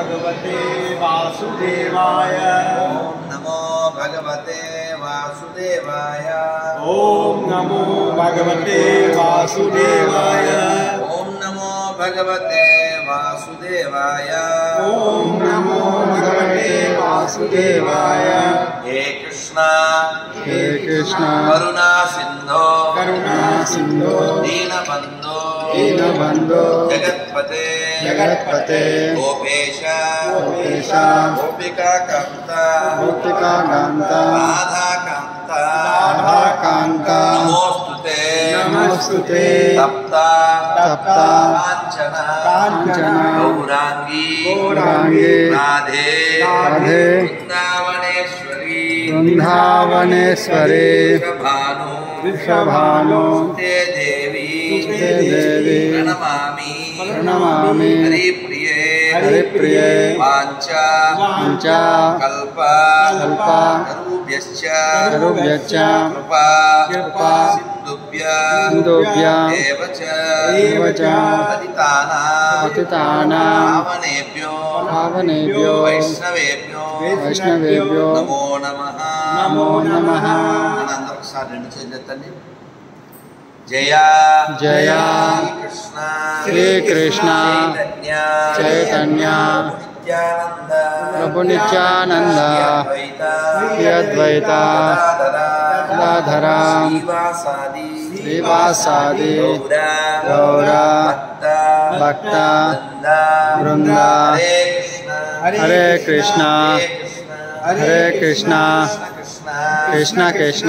భగవతే వాసుదేవాయ ఓం నమో భగవతే వాసుదేవాయ ఓం నమో భగవతే వాసుదేవాయ ఓం నమో భగవతే వాసుదేవాయ ఓం నమో భగవతే వాసుదేవాయ హే కృష్ణ హే కృష్ణ కరుణా సింధో కరుణా సింధో దీనబంధో దీనబంధో జగత్పతే జగత్పతే గోపేశ గోపేశ గోపికాకాంత గోపికాకాంత రాధాకాంత రాధాకాంత నమోస్తుతే నమస్తుతే తప్త తప్త కాంచన కాంచన గౌరాంగీ గౌరాంగి రాధే రాధే వృందావనేశ్వరి బృందావనేశ్వరి భాను వృషభాను తే దేవి తే దేవి ప్రణమామి ప్రణమామి హరిప్రియే హరిప్రియే వాంచ పంచ కల్ప కల్ప కరుభ్యశ్చ కరుభ్యశ్చ కృపా కృపా సింధుభ్య సింధుభ్య ఏవ చ ఏవ చ పతితానా పతితానాం పావనేభ్యో పావనేభ్యో వైష్ణవేభ్యో వైష్ణవేభ్యో నమో నమః నమో నమః మనందరం ఒకసారి రెండు చేతులు ఎత్తండి జయ జయ శ్రీకృష్ణ శ్రీకృష్ణ చైతన్య చైతన్య నిత్యానంద ప్రభు నిత్యానంద శ్రీ శ్రీ అద్వైత గదాధర శ్రీవాసాది శ్రీవాసాది గౌర గౌర భక్త భక్త బృంద బృంద హరే కృష్ణ హరే కృష్ణ హరే కృష్ణ కృష్ణ కృష్ణ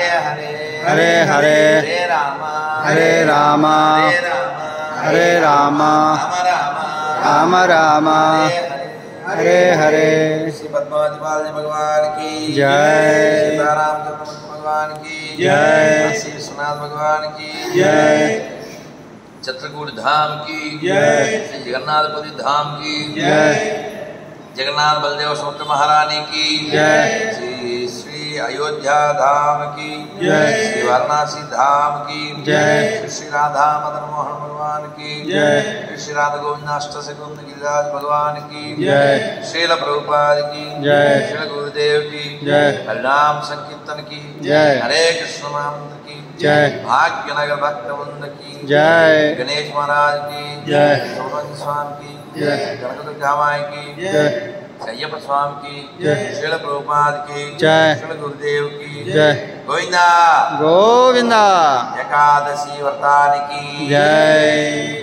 హరే హరే హరే హరే హరే రామ హరే రామ హరే రామ హరే రామ రామ రామ రామ రామ హరే హరే హరే శ్రీ పద్మావతి బాలాజీ భగవాన్ की जय। सीताराम चंद्रमणि भगवान की जय। श्री विश्वनाथ भगवान की जय। चित्रकूट धाम की जय। श्री जगन्नाथपुरी धाम की जय जगन्नाथ बलदेव सुमित्र महारानी की जय। श्री श्री अयोध्या धाम की जय। श्री वाराणसी धाम की जय। श्री श्री राधा मदन मोहन भगवान की जय। श्री श्री राधा गोविंद अष्ट सेकुंद गिरिराज भगवान की जय। श्रील प्रभुपाद की जय। श्रील गुरुदेव की जय। हरिनाम संकीर्तन की जय। हरे कृष्ण महामंत्र की जय। भाग्यनगर भक्त वृंद की जय। गणेश महाराज की जय। सोमन स्वामी की जय। गणपति जामाई की जय अय्यप्प स्वामी की जय। श्रील प्रभुपाद की जय। श्रील गुरुदेव की जय। गोविंदा గోవింద ఏకాదశి వ్రతానికి జై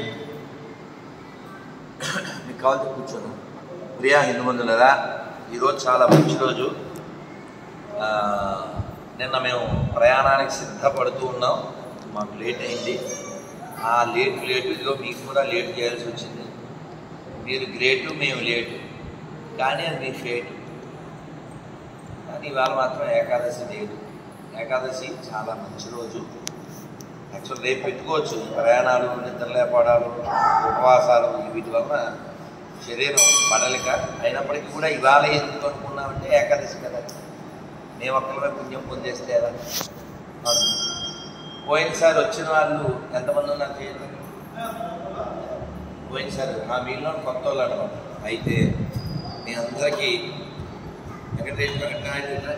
మీకు కావాల్సి కూర్చోను ప్రియా హిందూ బంధువులరా ఈరోజు చాలా మంచి రోజు ఆ, నిన్న మేము ప్రయాణానికి సిద్ధపడుతూ ఉన్నాం మాకు లేట్ అయింది ఆ లేట్ లేట్ ఇదిగో మీకు కూడా లేట్ చేయాల్సి వచ్చింది మీరు గ్రేటు మేము లేటు కానీ అది మీ ఫేట్ కానీ ఇవాళ మాత్రం ఏకాదశి లేదు ఏకాదశి చాలా మంచి రోజు యాక్చువల్ రేపు పెట్టుకోవచ్చు ప్రయాణాలు నిద్ర లేపడాలు ఉపవాసాలు వీటి వలన శరీరం పడలిక అయినప్పటికీ కూడా ఇవాళ ఎందుకు అనుకున్నామంటే ఏకాదశి కదా మేము ఒక్కరిమే పుణ్యం పొందేస్తే ఎలా అవును. పోయినసారి వచ్చిన వాళ్ళు ఎంతమంది ఉన్నారు చేయండి పోయినసారి ఆ మీలో కొత్త వాళ్ళు అనమాట అయితే మీ అందరికీ వెంకటేశ్వర వెంకటనాయుడు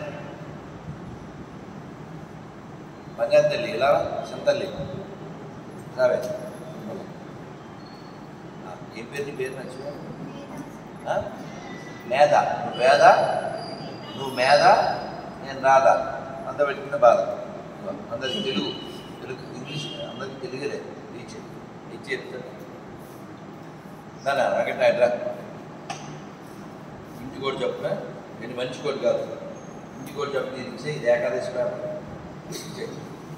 బంగారు తల్లి ఇలా సంతల్లి రావే ఆ, ఏం పేరు నీ పేరు మంచిగా ఆ? మేధ నువ్వు వేద నువ్వు మేధ నేను రాధా అంత పెట్టుకున్న బాధ అందరికి తెలుగు తెలుగు ఇంగ్లీష్ అందరికి తెలుగులే టీచ్ టీచ్ చెప్తాను నాన్న వెంకటనాయుడు రా ఇంటి కూడా చెప్పిన నేను మంచి కోటి కాదు ఇంటి కూడా చెప్పి నేను ఇచ్చే ఇది ఏకాదశి పేపర్ ఇచ్చేయి.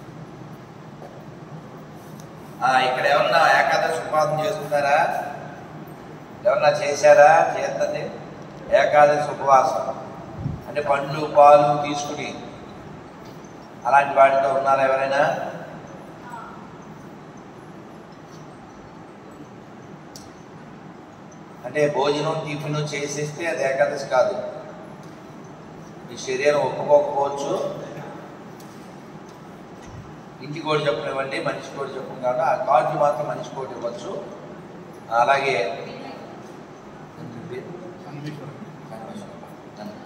ఆ, ఇక్కడ ఎవరన్నా ఏకాదశి ఉపాధం చేస్తున్నారా ఎవరన్నా చేశారా చేస్తుంది ఏకాదశి ఉపవాసం అంటే పండ్లు పాలు తీసుకుని అలాంటి వాటితో ఉన్నారా ఎవరైనా అంటే భోజనం టిఫిన్ చేసేస్తే అది ఏకాదశి కాదు మీ శరీరం ఒప్పుకోకపోవచ్చు ఇంటికి కూడా చెప్పనివ్వండి మనిషి కూడా చెప్పం కాబట్టి ఆ కార్డు మాత్రం మనిషి కూడా ఇవ్వచ్చు అలాగే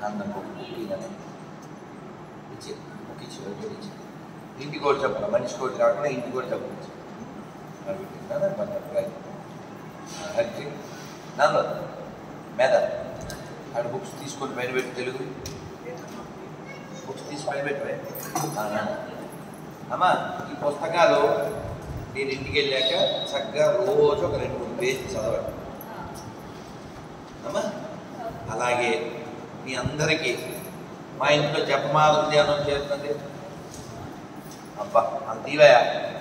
అన్న కుక్కి కానీ ఇచ్చి కుక్కి ఇచ్చి ఒకటి ఇచ్చి ఇంటికి కూడా చెప్పాలి మనిషికి ఒకటి కాకుండా ఇంటికి కూడా చెప్పచ్చు అది పెట్టిందా బటర్ఫ్లై హెల్త్ నాన్న మీద ఆడ బుక్స్ తీసుకొని బయట పెట్టి తెలుగు బుక్స్ తీసి బయట పెట్టవే అమ్మా ఈ పుస్తకాలు నేను ఇంటికి వెళ్ళాక చక్కగా రోజు ఒక రెండు మూడు పేజీలు చదవండి అమ్మా అలాగే మీ అందరికీ మా ఇంట్లో జపమాల ధ్యానం చేస్తుంది అబ్బా అంత ఇవయా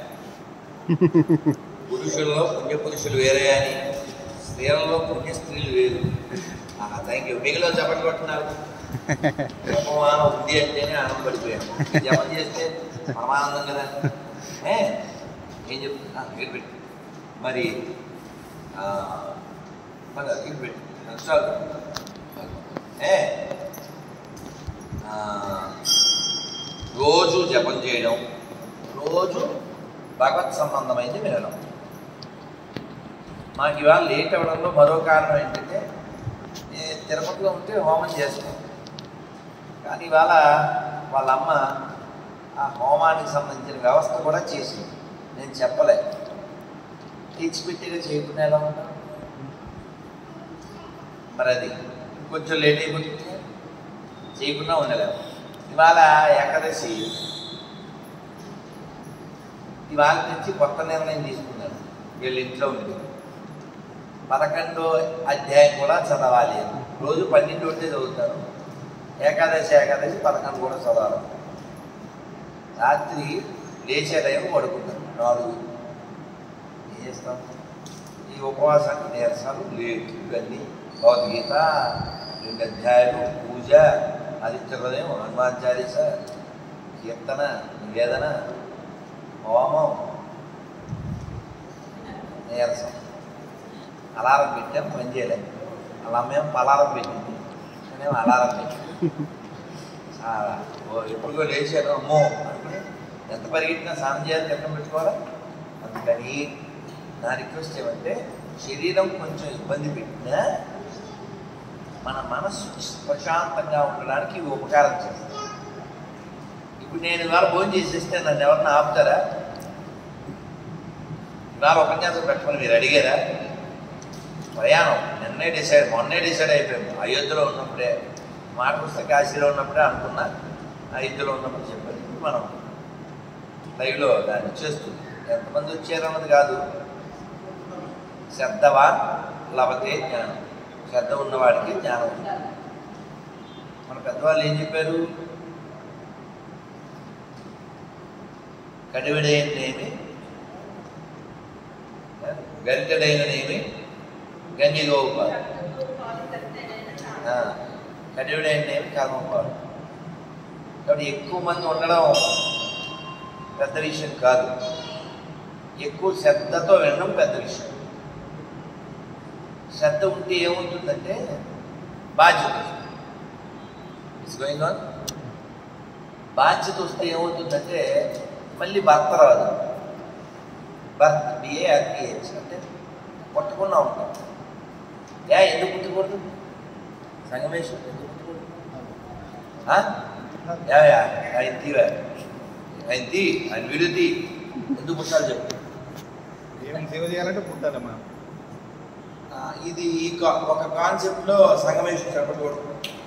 పురుషుల్లో పుణ్య పురుషులు వేరే అని స్త్రీలలో పుణ్య స్త్రీలు వేరు థ్యాంక్ యూ మిగిలిన చెప్పండి కొట్టున్నారు జపమాన ఉంది అంటేనే ఆనందం పడిపోయాను జపం చేస్తే పరమానందం కదా ఏ ఏం చెప్తున్నా మీరు పెట్టి మరి ఆ, మరి అది పెట్టి చాలు ఏ ఆ, రోజు జపం చేయడం రోజు భగవత్ సంబంధమైంది వినడం మాకు ఇవాళ లేట్ అవ్వడంలో మరో కారణం ఏంటంటే నేను తిరుపతిలో ఉంటే హోమం చేస్తాం కానీ ఇవాళ వాళ్ళ అమ్మ ఆ హోమానికి సంబంధించిన వ్యవస్థ కూడా చేసింది నేను చెప్పలే తెచ్చిపెట్టిగా చేయకుండా ఎలా ఉంటాం మరి అది కొంచెం లేట్ అయిపోతుంది చేయకుండా ఉండలేము ఇవాళ ఏకాదశి ఇవాళ నుంచి కొత్త నిర్ణయం తీసుకున్నాను వీళ్ళ ఇంట్లో ఉంది పదకొండో అధ్యాయం కూడా చదవాలి రోజు పన్నెండు ఉంటే చదువుతాను ఏకాదశి ఏకాదశి పదకొండు కూడా చదవాలి రాత్రి లేచే టైం పడుకుంటాను నాలుగు ఏం చేస్తాం ఈ ఉపవాసానికి నీరసాలు లేట్ ఇవన్నీ భగవద్గీత రెండు అధ్యాయులు పూజ ఆదిత్య హృదయం హనుమాన్ చాలీస కీర్తన నివేదన హోమం నీరసం అలారం పెట్టాం పని చేయలేదు అలా మేము పలారం పెట్టింది నేనేమో అలారం పెట్టాను చాలా ఓ ఎప్పుడుగో లేచాను అమ్మో అనుకుని ఎంత పరిగెట్టినా స్నానం చేయాలి ఎక్కడ పెట్టుకోవాలా అందుకని నా రిక్వెస్ట్ ఏమంటే శరీరం కొంచెం ఇబ్బంది పెట్టినా మన మనస్సు ప్రశాంతంగా ఉండడానికి ఇవి ఉపకారం చేస్తాయి ఇప్పుడు నేను ఇవాళ భోజనం చేసేస్తే నన్ను ఎవరన్నా ఆపుతారా ఇవాళ ఉపన్యాసం పెట్టమని మీరు అడిగారా ప్రయాణం నిన్నే డిసైడ్ మొన్నే డిసైడ్ అయిపోయాము అయోధ్యలో ఉన్నప్పుడే మాట పుస్తక కాశీలో ఉన్నప్పుడే అనుకున్నా అయోధ్యలో ఉన్నప్పుడు చెప్పాను ఇప్పుడు మనం లైవ్లో దాన్ని చేస్తుంది ఎంతమంది వచ్చారన్నది కాదు శ్రద్ధవా లభతే జ్ఞానం శ్రద్ధ ఉన్నవాడికి జ్ఞానం ఉంది. మన పెద్దవాళ్ళు ఏం చెప్పారు కడివిడైననేమి గరిటెడైననేమి గంజిగోప కడివిడైననేమి కర్మపాడు కాబట్టి ఎక్కువ మంది ఉండడం పెద్ద విషయం కాదు ఎక్కువ శ్రద్ధతో వినడం పెద్ద విషయం శ్రద్ధ ఉంటే ఏముంటుందంటే బాధ్యత ఇట్స్ గోయింగ్ ఆన్ బాధ్యత వస్తే ఏమవుతుందంటే మళ్ళీ భర్త రాదు భర్త బిఏ ఆర్పిహెచ్ అంటే కొట్టకుండా ఉంటాం యా ఎందుకు పుట్టకూడదు సంగమేశ్వరం ఎందుకు పుట్టకూడదు ఆ? యా యా ఆయన తీవా ఆయన తీ ఆయన విడుది ఎందుకు పుట్టాలి చెప్పు ఏం సేవ చేయాలంటే పుట్టాలమ్మా ఆ, ఇది ఈ కా- ఒక కాన్సెప్ట్లో సంగమేశ్వరం చెప్పకూడదు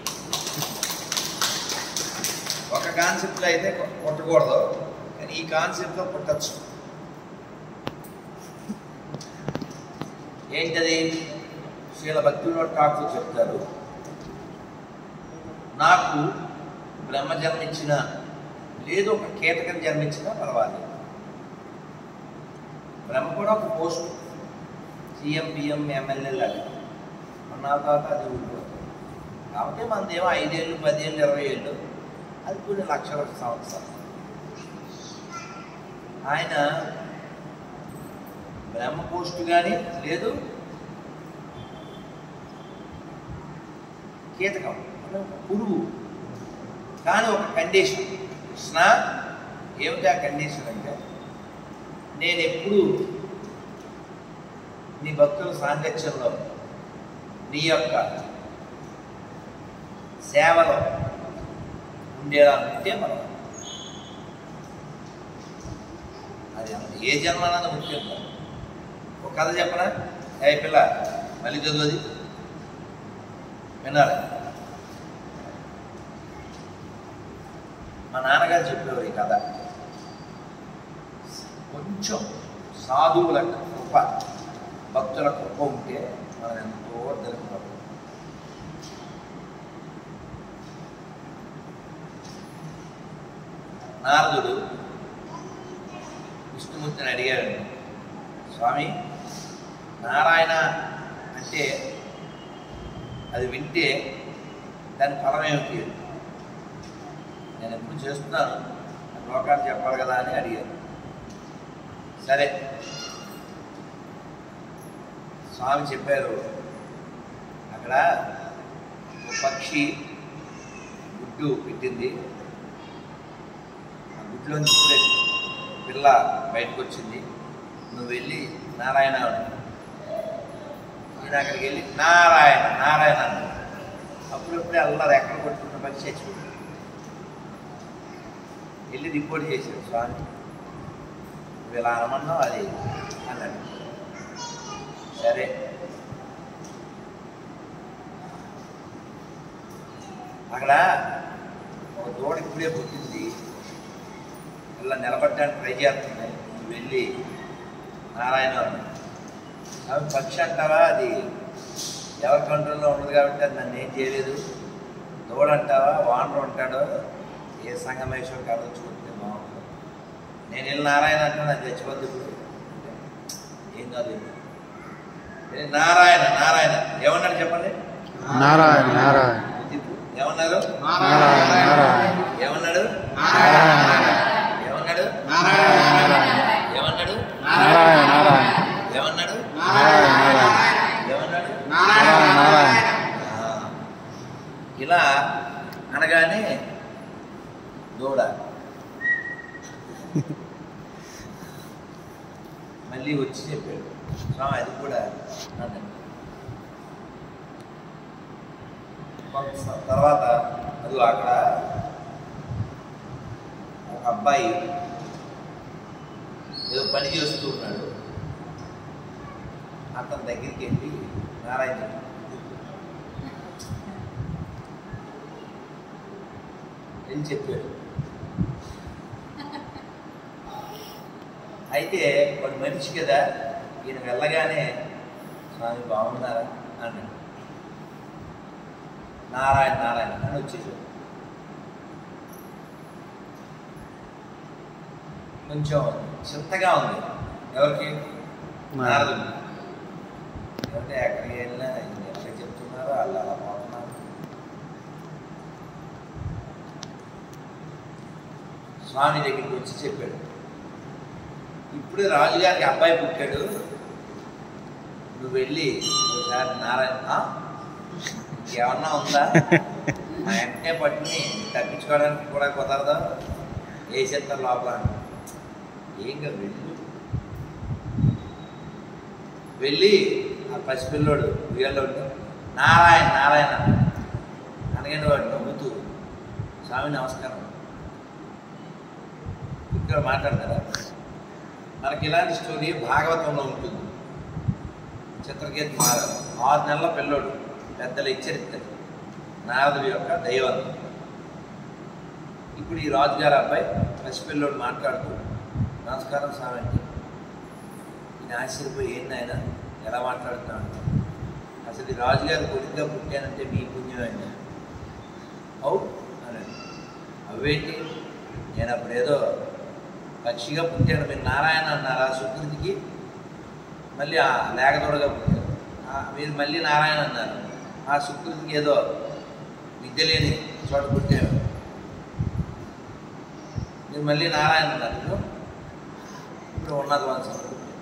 ఒక కాన్సెప్ట్లో అయితే కొ- పుట్టకూడదు కానీ ఈ కాన్సెప్ట్లో పుట్టచ్చు ఏంటది శ్రీల భక్తులు ఠాకూర్ చెప్తారు నాకు బ్రహ్మ జన్మించిన లేదు ఒక కీటకం జన్మించినా పర్వాలేదు బ్రహ్మ కూడా ఒక పోస్ట్ సీఎం బిఎం ఎమ్మెల్యే లాగా మన తర్వాత అది ఉండిపోతుంది కాబట్టి మనదేమో ఐదేళ్ళు పదేళ్ళు ఇరవై ఏళ్ళు అది కొన్ని లక్షల సంవత్సరాలు ఆయన బ్రహ్మ పోస్ట్ కానీ లేదు కీటకం అంటే ఒక పురుగు కానీ ఒక కండిషన్ కృష్ణ ఏమిటి ఆ కండిషన్ అంటే నేను ఎప్పుడు నీ భక్తుల సాంగత్యంలో నీ యొక్క సేవలో ఉండేలా ఉంటే మనం అది ఏ జన్మ అన్నది ముఖ్యం కాదు. ఒక కథ చెప్పనా ఏ పిల్ల మళ్ళీ చదువుది వినాలి మా నాన్నగారు చెప్పేవారు ఈ కథ కొంచెం సాధువుల కృప భక్తుల కృప ఉంటే మనం ఎంతో తెలుపుతాం నారదుడు విష్ణుమూర్తిని అడిగాడు స్వామి నారాయణ అంటే అది వింటే దాని ఫలం ఏమిటి నేను ఎప్పుడు చేస్తున్నాను నాకు లోకాన్ని చెప్పాలి కదా అని అడిగాను సరే స్వామి చెప్పారు అక్కడ ఒక పక్షి గుడ్డు పెట్టింది ఆ గుడ్లోంచి ఇప్పుడే పిల్ల బయటకు వచ్చింది నువ్వు వెళ్ళి నారాయణ అను. నేను అక్కడికి వెళ్ళి నారాయణ నారాయణ అన్నాను. అప్పుడప్పుడే అల్లా ఎక్కడ కొట్టుకున్న పక్షి చచ్చిపోయింది వెళ్ళి రిపోర్ట్ చేశాడు స్వామి నువ్వు ఇలా అనమన్నావు అది అన్నాడు సరే అక్కడ ఒక దూడ ఇప్పుడే పుట్టింది ఇలా నిలబడడానికి ట్రై చేస్తుంది నువ్వు వెళ్ళి నారాయణ అన్నాడు. అవి పక్షి అంటావా అది ఎవరి కంట్రోల్లో ఉండదు కాబట్టి అది నన్ను ఏం చేయలేదు దూడ అంటావా వానరు ఉంటాడో ఏ సంగమేశ్వర కథ చూస్తే బాగుంటుంది నేను వెళ్ళి నారాయణ అంటే నాకు చచ్చిపోద్ది ఇప్పుడు ఏం కాదు ఏ నారాయణ నారాయణ ఏమన్నాడు చెప్పండి నారాయణ నారాయణ ఏమన్నారు నారాయణ నారాయణ ఏమన్నాడు నారాయణ ఏమన్నాడు నారాయణ ఏమన్నాడు నారాయణ నారాయణ ఏమన్నాడు నారాయణ నారాయణ ఏమన్నాడు నారాయణ నారాయణ ఆ, ఇలా అనగానే దూడ మళ్ళీ వచ్చి చెప్పాడు స్వామి అది కూడా అన్నాడు కొంత స- తర్వాత అది అక్కడ ఒక అబ్బాయి ఏదో పని చేస్తూ ఉన్నాడు అతని దగ్గరికి వెళ్ళి నారాయణ చెప్పాడు. వెళ్ళి చెప్పాడు అయితే వాడు మనిషి కదా ఈయన వెళ్ళగానే స్వామి బాగున్నారా అన్నాడు నారాయణ నారాయణ అని వచ్చేసాడు కొంచెం చింతగా ఉంది ఎవరికి నారదుడు ఎవరితో ఎక్కడికి వెళ్ళినా ఎక్కడ చెప్తున్నారో వాళ్ళు అలా పోతున్నారు స్వామి దగ్గరికి వచ్చి చెప్పాడు ఇప్పుడే రాజుగారికి అబ్బాయి పుట్టాడు నువ్వు వెళ్ళి ఒకసారి నారాయణ "ఆ? ఇంకేమన్నా ఉందా మా వెంటనే పట్టుని తప్పించుకోవడానికి కూడా కుదరదా వేసేస్తారు లోపల ఏం కాదు వెళ్ళు వెళ్ళి ఆ పసిపిల్లోడు ఉయ్యాలో ఉంటే నారాయణ నారాయణ అనగానే వాడు నవ్వుతూ స్వామి నమస్కారం ఇక్కడ మాట్లాడతారా మనకి ఇలాంటి స్టోరీ భాగవతంలో ఉంటుంది చిత్రకేతు మహారాజు ఆరు నెలల పిల్లోడు పెద్దలు హెచ్చరిస్తారు నారదుడి యొక్క దైవం ఇప్పుడు ఈ రాజుగారి అబ్బాయి పసిపిల్లోడు మాట్లాడుతూ నమస్కారం స్వామి అంటే ఈయన ఆశ్చర్యపోయి ఏంది ఆయన ఎలా మాట్లాడుతున్నాడు అసలు ఈ రాజుగారి కొడుకుగా పుట్టానంటే మీ పుణ్యం ఆయన అవు అన్నాడు అవేంటి నేను అప్పుడు ఏదో పక్షిగా పుట్టాను మీరు నారాయణ అన్నారు ఆ సుకృతికి మళ్ళీ ఆ లేకదోడగా పుట్టారు ఆ, మీరు మళ్ళీ నారాయణ అన్నారు ఆ సుకృతికి ఏదో విద్య లేని చోట పుట్టారు మీరు మళ్ళీ నారాయణ అన్నారు ఇప్పుడు ఇప్పుడు ఉన్నత వంశం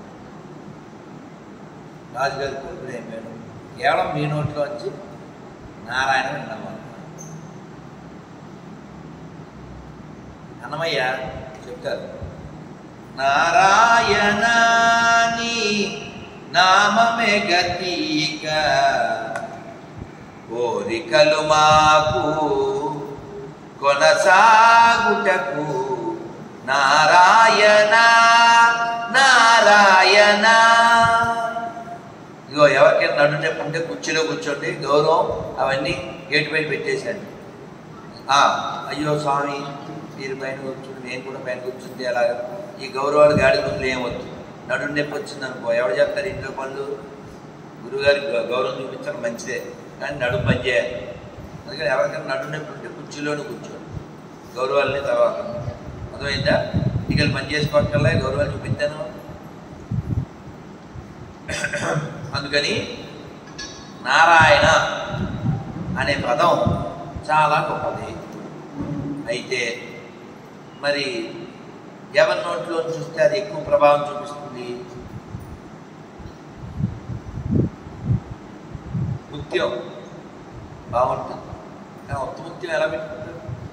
రాజుగారి కొడుకునే అయిపోయాడు కేవలం మీ నోట్లో వచ్చి నారాయణ విన్నాము అన్నమయ్య చెప్తారు నారాయణాని నామమే గతీక కోరికలు మాకు కొనసాగుటకు నారాయణ నారాయణ ఇగో ఎవరికైనా నడు నొప్పి ఉంటే కుర్చీలో కూర్చోండి గౌరవం అవన్నీ గేటు పైన పెట్టేశాడు ఆ, అయ్యో స్వామి మీరు పైన కూర్చుని నేను కూడా పైన కూర్చుంది అలాగా ఈ గౌరవాలు గాడి ముందు ఏమొద్దు నడు నొప్పి వచ్చింది అనుకో ఎవరు చెప్తారు ఇంట్లో పనులు గురువుగారికి గౌ- గౌరవం చూపించడం మంచిదే కానీ నడుము పని చేయాలి అందుకని ఎవరికైనా నడు నొప్పి ఉంటే కుర్చీలోనే కూర్చోండి గౌరవాలని తర్వాత అర్థమైందా ఇక పని చేసుకోవక్కర్లే గౌరవాలు చూపించాను అందుకని నారాయణ అనే పదం చాలా గొప్పది అయితే మరి ఎవరి నోట్లో చూస్తే అది ఎక్కువ ప్రభావం చూపిస్తుంది ముత్యం బాగుంటుంది కానీ ఒక్క ముత్యం ఎలా పెట్టుకుంటారు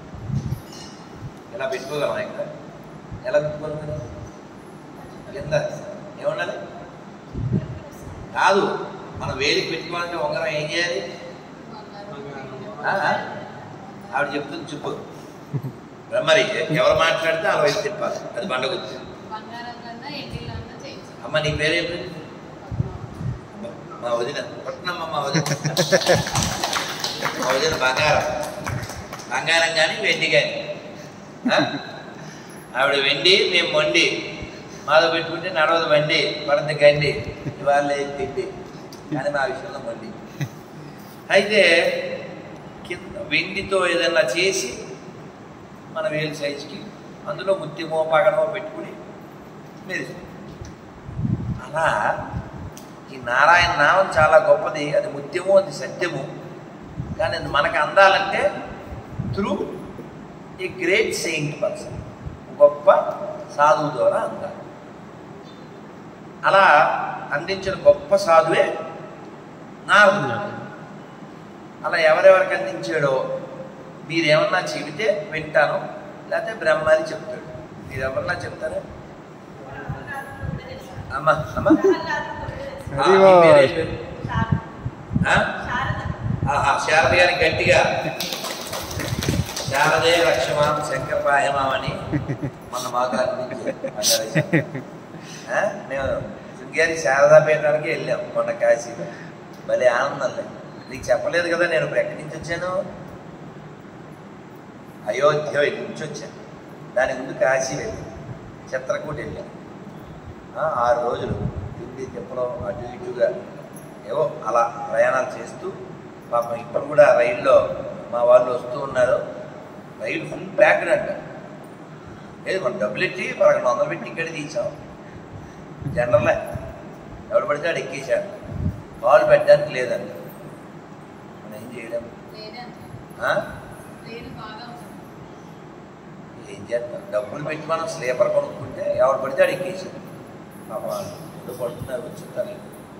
ఎలా పెట్టుకోగలం ఇక్కడ ఎలా పెట్టుకోగలం కదా కింద ఏమన్నది కాదు మనం వేలికి పెట్టుకోవాలంటే ఉంగరం ఏం చేయాలి ఆ? ఆవిడ చెప్తుంది చెప్పు మరి ఎవరు మాట్లాడితే అలా వైపు తిప్పాలి అది బండ గుర్తు బంగారం కన్నా ఎండిలన్నా చేయించు అమ్మ నీ పేరేంటి మా వదిన పట్నమ్మ మా వదిన మా వదిన బంగారం బంగారం కానీ వెండి కానీ ఆ? ఆవిడ వెండి మేము మొండి మాతో పెట్టుకుంటే నడవదు బండి పడత గండి ఇవాళ లేదు తిండి కానీ మా విషయంలో మొండి అయితే కింద వెండితో ఏదైనా చేసి మన వేలు సైజుకి అందులో ముత్యమో పగడమో పెట్టుకుని మెరుస్తుంది అలా ఈ నారాయణ నామం చాలా గొప్పది అది ముత్యము అది సత్యము కానీ అది మనకు అందాలంటే త్రూ ఈ గ్రేట్ సెయింట్ పర్సన్ గొప్ప సాధువు ద్వారా అందాలి అలా అందించిన గొప్ప సాధువే నారదుడు అలా ఎవరెవరికి అందించాడో మీరేమన్నా చెబితే వింటాను లేకపోతే బ్రహ్మ అని చెప్తాడు మీరెవరన్నా చెప్తారా అమ్మా అమ్మా ఆ, హరి మీ బోల్. పేరేం పేరు? ఆ? ఆహా, శారద గారి గట్టిగా శారదే లక్ష్మణం శంకర పాయమామని మొన్న మాకు అనిపించారు ఆ? మేము శృంగేరి శారదాపీఠానికి వెళ్ళాం మొన్న కాశీలో భలే ఆనందంలే నీకు చెప్పలేదు కదా నేను ఇప్పుడు ఎక్కడి నుంచి వచ్చాను అయోధ్య ఇక్కడి నుంచి వచ్చాను దాని ముందు కాశీ వెళ్ళాం చిత్రకూట వెళ్ళాం ఆ, ఆరు రోజులు తిండి తిప్పడం అటు ఇటుగా ఏవో అలా ప్రయాణాలు చేస్తూ పాపం ఇప్పుడు కూడా రైల్లో మా వాళ్ళు వస్తూ ఉన్నారు రైలు ఫుల్ ప్యాక్డ్ అంట లేదు మనం డబ్బులు ఎట్టి పదకొండు వందలు పెట్టి టికెట్ తీసాం జనరలే ఎవడు పడితే ఆడు ఎక్కేశాడు కాలు పెట్టడానికి లేదండి మనం ఏం చేయడం లేదే ఆ? లేదు బాగా ఉంది ఏం చేస్తాం డబ్బులు పెట్టి మనం స్లీపర్ కొనుక్కుంటే ఎవడు పడితే ఆడు ఎక్కేసాడు పాపం వాళ్ళు ఏదో పడుతున్నారు వచ్చుతారు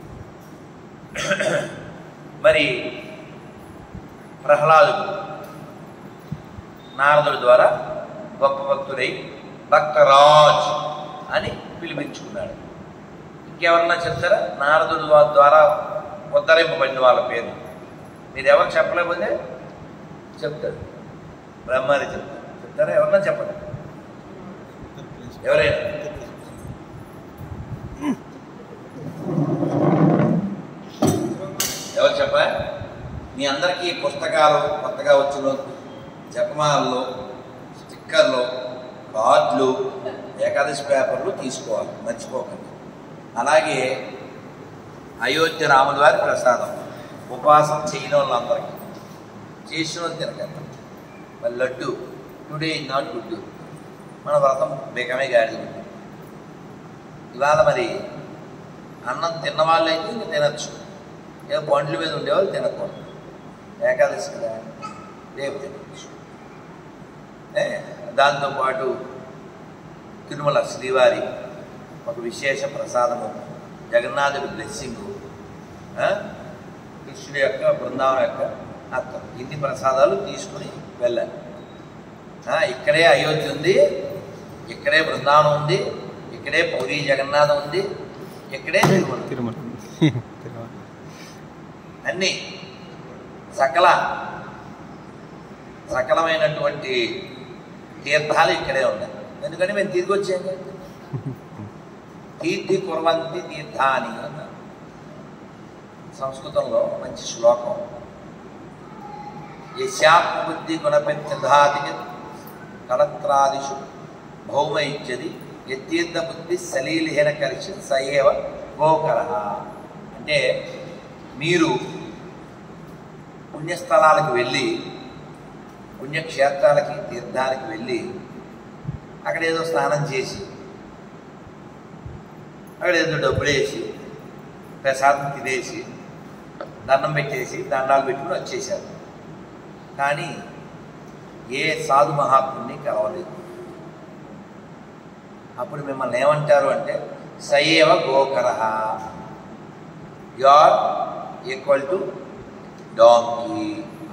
మరి ప్రహ్లాదుడు నారదుడి ద్వారా గొప్ప భక్తుడై భక్తరాజ్ అని పిలిపించుకున్నాడు ఇంకెవరన్నా చెప్తారా నారదుడు వా- ద్వారా ఉద్ధరింపబడిన వాళ్ళ పేరు మీరు ఎవరు చెప్పలేకపోతే చెప్తారు బ్రహ్మారి చెప్తారు చెప్తారా ఎవరన్నా చెప్పండి ఎవరైనా ఎవరు చెప్పరా మీ అందరికీ పుస్తకాలు కొత్తగా వచ్చిన జపమాలలో స్టిక్కర్లు కార్డులు ఏకాదశి పేపర్లు తీసుకోవాలి మర్చిపోకండి అలాగే అయోధ్య రాముల వారి ప్రసాదం ఉపవాసం చేయని వాళ్ళందరికీ చేసిన వాళ్ళు తినకండి మరి laddu today is not good మన వ్రతం బేకమే గాడి ఇవాళ మరి అన్నం తిన్న వాళ్ళు అయితే ఇంకా తినచ్చు ఏదో బండ్ల మీద ఉండేవాళ్ళు తినకూడదు ఏకాదశి కదా రేపు తినచ్చు ఏ, దాంతోపాటు తిరుమల శ్రీవారి ఒక విశేష ప్రసాదము జగన్నాథుడి బ్లెస్సింగు కృష్ణుడి యొక్క బృందావనం యొక్క అర్థం ఇన్ని ప్రసాదాలు తీసుకుని వెళ్ళాలి ఆ, ఇక్కడే అయోధ్య ఉంది ఇక్కడే బృందావనం ఉంది ఇక్కడే పూరి జగన్నాథం ఉంది ఇక్కడే తిరుమల ఉంది. తిరుమల తిరుమల అన్నీ సకల సకలమైనటువంటి తీర్థాలు ఇక్కడే ఉన్నాయి ఎందుకంటే మేము తిరిగి వచ్చాము తీర్థి కుర్వంతి తీర్థాని అన్నారు సంస్కృతంలో మంచి శ్లోకం యశాత్మబుద్ధి గుణపెత్యధాతి కళత్రాదిషు భౌమ ఇచ్చది యతీర్థ బుద్ధి సలీలహీన కలిసి సయేవ గోకర అంటే మీరు పుణ్యస్థలాలకు వెళ్ళి పుణ్యక్షేత్రాలకి తీర్థాలకి వెళ్ళి అక్కడ ఏదో స్నానం చేసి అక్కడ ఏదో డబ్బులు వేసి ప్రసాదం తినేసి దండం పెట్టేసి దండాలు పెట్టుకుని వచ్చేసారు కానీ ఏ సాధు మహాత్ముని కలవలేదు అప్పుడు మిమ్మల్ని ఏమంటారు అంటే సయేవ గోకర you are equal to donkey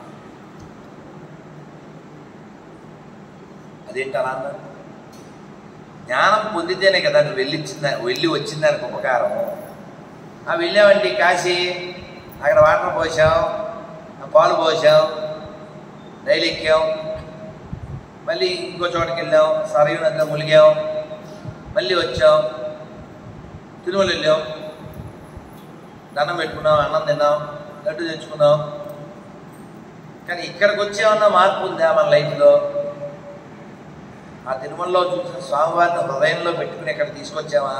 అదేంటి అలా అన్నారు జ్ఞానం పొందితేనే కదా నువ్వు వెళ్ళిచ్చిన వెళ్ళి వచ్చిందానికి ఉపకారం ఆ వెళ్ళామండి కాశీ అక్కడ వాటర్ పోసాం ఆ పాలు పోసాం రైలు ఎక్కాం మళ్ళీ ఇంకో చోటకి వెళ్ళాం సరయు నదిలో ములిగాం మళ్ళీ వచ్చాం తిరుమల వెళ్ళాం దండం పెట్టుకున్నాం అన్నం తిన్నాం లడ్డు తెచ్చుకున్నాం కానీ ఇక్కడికి వచ్చామన్న మార్పు ఉందా మన లైఫ్లో ఆ తిరుమలలో చూసిన స్వామివారిని హృదయంలో పెట్టుకుని ఇక్కడ తీసుకొచ్చామా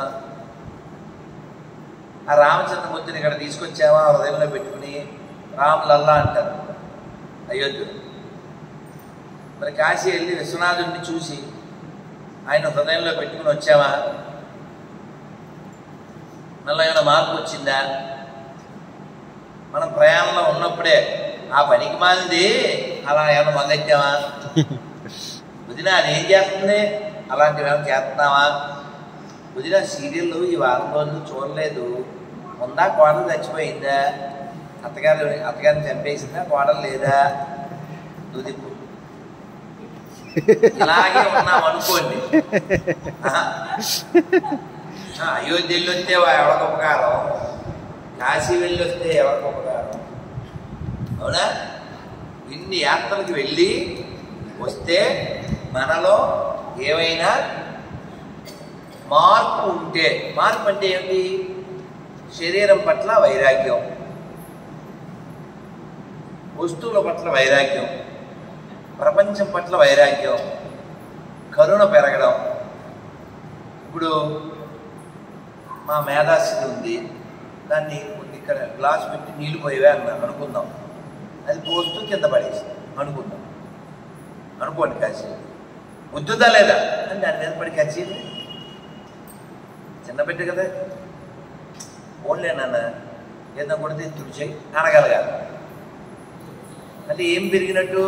ఆ రామచంద్రమూర్తిని ఇక్కడ తీసుకొచ్చామా హృదయంలో పెట్టుకుని రాములల్లా అంటారు అయోధ్యలో మరి కాశీ వెళ్ళి విశ్వనాథుడిని చూసి ఆయన హృదయంలో పెట్టుకుని వచ్చామా మళ్ళీ ఏమైనా మార్పు వచ్చిందా మనం ప్రయాణంలో ఉన్నప్పుడే ఆ పనికి మాలింది అలా ఏమైనా మొదలెట్టామా వదిన అదేం చేస్తుంది అలాంటివి ఏమైనా చేస్తున్నావా వదిన సీరియల్ ఈ వారం రోజులు చూడలేదు ఉందా కోడలు చచ్చిపోయిందా అత్తగారు అత్తగారిని చంపేసిందా కోడలు లేదా నువ్వు దిప్పు ఇలాగే ఉన్నాం అనుకోండి ఆహా. ఆ, అయోధ్య వెళ్ళి వస్తే ఎవరికి ఉపకారం కాశీ వెళ్ళి వస్తే ఎవరికి ఉపకారం అవునా ఇన్ని యాత్రలకు వెళ్ళి వస్తే మనలో ఏమైనా మార్పు ఉంటే మార్పు అంటే ఏంటి శరీరం పట్ల వైరాగ్యం వస్తువుల పట్ల వైరాగ్యం ప్రపంచం పట్ల వైరాగ్యం కరుణ పెరగడం ఇప్పుడు మా మేధాశక్తి ఉంది దాన్ని కొన్ని ఇక్కడ గ్లాస్ పెట్టి నీళ్లు పోయేవే అన్నాను అనుకుందాం అది పోస్తూ కింద పడేసి అనుకుందాం అనుకోండి కాశీ ఉద్దుదా లేదా అని దాని మీద పడి కచ్చి చిన్న బిడ్డ కదా ఓన్లే నాన్న ఏదో కొడితే తుడిచేయి అనగలగాలి అంటే ఏం పెరిగినట్టు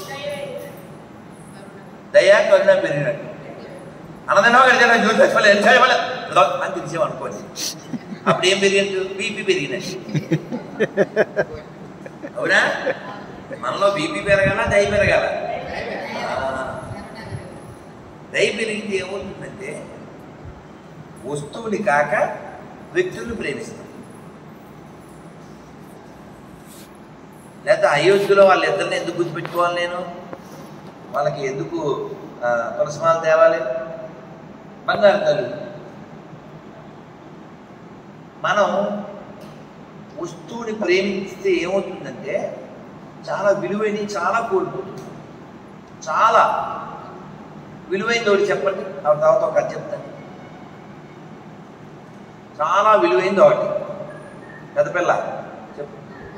దయా కరుణ పెరిగినట్టు అన్నదనో గడిచిన జ్యోతి చచ్చిపోలే చచ్చిపోలే అని తెలిసాం అనుకోండి అప్పుడు ఏం పెరిగినట్టు బీపీ పెరిగినట్టు అవునా మనలో బీపీ పెరగాల దయ పెరగాల ఆ, దయ పెరిగితే ఏమవుతుందంటే వస్తువుని కాక వ్యక్తుల్ని ప్రేమిస్తాం లేకపోతే అయోధ్యలో వాళ్ళిద్దరిని ఎందుకు గుర్తుపెట్టుకోవాలి నేను వాళ్ళకి ఎందుకు ఆ, తులసిమాలు తేవాలి బంగారు తల్లి మనం వస్తువుని ప్రేమిస్తే ఏమవుతుందంటే చాలా విలువైనవి చాలా కోల్పోతుంది చాలా విలువైనది ఒకటి చెప్పండి ఆ తర్వాత ఒక కథ చెప్తాను చాలా విలువైనది ఒకటి పెద్ద పిల్ల చెప్పు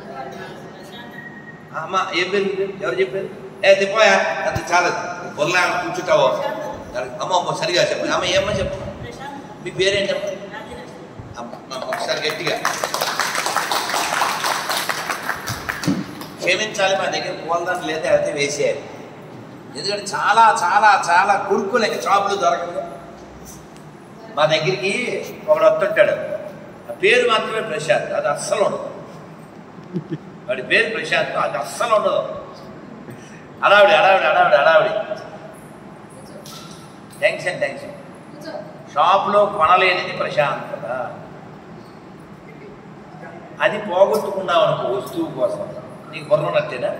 అమ్మ ఏం పేరు నీ పేరు? ఎవరు చెప్పారు ఏ తిప్పోయా అది చాలా బొల్లా కూర్చుంటావో అమ్మ అమ్మ సరిగా చెప్పు అమ్మ ఏమ్మ చెప్పు మీ పేరేంటమ్మా అమ్మ అమ్మ, ఒకసారి గట్టిగా క్షమించాలి మా దగ్గర పూలదండ లేదా అయితే వేసేయాలి ఎందుకంటే చాలా చాలా చాలా కొడుకులేక జాబులు దొరకదు మా దగ్గరికి ఒకడు వస్తుంటాడు ఆ పేరు మాత్రమే ప్రశాంత్ అది అస్సలు ఉండదు వాడి పేరు ప్రశాంత్ అది అస్సలు ఉండదు అడావిడి అడావిడి అడావిడి అడావిడి టెన్షన్ టెన్షన్ కూర్చో షాప్లో కొనలేనిది ప్రశాంతత అది పోగొట్టుకున్నావు అనుకో వస్తువు కోసం నీకు బుర్ర ఉన్నట్టేనా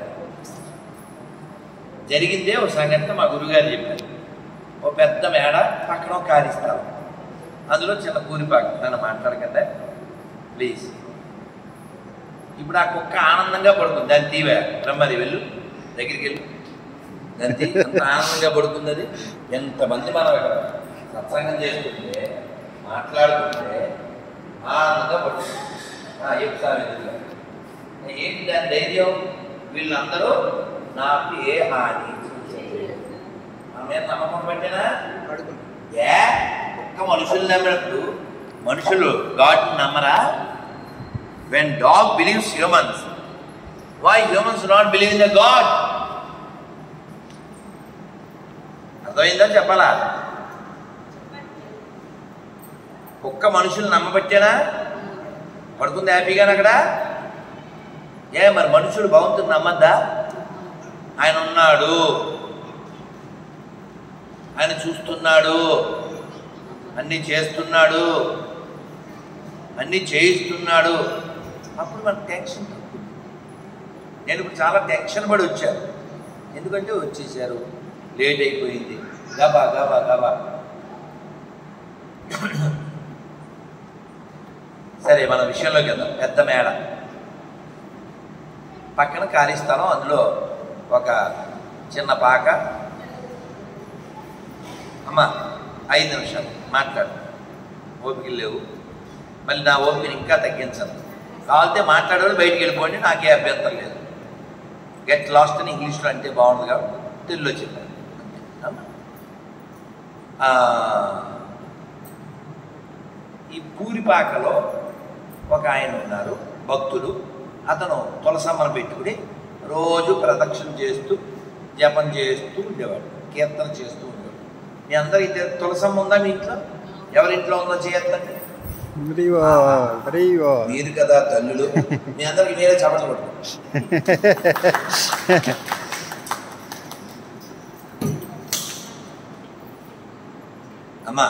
జరిగిందే ఒక సంఘటన మా గురుగారు చెప్పారు ఓ పెద్ద మేడ పక్కన ఒక కారిస్తాం అందులో చిన్న కూరిపాకు నన్ను మాట్లాడకండి ప్లీజ్ ఇప్పుడు ఆ కుక్క ఆనందంగా పడుకుంది దాన్ని తీవే బ్రహ్మది వెళ్ళు దగ్గరికి వెళ్ళు దాన్ని తీ ఎంత ఆనందంగా పడుకుంది అది ఎంతమంది మనం ఇక్కడ సత్సంగం చేస్తుంటే మాట్లాడుతుంటే ఆనందంగా పడుతుంది ఆ, చెప్పు స్వామి ఇదిగో. ఏంటి దాని ధైర్యం వీళ్ళందరూ నాకు ఏ హాని చేయలేదు. మన మీద నమ్మకం పెట్టినా ఏ ఒక్క మనుషులు నమ్మినప్పుడు మనుషులు గాడ్ నమ్మరా when dog believes humans why humans not believe in the god అర్థమైందా చెప్పాలా ఒక్క మనుషులు నమ్మబట్టేనా పడుకుంది హ్యాపీగానే అక్కడ ఏ మరి మనుషుడు భగవంతుని నమ్మద్దా ఆయన ఉన్నాడు ఆయన చూస్తున్నాడు అన్నీ చేస్తున్నాడు అన్నీ చేయిస్తున్నాడు అప్పుడు మనకు టెన్షన్ తగ్గుతుంది నేను ఇప్పుడు చాలా టెన్షన్ పడి వచ్చాను ఎందుకంటే వచ్చేసారు లేట్ అయిపోయింది గబా గబా గబా సరే మన విషయంలోకి వెళ్దాం పెద్ద మేడ పక్కన ఖాళీ స్థలం అందులో ఒక చిన్న పాక అమ్మ ఐదు నిమిషాలు మాట్లాడు ఓపికలు లేవు మళ్ళీ నా ఓపికని ఇంకా తగ్గించను కావాలంటే మాట్లాడేవాళ్ళు బయటికి వెళ్ళిపోండి నాకే అభ్యంతరం లేదు గెట్ లాస్ట్ అని ఇంగ్లీష్లో అంటే బాగుంది కాబట్టి తెలుగులో చెప్పాను అంతే. అమ్మా. ఆ, ఈ పూరిపాకలో ఒక ఆయన ఉన్నారు భక్తుడు అతను తులసమ్మను పెట్టుకుని రోజు ప్రదక్షిణ చేస్తూ జపం చేస్తూ ఉండేవాడు కీర్తన చేస్తూ ఉండేవాడు మీ అందరికి తె- తులసమ్మ ఉందా మీ ఇంట్లో ఎవరింట్లో ఉందో చేయొద్దండి వెరీ వెరీ మీరు కదా తల్లులు మీ అందరికి మీరే చపట్లు పడుతుంది అమ్మా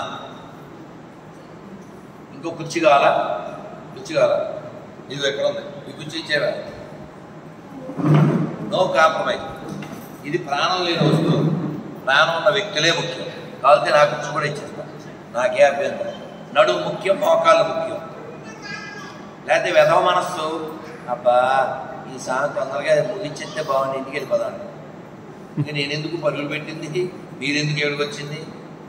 ఇంకో కుర్చీ కావాలా కుర్చీ కావాలా ఇది ఎక్కడ ఉంది ఈ కుర్చీ ఇచ్చేవా నో కాంప్రమైజ్ ఇది ప్రాణం లేని వస్తువు ప్రాణం ఉన్న వ్యక్తులే ముఖ్యం కావాలంటే నా కుర్చీ కూడా ఇచ్చేస్తా నాకే అభ్యంతరం నడుము ముఖ్యం మోకాళ్ళు ముఖ్యం లేకపోతే వెధవ మనస్సు అబ్బా ఈ సామెత తొందరగా ముగించేస్తే బాగుంది ఇంటికి వెళ్ళిపోదాను ఇంకా నేను ఎందుకు పరుగులు పెట్టింది మీరెందుకు ఏడుకు వచ్చింది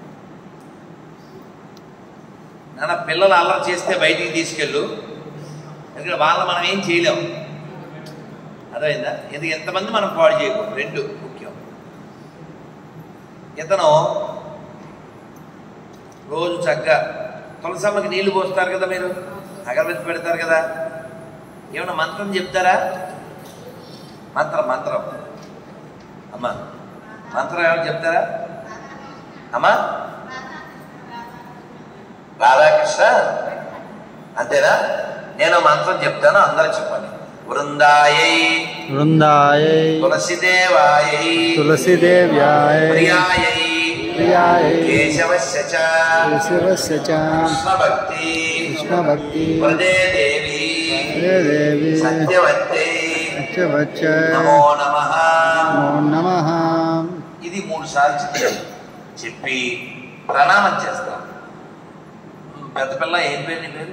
నాన్న పిల్లలు అల్లరి చేస్తే బయటికి తీసుకెళ్ళు ఎందుకంటే వాళ్ళ మనం ఏం చేయలేం అర్థమైందా ఎందుకు ఎంతమంది మనం పాడు చేయకూడదు రెండు ముఖ్యం ఇతను రోజు చక్కగా తులసమ్మకి నీళ్లు పోస్తారు కదా మీరు అగరబత్తి పెడతారు కదా ఏమన్నా మంత్రం చెప్తారా మంత్రం మంత్రం అమ్మా మంత్రం ఏమైనా చెప్తారా అమ్మా రాధాకృష్ణ అంతేనా నేను మంత్రం చెప్తాను అందరూ చెప్పండి వృందాయై వృందాయై తులసిదేవాయై తులసిదేవ్యాయ ప్రియాయై ప్రియాయై కేశవస్య చ శివస్య చ కృష్ణభక్తి కృష్ణభక్తి ప్రదే దేవి హే దేవి సత్యవత్తే సత్యవచ్చ నమో నమ నమో నమః ఇది మూడు సార్లు చెప్పాలి. చెప్పి ప్రణామం చేస్తాం పెద్ద పిల్ల ఏం పేరు నీ పేరు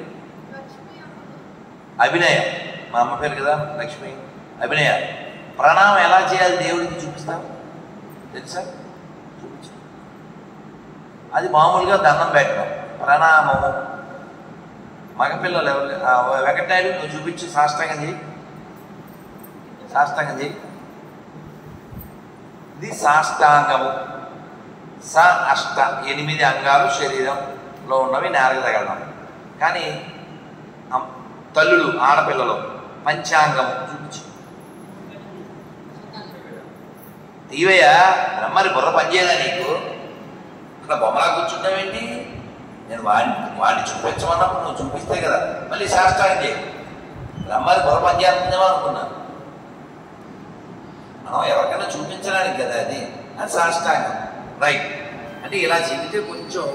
అభినయ మా అమ్మ పేరు కదా లక్ష్మి అభినయ ప్రణామం ఎలా చేయాలి దేవుడికి చూపిస్తాం తెలుసా చూపించు అది మామూలుగా దండం పెట్టడం ప్రణామము మగపిల్లలు ఎవరు ఆ, వెంకటనాయుడు నువ్వు చూపించు సాష్టాంగం చేయి సాష్టాంగం చేయి ఇది సాష్టాంగము స అష్ట ఎనిమిది అంగాలు శరీరంలో ఉన్నవి నేలకు తగలడం కానీ అమ్- తల్లులు ఆడపిల్లలు పంచాంగము చూపించు తీవయ్యా బ్రహ్మరి బుర్ర పనిచేయదా నీకు ఇట్లా బొమ్మలా కూర్చుంటావేంటి నేను వాడిని వాడిని చూపించమన్నప్పుడు నువ్వు చూపిస్తే కదా మళ్ళీ శాస్త్రాన్ని చేయి బ్రహ్మరి బుర్ర పనిచేస్తుందేమో అనుకున్నాను మనం ఎవరికైనా చూపించడానికి కదా అది అది సాష్టాంగం రైట్ అంటే ఇలా చెబితే కొంచెం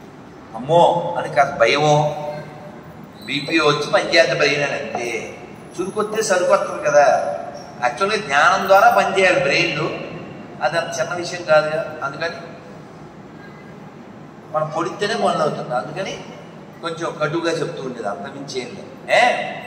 అమ్మో అని కాస్త భయమో బీపీ వచ్చి పంచాయతీ భయం అంతే చురుకొస్తే సరికొస్తుంది కదా యాక్చువల్గా జ్ఞానం ద్వారా పనిచేయాలి బ్రెయిన్లు అది అంత చిన్న విషయం కాదు కదా అందుకని మనం పొడితేనే మొదలు అవుతుంది అందుకని కొంచెం కటుగా చెప్తూ ఉండేది అంతమించి ఏం లేదు ఏ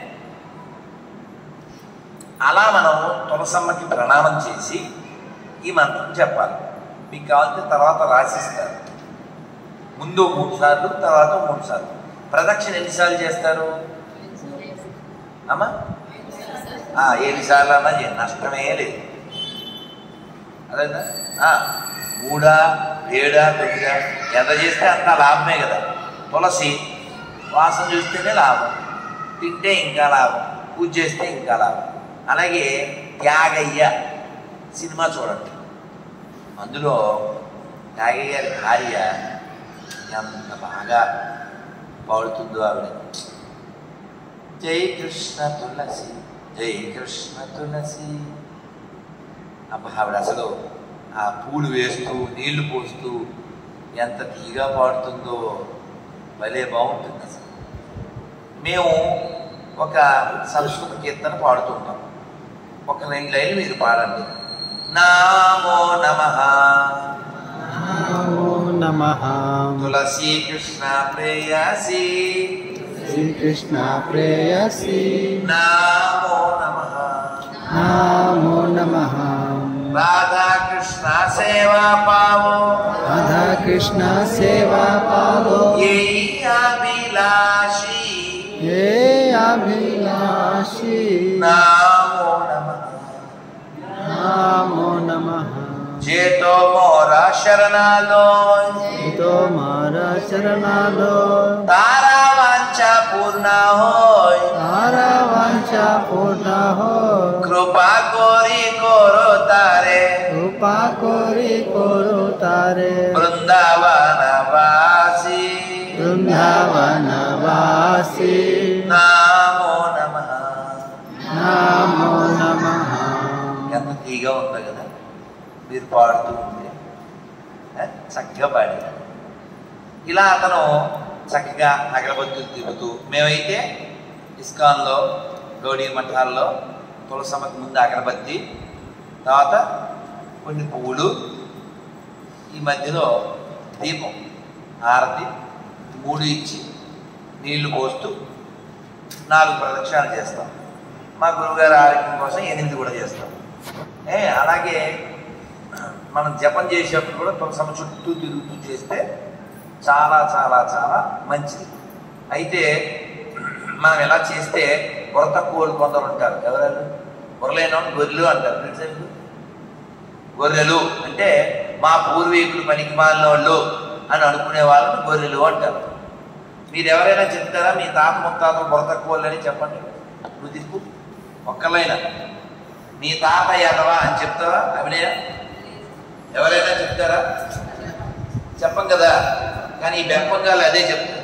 అలా మనం తులసమ్మకి ప్రణామం చేసి ఈ మంత్రం చెప్పాలి మీకు కావాల్సిన తర్వాత రాసిస్తారు ముందు మూడు సార్లు తర్వాత మూడు సార్లు ప్రదక్షిణ ఎన్నిసార్లు చేస్తారు అమ్మా ఆ, ఎన్నిసార్లు అన్నా చేయండి నష్టమే లేదు అదేనా ఆ, మూడా ఏడా తొమ్మిదా ఎంత చేస్తే అంత లాభమే కదా తులసి వాసన చూస్తేనే లాభం తింటే ఇంకా లాభం పూజ చేస్తే ఇంకా లాభం అలాగే త్యాగయ్య సినిమా చూడండి అందులో త్యాగయ్య గారి భార్య ఎంత బాగా పాడుతుందో ఆవిడ జై కృష్ణ తులసి జై కృష్ణ తులసి అబ్బా ఆవిడ అసలు ఆ పూలు వేస్తూ నీళ్లు పోస్తూ ఎంత తీగా పాడుతుందో భలే బాగుంటుంది అసలు మేము ఒక సంస్కృత కీర్తన పాడుతుంటాం ఒక రెండు లైన్లు మీరు పాడండి నామో నమ నమో నమః తులసి కృష్ణ ప్రేయసి శ్రీకృష్ణ ప్రేయసి నామో నమ నమో నమః రాధా కృష్ణ సేవా పావో రాధా కృష్ణ సేవా పాలో ఏ అభిలాషి ఏ అభిలాషి నామో నమ నమో నమః చేతో మోరా శరణాలో తో మారా చరణాలో తారా వాంఛ పూర్ణ హోయ్ તારા વાંચા પૂર્ણ હો కృపా కోరి కోరు తారే કૃપા કોરી કોરો તારે బృందావన వాసి વૃંદાવન વાસી నామో నమ નમો નમઃ ఎంత తీగా ఉంది కదా మీరు పాడుతూ ఉంటే ఏ? చక్కగా పాడారు ఇలా అతను చక్కగా అగరబత్తులు తిరుగుతూ మేమైతే ఇస్కాన్లో గౌడీ మఠాల్లో తులసమ్మకి ముందు అగరబత్తి తర్వాత కొన్ని పువ్వులు ఈ మధ్యలో దీపం హారతి మూడు ఇచ్చి నీళ్లు పోస్తూ నాలుగు ప్రదక్షిణాలు చేస్తాం మా గురువుగారి ఆరోగ్యం కోసం ఎనిమిది కూడా చేస్తాం ఏ అలాగే మనం జపం చేసేటప్పుడు కూడా తులసమ్మ చుట్టూ తిరుగుతూ చేస్తే చాలా చాలా చాలా మంచిది అయితే మనం ఎలా చేస్తే బుర్ర తక్కువ కొందరు ఉంటారు ఎవరు బుర్రలేని గొర్రెలు అంటారు తెలుసా మీకు? గొర్రెలు అంటే మా పూర్వీకులు పనికి మాలిన వాళ్ళు అని అనుకునే వాళ్ళని గొర్రెలు అంటారు మీరు ఎవరైనా చెప్తారా మీ తాత ముత్తాత బుర్ర తక్కువ వాళ్ళని చెప్పండి నువ్వు దిక్కు ఒక్కలైనా మీ తాత ఎదవా అని చెప్తావా అభినయ ఎవరైనా చెప్తారా చెప్పం కదా కానీ ఈ బెంపంగాలు అదే చెప్తారు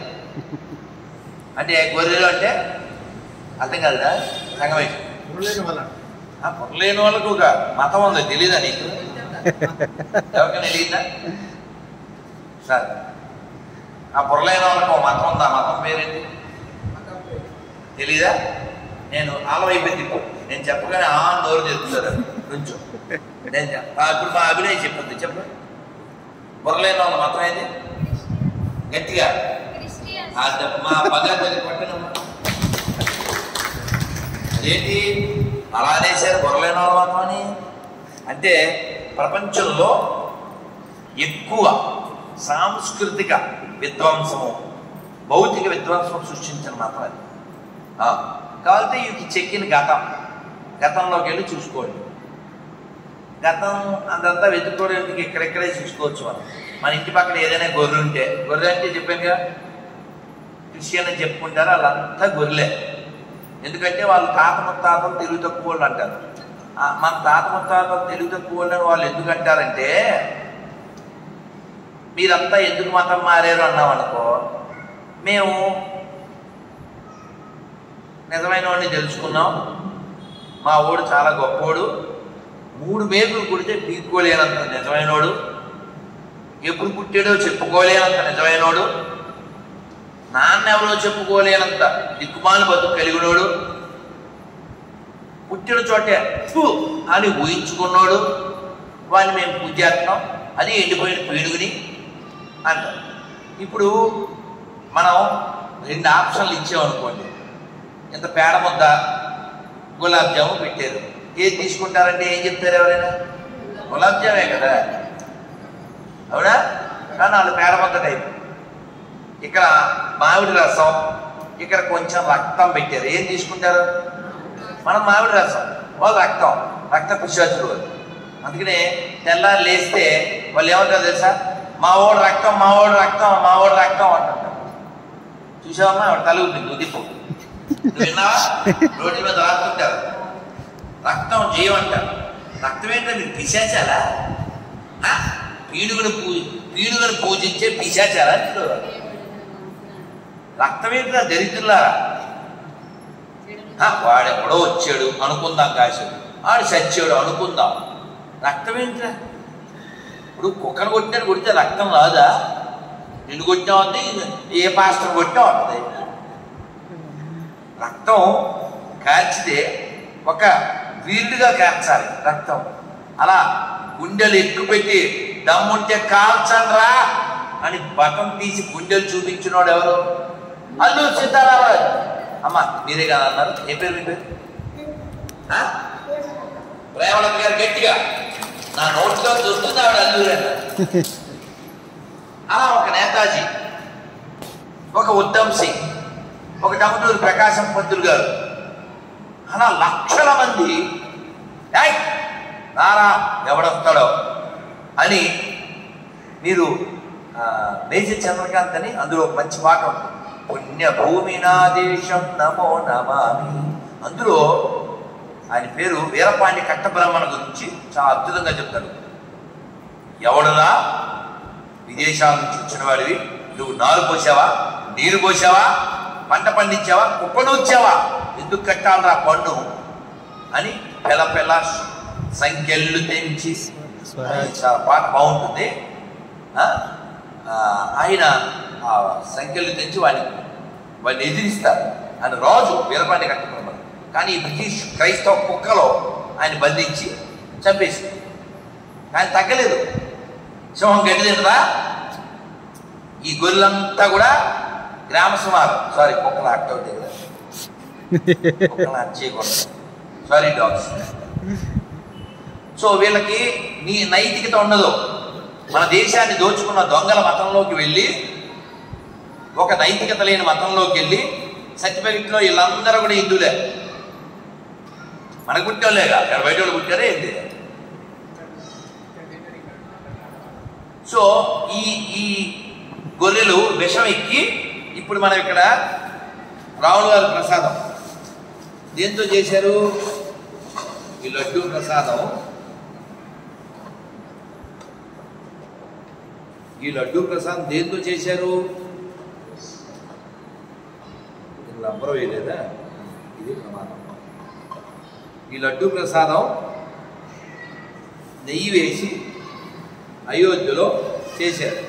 అంటే గొర్రెలు అంటే అర్థం కలదా సంగమేష్ మురళీని వల్ల ఆ పొరలేని వాళ్ళకు ఒక మతం ఉంది తెలీదా నీకు ఎవరికైనా తెలియదా సార్ ఆ పొరలేని వాళ్ళకు ఒక మతం ఉంది ఆ మతం పేరేంటి తెలీదా నేను ఆలవైపోయింది ఇప్పుడు నేను చెప్పగానే ఆ అని నోరు చెప్తారు కొంచెం నేను చెప్- ఆ, ఇప్పుడు మా అభినయ్ చెప్పింది చెప్పు పొరలేని వాళ్ళ మతం ఏంటి గట్టిగా క్రిస్టియన్స్ ఆ చెప్పు, మా పదార్థాలు పట్టనమ్మా అదేంటి అలా అనేసారు బొరలేని వాళ్ళ మతం అని అంటే ప్రపంచంలో ఎక్కువ సాంస్కృతిక విధ్వంసము భౌతిక విధ్వంసం సృష్టించిన మతం అది ఆ, కావాలంటే ఈ చెక్కిన గతం గతంలోకి వెళ్ళి చూసుకోండి గతం అదంతా వెతుక్కోవడానికి ఇక్కడెక్కడే చూసుకోవచ్చు మనం మన ఇంటి పక్కన ఏదైనా గొర్రె ఉంటే గొర్రె అంటే చెప్పానుగా క్రిస్టియన్ అని చెప్పుకుంటారు వాళ్ళంతా గొర్రెలే ఎందుకంటే వాళ్ళు తాత ముత్తాతలు తెలుగు తక్కువ వాళ్ళు అంటారు ఆ, మన తాత ముత్తాతలు తెలుగు తక్కువ వాళ్ళని వాళ్ళు ఎందుకు అంటారంటే మీరంతా ఎందుకు మతం మారారు అన్నాం అనుకో మేము నిజమైన వాడిని తెలుసుకున్నాం మా ఊడు చాలా గొప్పోడు మూడు మేకులు కుడితే పీక్కోలేనంత నిజమైనోడు ఎప్పుడు పుట్టాడో చెప్పుకోలేనంత నిజమైనోడు నాన్న ఎవరో చెప్పుకోలేనంత దిక్కుమాలి బతుకు కలిగినోడు పుట్టిన చోటే ఫు అని ఊహించుకున్నాడు వాడిని మేము పూజ చేస్తున్నాం అది ఎండిపోయిన పీడుగుని అంటాం ఇప్పుడు మనం రెండు ఆప్షన్లు ఇచ్చామనుకోండి ఇంత పేడ ముద్ద గులాబ్ జాము పెట్టారు ఏది తీసుకుంటారంటే ఏం చెప్తారు ఎవరైనా గులాబ్ జామే కదా అవునా కానీ వాళ్ళు పేడ ముద్ద టైపు ఇక్కడ మామిడి రసం ఇక్కడ కొంచెం రక్తం పెట్టారు ఏం తీసుకుంటారు మనం మామిడి రసం వాళ్ళు రక్తం రక్త పిశాచులు వాళ్ళు అందుకనే తెల్లారు లేస్తే వాళ్ళు ఏమంటారు తెలుసా మా ఓడు రక్తం మా ఓడు రక్తం మా ఓడు రక్తం అంటుంటారు చూసావమ్మా ఆవిడ తల ఊపింది ఉదిప్పు నువ్వు విన్నావా రోడ్డు మీద రాస్తుంటారు రక్తం జీవం అంటారు రక్తం ఏంటో మీరు పిశాచాలా ఆ? పీడుగును పూజ పీడుగును పూజించే పిశాచాలా మీరు రక్తం ఏంటిరా దరిద్రులారా ఆ, వాడెక్కడో వచ్చాడు అనుకుందాం కాశాడు ఆడు చచ్చాడు అనుకుందాం రక్తం ఏంటిరా ఇప్పుడు కుక్కను కొట్టినాడు కొడితే రక్తం రాదా నిన్ను కొట్టినా ఉంది ఏ పాస్టర్ కొట్టినా ఉంటుంది రక్తం కాల్చితే ఒక వీరుడుగా కాల్చాలి రక్తం అలా గుండెలు ఎక్కుపెట్టి దమ్ముంటే కాల్చండ్రా అని బటం తీసి గుండెలు చూపించినోడు ఎవరు అల్లు సీతారామరాజు అమ్మ మీరే కదా అన్నారు ఏ పేరు మీ పేరు ఆ? ప్రేమలత గారు గట్టిగా నా నోట్లో దొరుకుతుంది ఆవిడ అల్లూరి అన్నారు అలా ఒక నేతాజీ ఒక ఉత్తమ్ సింగ్ ఒక టమటూరు ప్రకాశం పంతులు గారు అలా లక్షల మంది "ఏయ్, రారా ఎవడొస్తాడో అని మీరు ఆ, మేజర్ చంద్రకాంత్ అని అందులో ఒక మంచి పాట ఉంది పుణ్య భూమి నా దేశం నమో నమామి అందులో ఆయన పేరు వీరపాండి కట్టబ్రహ్మణ గురించి చాలా అద్భుతంగా చెప్తాడు ఎవడునా విదేశాల నుంచి వచ్చిన వాడివి నువ్వు నారు పోసావా నీరు పోసావా పంట పండించావా కుప్ప నూర్చావా ఎందుకు కట్టాలరా పన్ను అని పెల పెల సంఖ్యలు తెంచి అని చాలా పాట బాగుంటుంది ఆ? ఆ, ఆయన ఆ సంఖ్యలు తెంచి వాడిని వాడిని ఎదిరిస్తారు ఆయన రాజు వీరపాండి కట్టుకున్నాడు కానీ ఈ బ్రిటిష్ క్రైస్తవ కుక్కలో ఆయన బంధించి చంపేసి ఆయన తగ్గలేదు సింహం గడ్డి తింటదా ఈ గొర్రెలంతా కూడా గ్రామ సుమారు సారీ కుక్కలు యాక్ట్ అవుతాయి కదా కుక్కలు యాక్ట్ చేయకూడదు సారీ డాగ్స్ సో వీళ్ళకి నీ నైతికత ఉండదు మన దేశాన్ని దోచుకున్న దొంగల మతంలోకి వెళ్ళి ఒక నైతికత లేని మతంలోకి వెళ్ళి సర్టిఫికెట్లో వీళ్ళందరూ కూడా హిందువులే మనకు పుట్టేవాళ్ళేగా ఇక్కడ బయట వాళ్ళు పుట్టారే ఏంటి సో ఈ ఈ గొర్రెలు విషం ఎక్కి ఇప్పుడు మనం ఇక్కడ రావుల వారి ప్రసాదం దేంతో చేశారు ఈ లడ్డూ ప్రసాదం ఈ లడ్డూ ప్రసాదం దేంతో చేశారు ఇది రబ్బరు వేయలేదా ఇది ప్రమాదం ఈ లడ్డూ ప్రసాదం నెయ్యి వేసి అయోధ్యలో చేశారు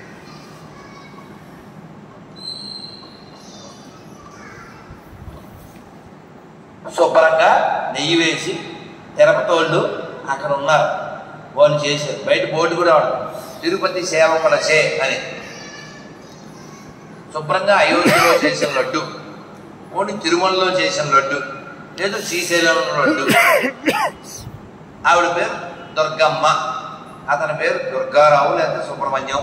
శుభ్రంగా నెయ్యి వేసి తిరుపతోళ్ళు అక్కడ ఉన్నారు వాళ్ళు చేశారు బయట బోర్డు కూడా ఉంది తిరుపతి సేవకుల చే అని శుభ్రంగా అయోధ్యలో చేసిన లడ్డు పోనీ తిరుమలలో చేసిన లడ్డు లేదు శ్రీశైలంలో లడ్డు ఆవిడ పేరు దుర్గమ్మ అతని పేరు దుర్గారావు లేదా సుబ్రహ్మణ్యం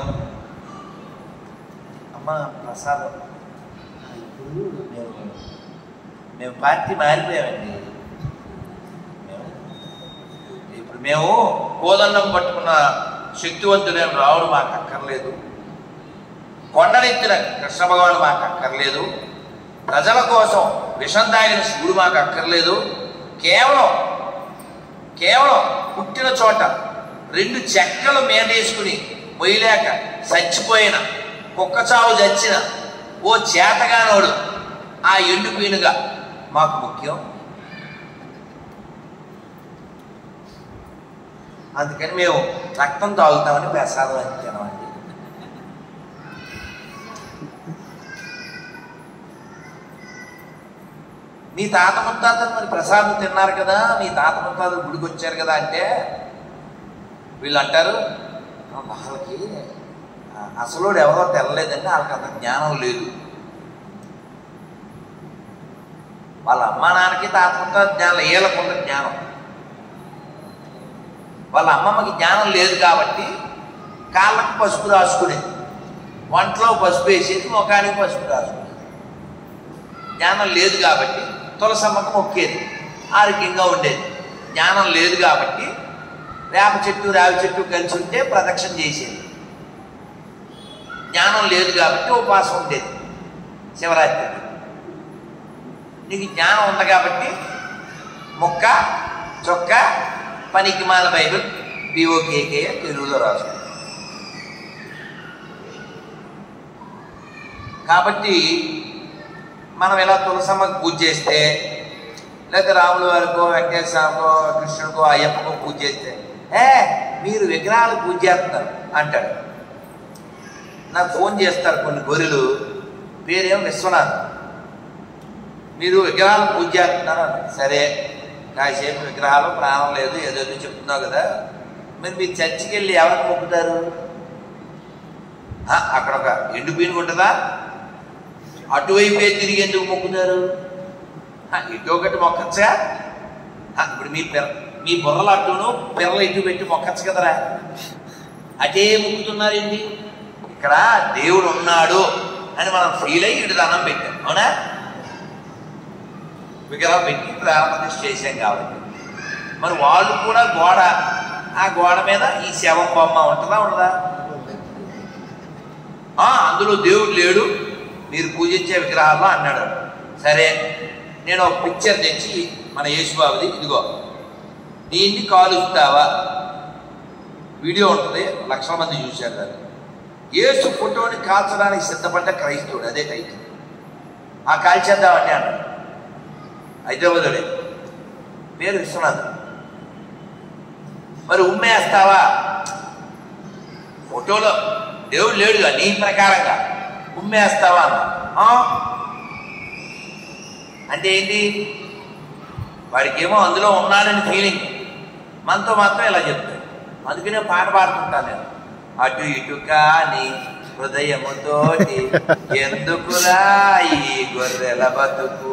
అమ్మ ప్రసాదం ఇప్పుడు మేము మేము పార్టీ మారిపోయామండి మేము ఇప్పుడు మేము కోదన్నం పట్టుకున్న శక్తివంతుడైన రావుడు మాకు అక్కర్లేదు కొండనెత్తిన కృష్ణ భగవాన్ మాకు అక్కర్లేదు ప్రజల కోసం విషం తాగిన శివుడు మాకు అక్కర్లేదు కేవలం కేవలం పుట్టిన చోట రెండు చెక్కలు మేనేసుకుని మొయ్యలేక చచ్చిపోయిన కుక్క చావు చచ్చిన ఓ చేతగానోడు ఆ ఎండిపోయినగా మాకు ముఖ్యం అందుకని మేము రక్తం తాగుతామని ప్రసాదం అని తినమండి మీ మీ తాత ముత్తాతలు మరి ప్రసాదం తిన్నారు కదా మీ తాత ముత్తాతలు గుడికి వచ్చారు కదా అంటే వీళ్ళు అంటారు "ఆ, వాళ్ళకి ఆ, అసలోడు ఎవరో తెల్లలేదండి వాళ్ళకి అంత జ్ఞానం లేదు వాళ్ళ అమ్మా నాన్నకి తాత ముత్తాత జ్ఞానం వీళ్ళకు ఉన్న జ్ఞానం వాళ్ళ అమ్మమ్మకి జ్ఞానం లేదు కాబట్టి కాళ్ళకి పసుపు రాసుకునేది వంటలో పసుపు వేసేది ముఖానికి పసుపు రాసుకునేది జ్ఞానం లేదు కాబట్టి తులసమ్మకు మొక్కేది ఆరోగ్యంగా ఉండేది జ్ఞానం లేదు కాబట్టి వేప చెట్టు రావి చెట్టు కలిసి ఉంటే ప్రదక్షిణ చేసేది జ్ఞానం లేదు కాబట్టి ఉపవాసం ఉండేది శివరాత్రికి నీకు జ్ఞానం ఉంది కాబట్టి మొక్క చొక్క పనికి మాల బైబిల్ బిఓకేకే తెలుగులో రాసు కాబట్టి మనం ఇలా తులసమ్మకి పూజ చేస్తే లేకపోతే రాముల వారికో వెంకటేశ్వర స్వామికో కృష్ణుడికో అయ్యప్పకో పూజ చేస్తే ఏ మీరు విగ్రహాలు పూజ చేస్తున్నారు అంటాడు నాకు ఫోన్ చేస్తారు కొన్ని గొర్రెలు పేరేమో విశ్వనాథ్ మీరు విగ్రహాలు పూజ చేస్తున్నారు అన్నారు. సరే కాసేపు విగ్రహాలు ప్రాణం లేదు ఏదేదో చెప్తున్నావు కదా మరి మీరు చర్చికి వెళ్ళి ఎవరికి మొక్కుతారు ఆ, అక్కడ ఒక ఎండు పీనుగు ఉంటుందా అటువైపే తిరిగి ఎందుకు మొక్కుతారు ఆ, ఇటు ఒకటి మొక్కచ్చా ఆ, ఇప్పుడు మీ పిర మీ బుర్రలు అట్టును పిర్రలు ఇటు పెట్టి మొక్కచ్చు కదరా అటే మొక్కుతున్నారేంటి ఇక్కడ దేవుడు ఉన్నాడు అని మనం ఫీల్ అయ్యి ఇటు దండం పెట్టాం అవునా విగ్రహం పెట్టి ప్రారంభం చేశాం కాబట్టి మరి వాళ్ళు కూడా గోడ ఆ గోడ మీద ఈ శవం బొమ్మ ఉంటుందా ఉండదా ఆ, అందులో దేవుడు లేడు మీరు పూజించే విగ్రహాల్లో అన్నాడు సరే నేను ఒక పిక్చర్ తెచ్చి మన యేసుబాబుది ఇదిగో దీన్ని కాలుస్తావా వీడియో ఉంటుంది లక్షల మంది చూశారు దాన్ని యేసు ఫోటోని కాల్చడానికి సిద్ధపడ్డ క్రైస్తవుడు అదే టైటిల్ ఆ కాల్చేద్దామని అన్నాడు హైదరాబాదుడే పేరు విశ్వనాథ్ మరి ఉమ్మేస్తావా ఫోటోలో దేవుడు లేడుగా నీ ప్రకారంగా ఉమ్మేస్తావా అన్న "ఆ." అంటే ఏంటి వాడికేమో అందులో ఉన్నాడని ఫీలింగ్ మనతో మాత్రం ఇలా చెప్తాడు అందుకనే పాట పాడుకుంటాను నేను అటు ఇటు కాని హృదయముతోటి ఎందుకురా ఈ గొర్రెల బతుకు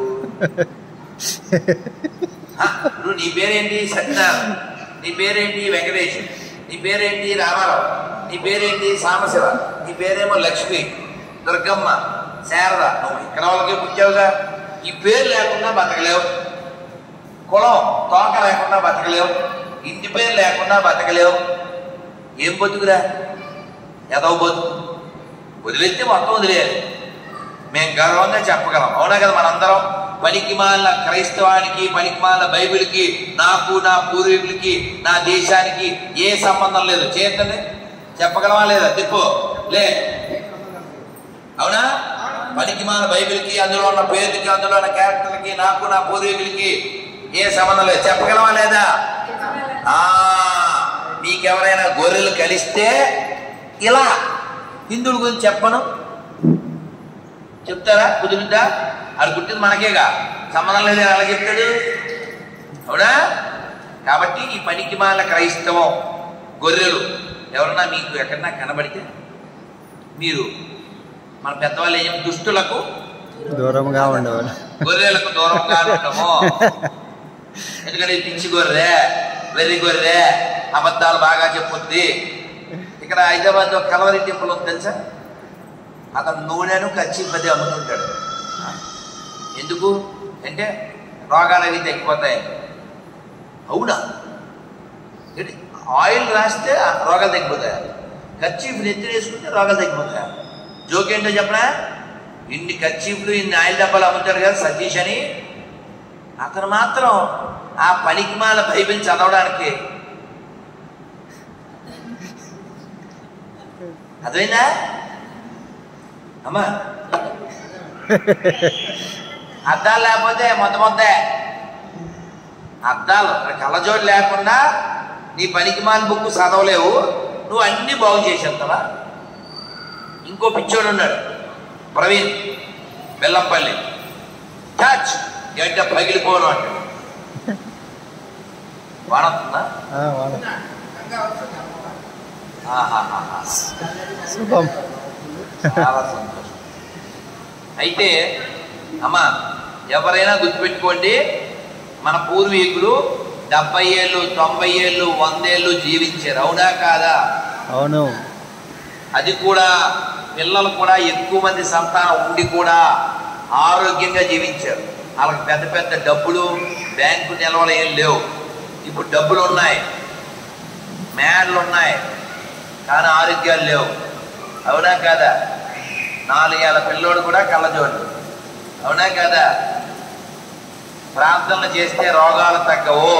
ఆ, ఇప్పుడు నీ పేరేంటి సత్యనారాయణ నీ పేరేంటి వెంకటేష్ నీ పేరేంటి రామారావు నీ పేరేంటి సాంబశివ నీ పేరేమో లక్ష్మి దుర్గమ్మ శారద నువ్వు ఇక్కడ వాళ్ళకే పుట్టావుగా ఈ పేరు లేకుండా బతకలేవు కులం తోక లేకుండా బతకలేవు ఇంటి పేరు లేకుండా బతకలేవు ఏం బతుకురా ఎదవ బతుకు వదిలేస్తే మొత్తం వదిలేయాలి మేము గర్వంగా చెప్పగలం అవునా కదా మనందరం పనికిమాలిన క్రైస్తవానికి పనికిమాలిన బైబిల్కి నాకు నా పూర్వీకులకి నా దేశానికి ఏ సంబంధం లేదు చేతండి చెప్పగలమా లేదా తిప్పు లే అవునా పనికిమాల బైబిల్కి అందులో ఉన్న పేరుకి అందులో ఉన్న క్యారెక్టర్లకి నాకు నా పూర్వీకులకి ఏ సంబంధం లేదు చెప్పగలమా లేదా ఆ మీకెవరైనా గొర్రెలు కలిస్తే ఇలా హిందువుల గురించి చెప్పను చెప్తారా కుదురుద్దా అది పుట్టింది మనకేగా సంబంధం లేదని అలా చెప్తాడు అవునా కాబట్టి ఈ పనికి మాల క్రైస్తవం గొర్రెలు ఎవరన్నా మీకు ఎక్కడన్నా కనబడితే మీరు మన పెద్దవాళ్ళు ఏం దుష్టులకు దూరంగా ఉండవాలి గొర్రెలకు దూరంగా ఉండము ఎందుకంటే ఇది పిచ్చి గొర్రె వెర్రి గొర్రె అబద్ధాలు బాగా చెప్పుద్ది ఇక్కడ హైదరాబాద్ కలవరి టెంపుల్ ఉంది తెలుసా అతను నూనెను కచ్చి పది అమ్ముతుంటాడు ఎందుకు అంటే రోగాలు అవి తగ్గిపోతాయి అవునా ఏంటి ఆయిల్ రాస్తే ఆ రోగాలు తగ్గిపోతాయి కచ్చీఫ్లు ఎత్తి వేసుకుంటే రోగాలు తగ్గిపోతాయి జోకేంటో చెప్పనా ఇన్ని కచ్చీఫ్లు ఇన్ని ఆయిల్ డబ్బాలు అమ్ముతాడు కదా సతీష్ అని అతను మాత్రం ఆ పనికిమాల బైబిల్ చదవడానికి అదైనా అమ్మా అద్దాలు లేకపోతే మొత్త మొత్తే అద్దాలు కళ్ళజోడు లేకుండా నీ పనికిమాల బుక్ చదవలేవు నువ్వు అన్ని బాగు చేసేస్తావా ఇంకో పిచ్చోడు ఉన్నాడు ప్రవీణ్ బెల్లంపల్లి టచ్ గడ్డ పగిలిపోను అంట వానొస్తుందా ఆ, వాడు. ఆహాహాహా. శుభం చాలా సంతోషం అయితే అమ్మా ఎవరైనా గుర్తుపెట్టుకోండి మన పూర్వీకులు డెబ్బై ఏళ్ళు తొంభై ఏళ్ళు వందేళ్ళు జీవించారు అవునా కాదా అవును అది కూడా పిల్లలు కూడా ఎక్కువ మంది సంతానం ఉండి కూడా ఆరోగ్యంగా జీవించారు వాళ్ళకి పెద్ద పెద్ద డబ్బులు బ్యాంకు నిల్వలు ఏం లేవు ఇప్పుడు డబ్బులు ఉన్నాయి మేడలు ఉన్నాయి కానీ ఆరోగ్యాలు లేవు అవునా కాదా నాలుగేళ్ల పిల్లోడు కూడా కళ్ళజోడు అవునా కాదా ప్రార్థనలు చేస్తే రోగాలు తగ్గవు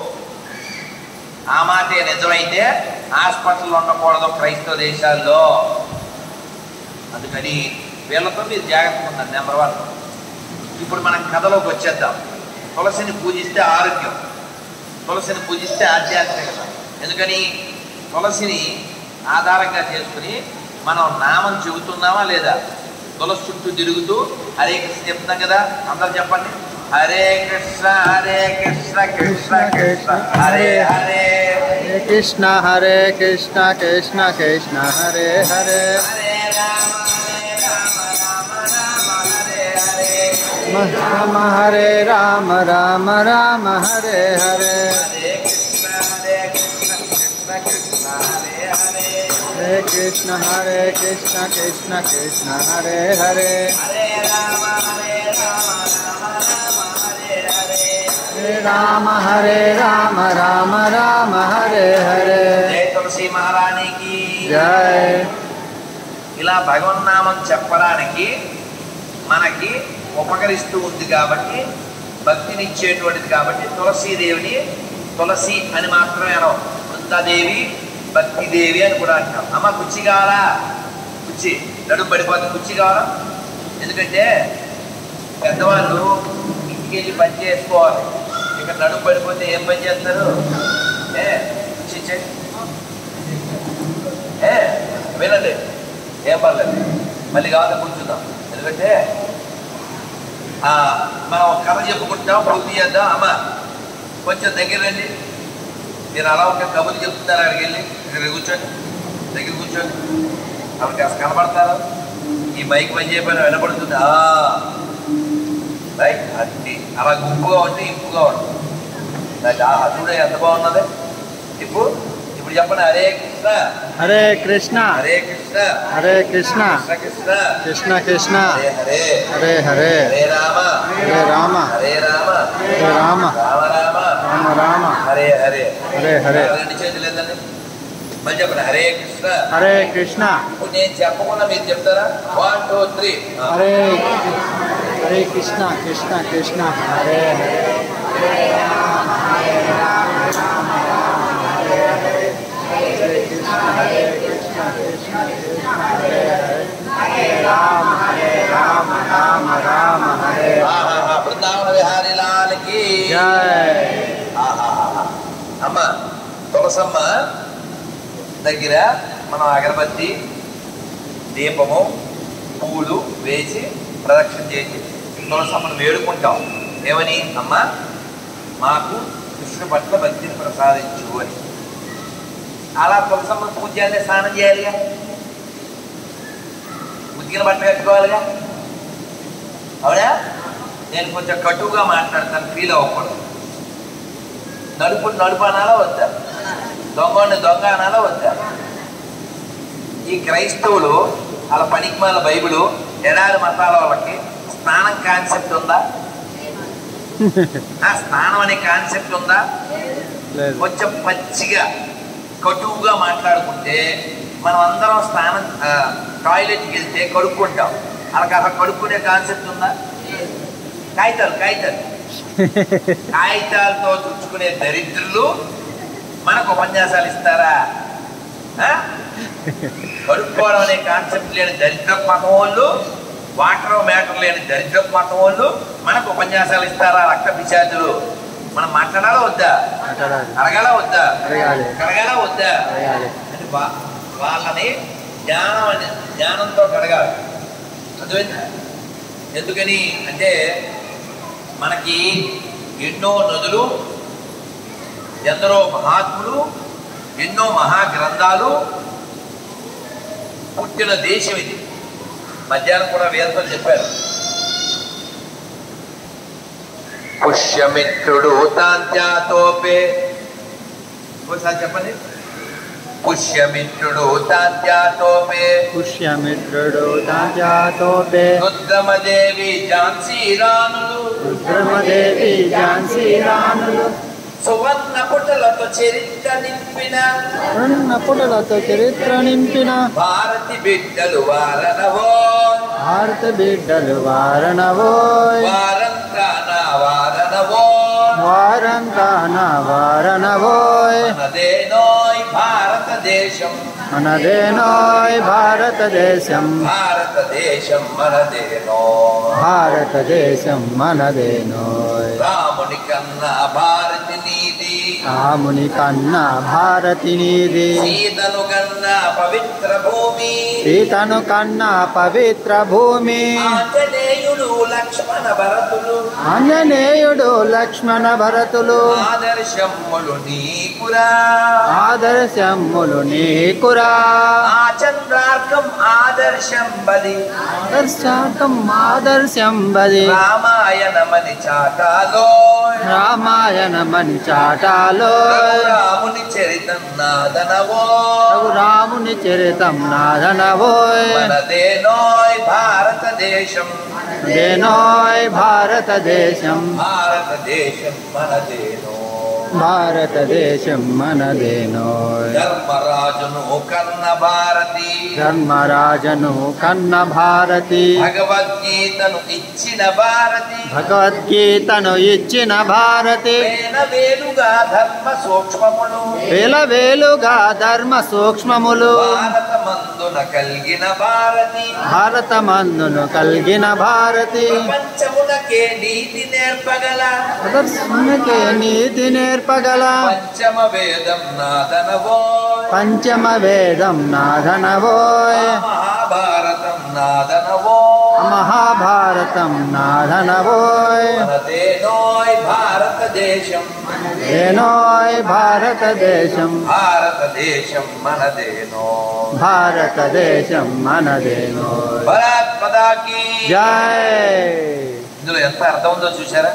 ఆ మాటే నిజమైతే హాస్పిటల్ ఉండకూడదు క్రైస్తవ దేశాల్లో అందుకని వీళ్ళతో మీరు జాగ్రత్తగా ఉండండి నెంబర్ వన్ ఇప్పుడు మనం కథలోకి వచ్చేద్దాం తులసిని పూజిస్తే ఆరోగ్యం తులసిని పూజిస్తే ఆధ్యాత్మికత ఎందుకని తులసిని ఆధారంగా చేసుకుని మనం నామం చెబుతున్నామా లేదా తులసి చుట్టూ తిరుగుతూ హరే కృష్ణ చెప్తున్నాం కదా అందరు చెప్పండి హరే కృష్ణ హరే కృష్ణ కృష్ణ కృష్ణ హరే హరే హరే కృష్ణ హరే కృష్ణ కృష్ణ కృష్ణ హరే హరే హరే రామ హరే రామ రామ రామ హరే హరే రామ హరే రామ రామ రామ హరే హరే హరే కృష్ణ హరే కృష్ణ కృష్ణ కృష్ణ హరే హరే హరే కృష్ణ హరే కృష్ణ కృష్ణ కృష్ణ హరే హరే హరే రామ హరే రామ రామ రామ హరే హరే హరే రామ హరే రామ రామ రామ హరే హరే జై తులసి మహారాణికి జై ఇలా భగవన్నామం చెప్పడానికి మనకి ఉపకరిస్తూ ఉంది కాబట్టి భక్తినిచ్చేటువంటిది కాబట్టి తులసీదేవిని తులసి అని మాత్రమే అనం బృందాదేవి భక్తిదేవి అని కూడా అంటాం అమ్మ కుర్చీ కావాలా కుర్చీ నడుము పడిపోతుంది కుర్చీ కావాలా ఎందుకంటే పెద్దవాళ్ళు ఇంటికి వెళ్ళి పని చేసుకోవాలి ఇక్కడ నడుము పడిపోతే ఏం పని చేస్తారు ఏ కుర్చీ ఇచ్చేయి. ఏ వినండి ఏం పర్లేదు మళ్ళీ కావాలి కూర్చుందాం ఎందుకంటే ఆ, మనం కథ చెప్పుకుంటాం పూర్తి చేద్దాం అమ్మ కొంచెం దగ్గర రండి మీరు అలా ఒక కబుర్లు చెప్తున్నారు అక్కడికి వెళ్ళి ఇక్కడ కూర్చోండి దగ్గర కూర్చోండి అక్కడ కాస్త కనబడతారు ఈ మైక్ పని చేయకపోయినా వినపడుతుంది ఆ, రైట్ అది అలా గుంపుగా ఉంటే ఇంపుగా ఉంటుంది నాకు ఆ చూడే ఎంత బాగున్నది ఇప్పుడు ఇప్పుడు చెప్పండి హరే కృష్ణ హరే కృష్ణ హరే కృష్ణ హరే కృష్ణ కృష్ణ కృష్ణ కృష్ణ కృష్ణ హరే హరే హరే హరే హరే రామ హరే రామ హరే రామ హరే రామ రామ రామ రామ రామ హరే హరే హరే హరే రెండు చేతులు ఏంటండి మళ్ళీ చెప్పండి హరే కృష్ణ హరే కృష్ణ ఇప్పుడు నేను చెప్పకుండా మీరు చెప్తారా one two three Hare Hare Krishna Krishna Krishna Hare Hare Hare Krishna Hare Krishna Krishna Krishna Hare Hare Hare Rama Hare Rama Rama Rama Hare బృందావన విహారీ లాల్కి జై ఆహాహాహా. అమ్మ తులసమ్మ దగ్గర మనం అగరబత్తి దీపము పూలు వేసి ప్రదక్షిణ చేసి తులసమ్మను వేడుకుంటాం ఏమని అమ్మ మాకు కృష్ణ పట్ల భక్తిని ప్రసాదించు అని అలా తులసమ్మ పూజ చేయాలి స్నానం చేయాలిగా ఉతికిన బట్ట కట్టుకోవాలిగా అవునా నేను కొంచెం కటువుగా మాట్లాడతాను ఫీల్ అవ్వకూడదు నడుపు నడుపు అనాలా వద్దా దొంగని దొంగ అనాలా వద్దా ఈ క్రైస్తవులు వాళ్ళ పనికిమాల బైబిలు ఎడారి మతాల వాళ్ళకి స్నానం కాన్సెప్ట్ ఉందా ఆ స్నానం అనే కాన్సెప్ట్ ఉందా లేదు కొంచెం పచ్చిగా కటువుగా మాట్లాడుకుంటే మనం అందరం స్నానం ఆ, టాయిలెట్కి వెళ్తే కడుక్కుంటాం వాళ్ళకి అసలు కడుక్కునే కాన్సెప్ట్ ఉందా కాగితాలు కాగితాలు కాగితాలతో తుడుచుకునే దరిద్రులు మనకు ఉపన్యాసాలు ఇస్తారా ఆ? కడుక్కోవడం అనే కాన్సెప్ట్ లేని దరిద్ర మతం వాళ్ళు వాటర్ మ్యాటర్ లేని దరిద్ర మతం వాళ్ళు మనకు ఉపన్యాసాలు ఇస్తారా రక్త పిశాచులు మనం మాట్లాడాలా వద్దా మాట్లాడాలి అడగాల వద్దా అడగాలి. కడగాల వద్దా అడగాలి. అంటే వా- వాళ్ళని జ్ఞానం అని జ్ఞానంతో కడగాలి అర్థమైందా ఎందుకని అంటే మనకి ఎన్నో నదులు ఎందరో మహాత్ములు ఎన్నో మహాగ్రంథాలు పుట్టిన దేశం ఇది మధ్యాహ్నం కూడా వేదతో చెప్పారు పుష్యమిత్రుడు తాంత్యాతోపే ఒకసారి చెప్పండి పుష్యమిత్రుడు తాంత్యాతోపే పుష్యమిత్రుడు తాజాతోపే రుద్రమదేవి ఝాన్సీ రాణులు రుద్రమదేవి ఝాన్సీ రాణులు సువర్ణ పుటలతో చరిత్ర నింపిన అరుణ పుటలతో చరిత్ర నింపిన భారతి బిడ్డలు వారనవో భారత బిడ్డలు వారణవోయ్ వారంతా నా వారనవో వారంతా నా వారణవోయ్ మనదేనోయ్ భారతదేశం మనదేనోయ్ భారతదేశం భారతదేశం మనదేనో భారతదేశం మనదేనోయ్ రాముని కన్నా భారతి నీది రాముని కన్నా భారతినిది సీతను కన్నా పవిత్ర భూమి సీతను కన్నా పవిత్ర భూమి ఆంజనేయుడు లక్ష్మణ భరతులు ఆంజనేయుడు లక్ష్మణ భరతులు ఆదర్శములు నీకురా ఆదర్శములు నీకురా ఆ చంద్రార్కం ఆదర్శం బలి ఆదర్శాకం ఆదర్శం బది రామాయణమని చాటాలో రామాయణమని చాటాలో రాముని చరితం నాదనవో రాముని చరితం నాదనవోయ్ మనదేనోయ్ భారతదేశం దేనోయ్ భారతదేశం భారతదేశం మనదేనో భారతదేశం మనదేనోయ్ ధర్మరాజును కన్న భారతి ధర్మరాజను కన్న భారతి భగవద్గీతను ఇచ్చిన భారతి భగవద్గీతను ఇచ్చిన భారతి వేల వేలుగా ధర్మ సూక్ష్మములు వేల వేలుగా ధర్మ సూక్ష్మములు భారత మందున కలిగిన భారతి భారతమందును కలిగిన భారతి ప్రపంచమునకే నీతి నేర్పగల ప్రదర్శనకే నీతి నేర్పగల పంచమ వేదం నాదనవో పంచమ వేదం నాధనవోయ్ మహాభారతం నాదనవో మహాభారతం నాధనవోయ్ మనదేనోయ్ భారతదేశం ఏనోయ్ భారతదేశం భారతదేశం మనదేనో భారతదేశం మనదేనోయ్ భరత్ పదాకి జై ఇందులో ఎంత అర్థం ఉందో చూసారా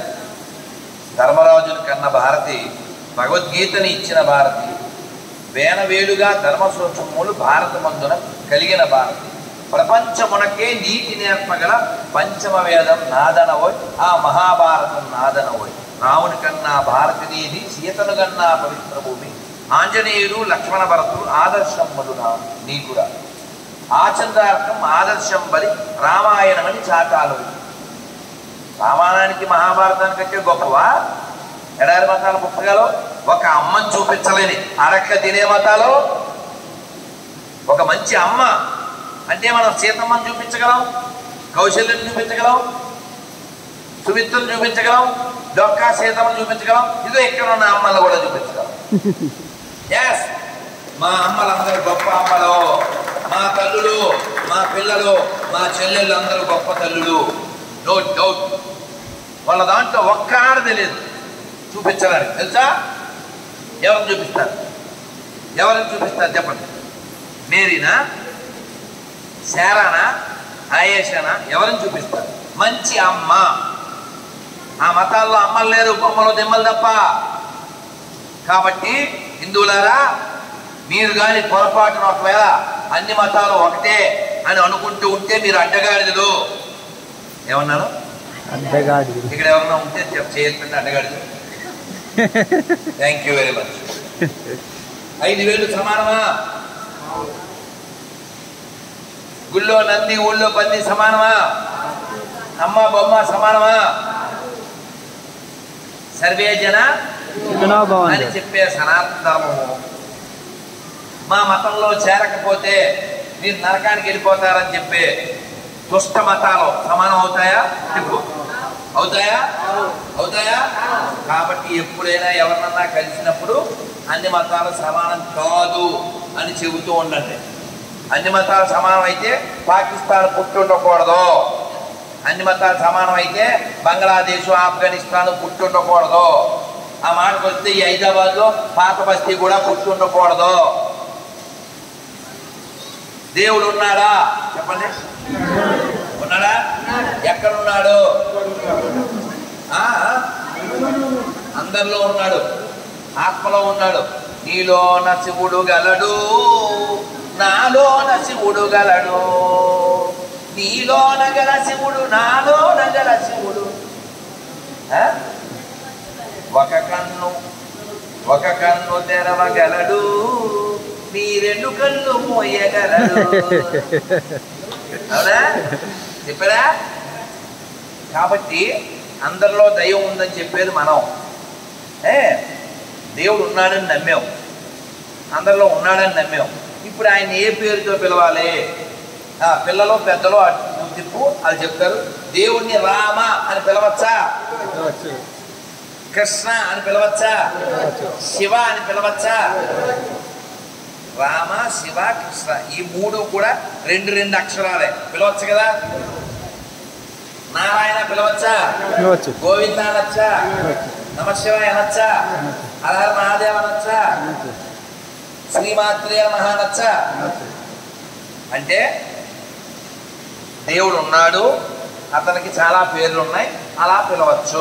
ధర్మరాజుని కన్న భారతి భగవద్గీతని ఇచ్చిన భారతి వేల వేలుగా ధర్మ సూక్ష్మములు భారతమందున కలిగిన భారతి ప్రపంచమునకే నీతి నేర్పగల పంచమ వేదం నాదనవోయ్ ఆ మహాభారతం నాదనవోయ్ రాముని కన్నా భారతి నీది సీతను కన్నా పవిత్ర భూమి ఆంజనేయుడు లక్ష్మణ భరతులు ఆదర్శములునా నీకురా ఆచంద్రార్థం ఆదర్శం బలి రామాయణమని చాటాలు రామాయణానికి మహాభారతానికి కంటే గొప్పవా ఎడారి మతాల పుస్తకాలు ఒక అమ్మని చూపించలేని అరక్క తినే మతాలు ఒక మంచి అమ్మ అంటే మనం సీతమ్మని చూపించగలం కౌశల్యం చూపించగలం సుమిత్రను చూపించగలం డొక్కా సీతమ్మను చూపించగలం ఇదో ఇక్కడ ఉన్న అమ్మలను కూడా చూపించగలం ఎస్ మా అమ్మలందరూ గొప్ప అమ్మలు మా తల్లులు మా పిల్లలు మా చెల్లెళ్ళు అందరూ గొప్ప తల్లులు నో డౌట్ వాళ్ళ దాంట్లో ఒక్క ఆడది లేదు చూపించడానికి తెలుసా ఎవరిని చూపిస్తారు ఎవరిని చూపిస్తారు చెప్పండి మేరీనా శారానా ఆయేషానా ఎవరిని చూపిస్తారు మంచి అమ్మ ఆ మతాల్లో అమ్మలు లేరు బొమ్మలు దెమ్మలు తప్ప కాబట్టి హిందువులారా మీరు కానీ పొరపాటున ఒకవేళ అన్ని మతాలు ఒకటే అని అనుకుంటూ ఉంటే మీరు అడ్డగాడిదలు ఏమన్నారు అడ్డగాడి ఇక్కడ ఎవరన్నా ఉంటే చెప్ చేయొచ్చండి అడ్డగాడిదు థ్యాంక్ యూ వెరీ మచ్ ఐదు వేలు సమానమా గుళ్ళో నంది ఊళ్ళో పంది సమానమా అమ్మ బొమ్మ సమానమా సర్వే జన సుఖినో అని భవంతు చెప్పే సనాతన ధర్మము మా మతంలో చేరకపోతే మీరు నరకానికి వెళ్ళిపోతారని చెప్పే దుష్ట మతాలు సమానం అవుతాయా చెప్పు అవుతాయా అవుతాయా కాబట్టి ఎప్పుడైనా ఎవరినన్నా కలిసినప్పుడు అన్ని మతాలు సమానం కాదు అని చెబుతూ ఉండండి అన్ని మతాలు సమానం అయితే పాకిస్తాన్ పుట్టి ఉండకూడదు అన్ని మతాలు సమానం అయితే బంగ్లాదేశ్ ఆఫ్ఘనిస్తాన్ పుట్టుండకూడదు ఆ మాటకు వస్తే ఈ హైదరాబాద్లో పాత బస్తీ కూడా పుట్టుండకూడదు దేవుడు ఉన్నాడా చెప్పండి ఉన్నాడా ఎక్కడున్నాడు ఆ? అందరిలో ఉన్నాడు ఆత్మలో ఉన్నాడు నీలోన శివుడు గలడు నాలోన శివుడు గలడు నీలోన గల శివుడు నాలోన గల శివుడు ఆ? ఒక కన్ను ఒక కన్ను తెరవగలడు నీ రెండు కళ్ళు మోయగలడు అవునా చెప్పారా కాబట్టి అందరిలో దైవం ఉందని చెప్పేది మనం ఏ దేవుడు ఉన్నాడని నమ్మాం అందరిలో ఉన్నాడని నమ్మాం ఇప్పుడు ఆయన ఏ పేరుతో పిలవాలి ఆ, పిల్లలు పెద్దలు అటు నువ్వు తిప్పు అది చెప్తారు దేవుణ్ణి రామ అని పిలవచ్చా కృష్ణ అని పిలవచ్చా శివ అని పిలవచ్చా రామ శివ కృష్ణ ఈ మూడు కూడా రెండు రెండు అక్షరాలే పిలవచ్చు కదా నారాయణ పిలవచ్చా పిలవచ్చు. గోవింద అనొచ్చా నమ శివాయ అనొచ్చా అలహర్ మహాదేవ్ అనొచ్చా శ్రీమాత్రే నమః అనొచ్చా అంటే దేవుడు ఉన్నాడు అతనికి చాలా పేర్లు ఉన్నాయి అలా పిలవచ్చు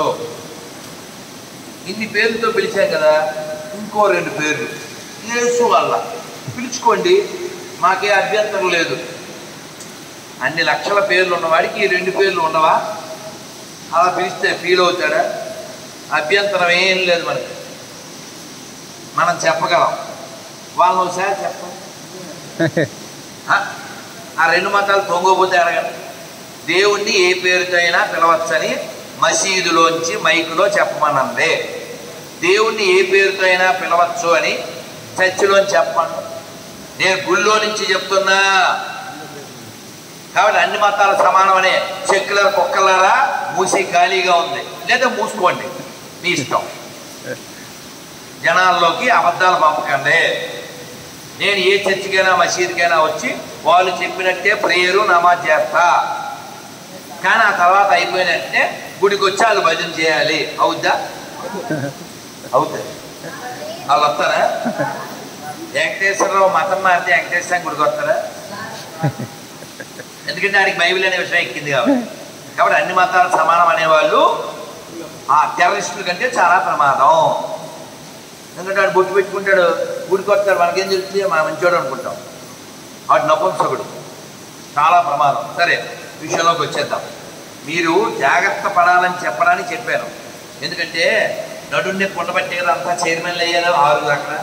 ఇన్ని పేర్లతో పిలిచాం కదా ఇంకో రెండు పేర్లు యేసు వల్ల పిలుచుకోండి మాకే అభ్యంతరం లేదు అన్ని లక్షల పేర్లు ఉన్నవాడికి ఈ రెండు పేర్లు ఉండవా అలా పిలిస్తే ఫీల్ అవుతాడా అభ్యంతరం ఏం లేదు మనకి మనం చెప్పగలం వాళ్ళని ఒకసారి చెప్పం ఆ? ఆ రెండు మతాలు తొంగపోతే అడగండి దేవుణ్ణి ఏ పేరుతో అయినా పిలవచ్చని మసీదులోంచి మైకులో చెప్పమనంది దేవుణ్ణి ఏ పేరుతో అయినా పిలవచ్చు అని చర్చిలోంచి చెప్పండి నేను గుళ్ళో నుంచి చెప్తున్నా కాబట్టి అన్ని మతాలు సమానమనే సెక్యులర్ కుక్కలారా మూసి ఖాళీగా ఉంది లేదా మూసుకోండి మీ ఇష్టం జనాల్లోకి అబద్ధాలు పంపకండి నేను ఏ చర్చికైనా మసీదుకైనా వచ్చి వాళ్ళు చెప్పినట్టే ప్రేయరు నమాజ్ చేస్తా కానీ ఆ తర్వాత అయిపోయినట్టే గుడికి వచ్చి వాళ్ళు భజన చేయాలి అవుద్దా అవుతుంది వాళ్ళు వస్తారా వెంకటేశ్వరరావు మతం మారితే వెంకటేశ్వర గుడికి వస్తారా ఎందుకంటే ఆడికి బైబిల్ అనే విషయం ఎక్కింది కాబట్టి కాబట్టి అన్ని మతాలు సమానం అనేవాళ్ళు ఆ టెర్రరిస్టుల కంటే చాలా ప్రమాదం ఎందుకంటే వాడు బొట్టు పెట్టుకుంటాడు గుడికి వస్తాడు మనకేం తెలుస్తుంది మన మంచోడు అనుకుంటాం వాడు నపుంసకుడు చాలా ప్రమాదం సరే విషయంలోకి వచ్చేద్దాం మీరు జాగ్రత్త పడాలని చెప్పడానికి చెప్పాను ఎందుకంటే నడుండి కొండబట్టే కదా అంతా చైర్మన్లు అయ్యారు ఆరు అక్కడ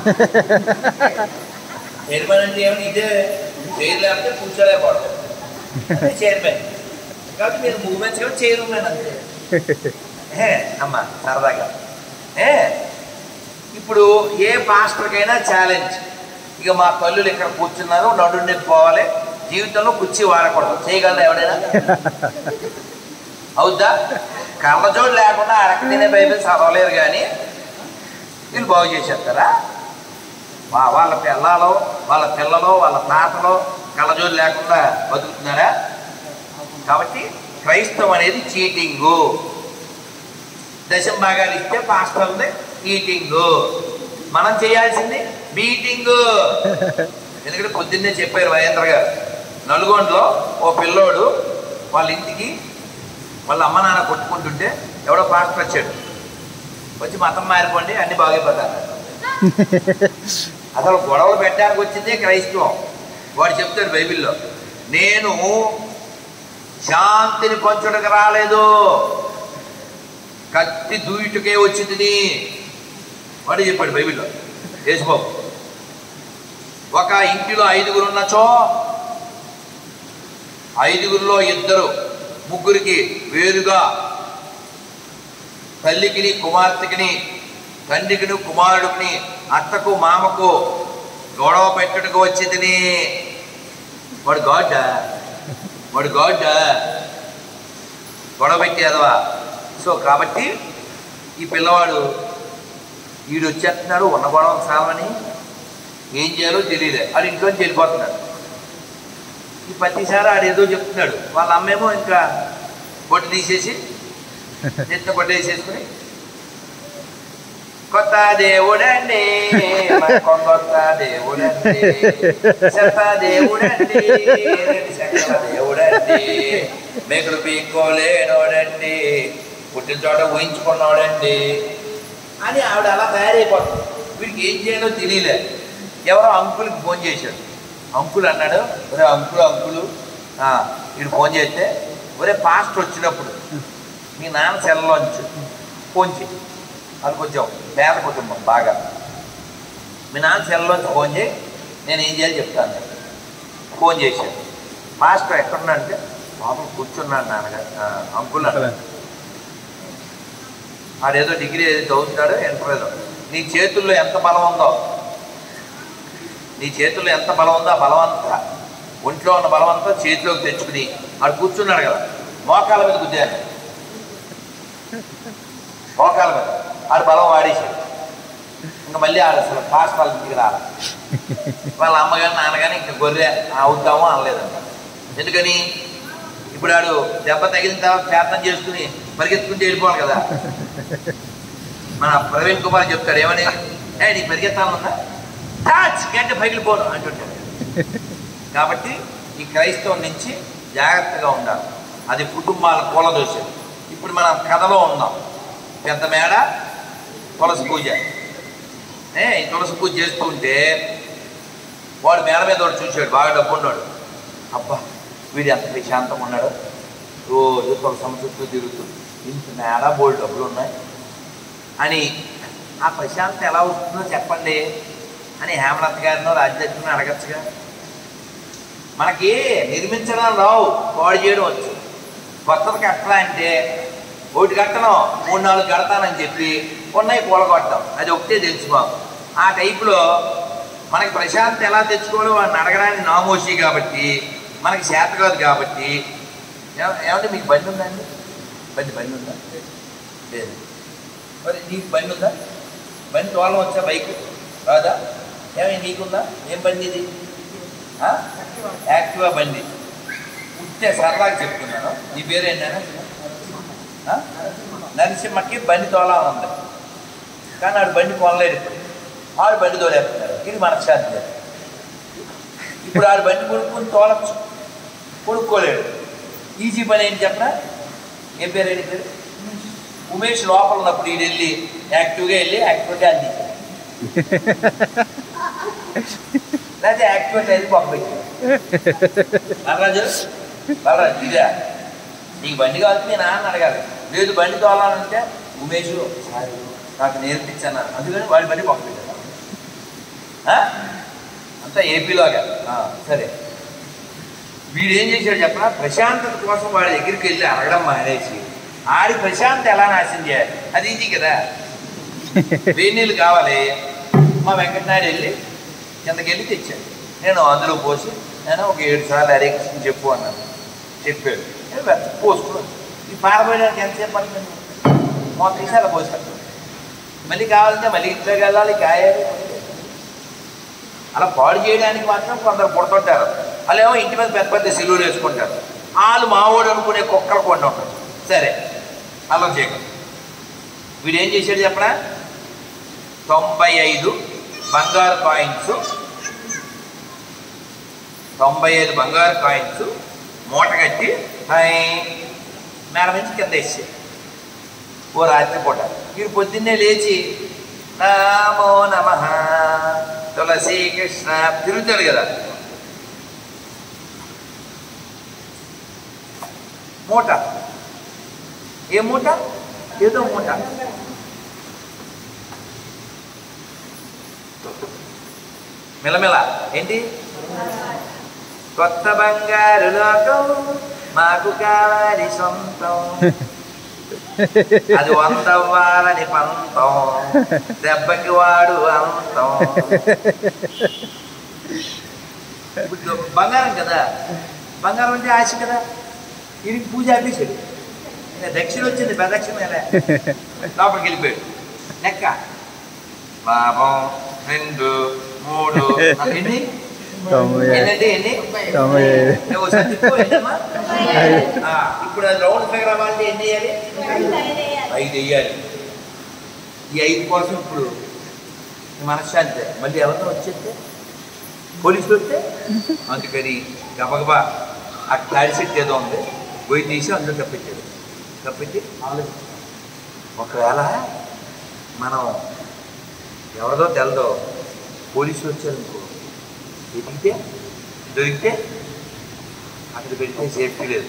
చైర్మన్ అంటే ఏమిటి ఇదే చైర్ లేకపోతే కూర్చోలేకపోవడం అంటే చైర్మన్ కాబట్టి మీరు మూమెంట్స్ కూడా చైర్మన్ అంతే ఏ అమ్మ సరదాగా ఏ ఇప్పుడు ఏ పాస్టర్కైనా ఛాలెంజ్ ఇక మా తల్లులు ఇక్కడ కూర్చున్నారు నడుండి పోవాలి జీవితంలో కుర్చీ వాడకూడదు చేయగలరా ఎవడైనా అవుద్దా కళ్ళజోడు లేకుండా అడక తినే బైబిల్ చదవలేరు కానీ వీళ్ళు బాగు చేసేస్తారా వా వాళ్ళ పిల్లలు వాళ్ళ పిల్లలు వాళ్ళ తాతలు కళ్ళజోడు లేకుండా బతుకుతున్నారా కాబట్టి క్రైస్తవం అనేది చీటింగు దశం భాగాలు ఇస్తే పాస్టర్ది ఈటింగు మనం చేయాల్సింది మీటింగు ఎందుకంటే పొద్దున్నే చెప్పారు మహేంద్ర గారు నల్గొండలో ఓ పిల్లోడు వాళ్ళ ఇంటికి వాళ్ళ అమ్మ నాన్న కొట్టుకుంటుంటే ఎవడో పాస్టర్ వచ్చాడు వచ్చి మతం మారిపోండి అన్ని బాగైపోతారు అసలు గొడవలు పెట్టడానికి వచ్చిందే క్రైస్తవం వాడు చెప్తాడు బైబిల్లో నేను శాంతిని పంచుటకు రాలేదు కత్తి దూయుటకే వచ్చింది వాడు చెప్పాడు బైబిల్లో యేసుబాబు ఒక ఇంటిలో ఐదుగురు ఉన్నచో ఐదుగురిలో ఇద్దరు ముగ్గురికి వేరుగా తల్లికిని కుమార్తెకిని తండ్రికిని కుమారుడిని అత్తకు మామకు గొడవ పెట్టుటకు వచ్చింది వాడు గాడ్డ వాడు గాడ్డ గొడవ పెట్టేదవా సో కాబట్టి ఈ పిల్లవాడు వీడు వచ్చేస్తున్నాడు ఉన్న గొడవ సామని ఏం చేయాలో తెలియలే ఆడు ఇంట్లోంచి వెళ్ళిపోతున్నాడు ఈ ప్రతిసారి ఆడు ఏదో చెప్తున్నాడు వాళ్ళ అమ్మేమో ఇంకా పొట్టు తీసేసి నెత్తిన పొట్టు వేసేసుకుని కొత్త దేవుడండి మన కొత్త దేవుడండి చెత్త దేవుడండి రెండు చెక్కల దేవుడండి మేకులు పీక్కోలేనోడండి పుట్టిన చోట ఊహించుకున్నాడండి అని ఆవిడ అలా తయారైపోతుంది వీడికి ఏం చేయాలో తెలియలే ఎవరో అంకుల్కి ఫోన్ చేశాడు అంకుల్ అన్నాడు ఒరే అంకులు అంకులు ఆ, వీడు ఫోన్ చేస్తే ఒరే పాస్ట్ వచ్చినప్పుడు మీ నాన్న సెల్లోంచి ఫోన్ చేయి అది కొంచెం పేద కుటుంబం బాగా మీ నాన్న సెల్లోంచి ఫోన్ చేయి నేను ఏం చేయాలి చెప్తాను ఫోన్ చేశాను మాస్టర్ ఎక్కడున్నా అంటే బాబు కూర్చున్నాడు నాన్నగారు ఆ, అంకుల్ అన్నాడు ఆడేదో డిగ్రీ ఏదో చదువుతున్నాడో ఎంటర్ ఏదో నీ చేతుల్లో ఎంత బలం ఉందో నీ చేతుల్లో ఎంత బలం ఉందో ఆ బలం అంతా ఒంట్లో ఉన్న బలం అంతా చేతిలోకి తెచ్చుకుని ఆడు కూర్చున్నాడు కదా మోకాల మీద గుద్దాను మోకాల మీద ఆడు బలం వాడేశాడు ఇంకా మళ్ళీ ఆడు అసలు పాస్ వాళ్ళ ఇంటికి రాలి వాళ్ళ అమ్మగాని నాన్నగాని ఇంకా గొర్రె అవుతామో అనలేదంట ఎందుకని ఇప్పుడు ఆడు దెబ్బ తగిలిన తర్వాత ప్రార్థన చేసుకుని పరిగెత్తుకుంటూ వెళ్ళిపోవాలి కదా మన ప్రవీణ్ కుమార్ చెప్తాడు ఏమని ఏ నీ పరిగెత్తాలన్నా టాచ్ గంట పగిలిపోను అంటుంటాడు కాబట్టి ఈ క్రైస్తవం నుంచి జాగ్రత్తగా ఉండాలి అది కుటుంబాల కూలదోష ఇప్పుడు మనం కథలో ఉన్నాం పెద్ద మేడ తులసి పూజ ఏ ఈ తులసి పూజ చేస్తూ ఉంటే వాడు మేడ మీద వాడు చూశాడు బాగా డబ్బు ఉన్నాడు అబ్బా వీడు ఎంత ప్రశాంతంగా ఉన్నాడు రోజు తులసమ్మ చుట్టూ తిరుగుతుంది ఇంత మేడ బోల్డ్ డబ్బులు ఉన్నాయి అని ఆ ప్రశాంతత ఎలా వస్తుందో చెప్పండి అని హేమలత గారినో రాజ్యలక్ష్మిని అడగచ్చుగా మనకి నిర్మించడం రావు పాడు చేయడం వచ్చు కొత్తది కట్టడా అంటే ఒకటి కట్టను మూడు నాలుగు కడతానని చెప్పి ఉన్నాయి కూలగొట్టడం అది ఒకటే తెలుసు మాకు ఆ టైపులో మనకి ప్రశాంతత ఎలా తెచ్చుకోవాలో వాడిని అడగడానికి నామోషి కాబట్టి మనకి చేత కాదు కాబట్టి ఏమ- ఏమంటే మీకు బండి ఉందండి బండి బండి ఉందా లేదు మరి నీకు బండి ఉందా బండి తోలం వచ్చా బైక్ రాదా ఏమై నీకుందా ఏం బండి ఇది ఆ? యాక్టివా బండి ఉంటే సరదాగా చెప్తున్నాను నీ పేరు ఏంటన్నా ఆ? నరసింహకి బండి తోలాలని ఉంది కానీ ఆడు బండి కొనలేడు ఇప్పుడు ఆడు బండి తోలేస్తున్నారు ఇది మనశ్శాంతి లేదు. ఇప్పుడు ఆడు బండి కొనుక్కొని తోలచ్చు కొనుక్కోలేడు ఈజీ పని ఏంటి చెప్పరా ఏం పేరు ఏంటి పేరు ఉమేష్ లోపల ఉన్నప్పుడు ఈడు వెళ్ళి యాక్టివ్గా వెళ్ళి యాక్టివ్గా అందించాడు లేకపోతే యాక్టివేట్ అయితే పంపించాడు నల్లరాజు నల్లరాజు ఇదే నీకు బండి కావాలి మీ నాన్న అడగాలి లేదు బండి తోలాలంటే ఉమేష్ సార్ నాకు నేర్పించాను అందుకని వాడి బండి పంపించాడు ఆ? అంతా ఏపీలోగా ఆ, సరే వీడు ఏం చేశాడు చెప్పరా ప్రశాంతత కోసం వాడి దగ్గరికి వెళ్ళి అడగడం మానేసి ఆడి ప్రశాంతత ఎలా నాశనం చేయాలి అది ఈజీ కదా వేడి నీళ్ళు కావాలి మా వెంకటనాయుడు వెళ్ళి కిందకి వెళ్ళి తెచ్చాడు నేను అందులో పోసి నేను ఒక ఏడు సార్లు హరే కృష్ణ చెప్పు అన్నాను చెప్పాడు నేను వెత్త పోసుకున్నాను ఈ పారబోయడానికి ఎంతసేపు పడుతుంది మొత్తం తీసి అలా పోసాడు మళ్ళీ కావాలంటే మళ్ళీ ఇంట్లోకి వెళ్ళాలి కాయాలి అలా పాడు చేయడానికి మాత్రం కొందరు పుడుతుంటారు వాళ్ళు ఏమో ఇంటి మీద పెద్ద పెద్ద సిలువలు వేసుకుంటారు వాళ్ళు మావోడు అనుకునే కుక్కలు కొన్ని ఉంటారు సరే అలా చేయకూడదు వీడు ఏం చేశాడు చెప్పనా తొంభై ఐదు బంగారు కాయిన్స్ తొంభై ఐదు బంగారు కాయిన్స్ మూట కట్టి హై మేడ నుంచి కింద వేసాడు ఓ రాత్రి పూట వీడు పొద్దున్నే లేచి నామో నమ తులసి కృష్ణ తిరుగుతాడు కదా మూట ఏ మూట ఏదో మూట మెలమెల ఏంటి కొత్త బంగారు లోకం మాకు కావాలి సొంతం అది వందవ్వాలని పంతం దెబ్బకి వాడు అంతం ఇప్పుడు బంగారం కదా బంగారం అంటే ఆశ కదా ఇది పూజ ఆపేశాడు ఇంకా దక్షిణ వచ్చింది ప్రదక్షిణ ఎలా లోపలికి వెళ్ళిపోయాడు లెక్క లాభం రెండు మూడు ఎన్ని తొంభై ఏంటంటే ఎన్ని తొంభై ఐదు నువ్వు సర్దుకో, ఏంటమ్మా? ఆ, ఇప్పుడు అది రౌండ్ ఫిగర్ అవ్వాలంటే ఎన్ని వేయాలి ఐదు వేయాలి ఈ ఐదు కోసం ఇప్పుడు మనశ్శాంతి మళ్ళీ ఎవరితో వచ్చేస్తే పోలీసులు వస్తే అందుకని గబగబా ఆ క్లారి సెట్ ఏదో ఉంది పోయి తీసి అందులో కప్పించాడు కప్పించి ఆలోచించి ఒకవేళ మనం ఎవరిదో తెలదో పోలీసులు వచ్చారనుకో ఎదిగితే దొరికితే అక్కడ పెడితే సేఫ్టీ లేదు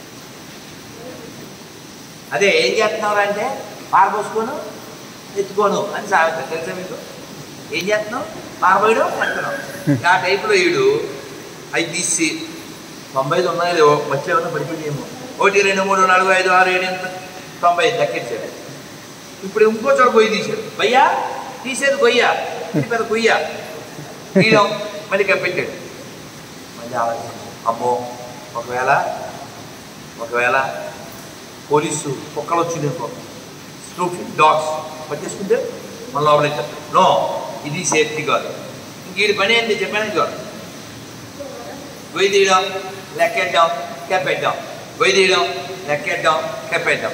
అదే ఏం చేస్తున్నావు అంటే పారబోసుకోను ఎత్తుకోను అని సాగుతా తెలుసా మీకు ఏం చేస్తున్నావు పారబోయడం ఎత్తనం ఆ టైపులో వీడు అవి తీసి తొంభై ఐదు ఉన్నాయో లేవో మధ్య ఏమన్నా పడిపోయేమో ఒకటి రెండు మూడు నాలుగు ఐదు ఆరు ఏడు ఎనిమిది తొంభై ఐదు దక్కించాడు ఇప్పుడు ఇంకో చోట పోయి తీశాడు భయ్యా తీసేది గొయ్యా ఇది పెద్ద గొయ్య తీయడం మళ్ళీ కప్పెట్టాడు మళ్ళీ ఆలోచించాడు అమ్మో ఒకవేళ ఒకవేళ పోలీసు కుక్కలు వచ్చింది స్నూపింగ్ డాగ్స్ పట్టేసుకుంటే మన లోపలికి నో ఇది సేఫ్టీ కాదు ఇంక వీడి పని ఏంటి చెప్పాను కాదు గొయ్యి తీయడం లెక్కెట్టడం కెప్పెట్టడం గొయ్యి తీయడం లెక్కెట్టడం కెప్పెట్టడం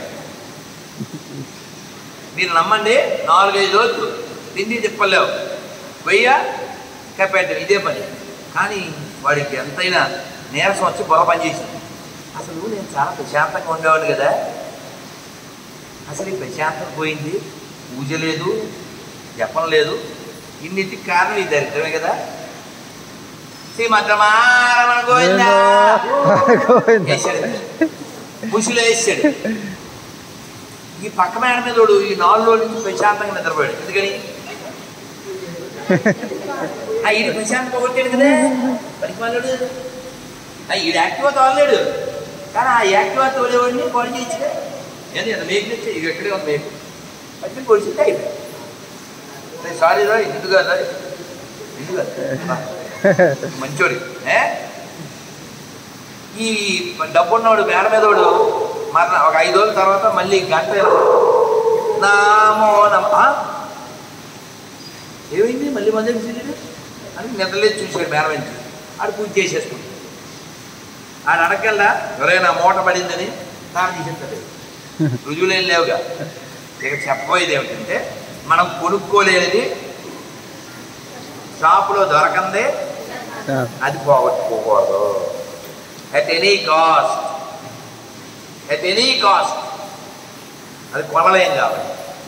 మీరు నమ్మండి నాలుగైదు రోజులు తిండి తిప్పలేవు వెయ్య కెప్పెట్టడం ఇదే పని కానీ వాడికి ఎంతైనా నీరసం వచ్చి బుర్ర పని చేసింది అసలు నేను చాలా ప్రశాంతంగా ఉండేవాడు కదా అసలు ఈ ప్రశాంతం పోయింది పూజ లేదు జపం లేదు ఇన్నిటికి కారణం ఈ దరిద్రమే కదా శ్రీమద్రమారమణ గోవిందా గోవింద వేసాడు పుషులు వేసాడు ఈ పక్క మేడ మీద వాడు ఈ నాలుగు రోజుల నుంచి ప్రశాంతంగా నిద్రపోయాడు ఎందుకని ఆ ఈడు ప్రశాంతం పోగొట్టాడు కదా పనికి వాళ్ళు ఆ ఈడు యాక్టివా తోలలేడు కానీ ఆ యాక్టివా తోలేవాడిని కాల్ చేయొచ్చు కదా ఏంది అంత మేకు తెచ్చి ఇది ఎక్కడే ఉంది మేకు పట్టుకుని పొడిచింటే అయిపోయింది సారీ రా ఎందుకు కదా ఎందుకు కదా మంచోడి ఏ ఈ డబ్బున్నవాడు మేడ మీదోడు మరణ ఒక ఐదు రోజుల తర్వాత మళ్ళీ గంట నామో నమ ఆ? ఏమైంది మళ్ళీ మంది చూసాడు అని నిద్రలేదు చూశాడు మేడ నుంచి ఆడు పూజ చేసేసుకుంటాడు ఆడు అడగల్లా ఎవరైనా మూట పడిందని తాను తీసేస్తాడు రుజువులేం లేవుగా ఇక చెప్పబోయేది ఏమిటంటే మనం కొనుక్కోలేనిది షాపులో దొరకందే అది పోగొట్టుకోకూడదు at any cost at any cost అది కొనలేం కావాలి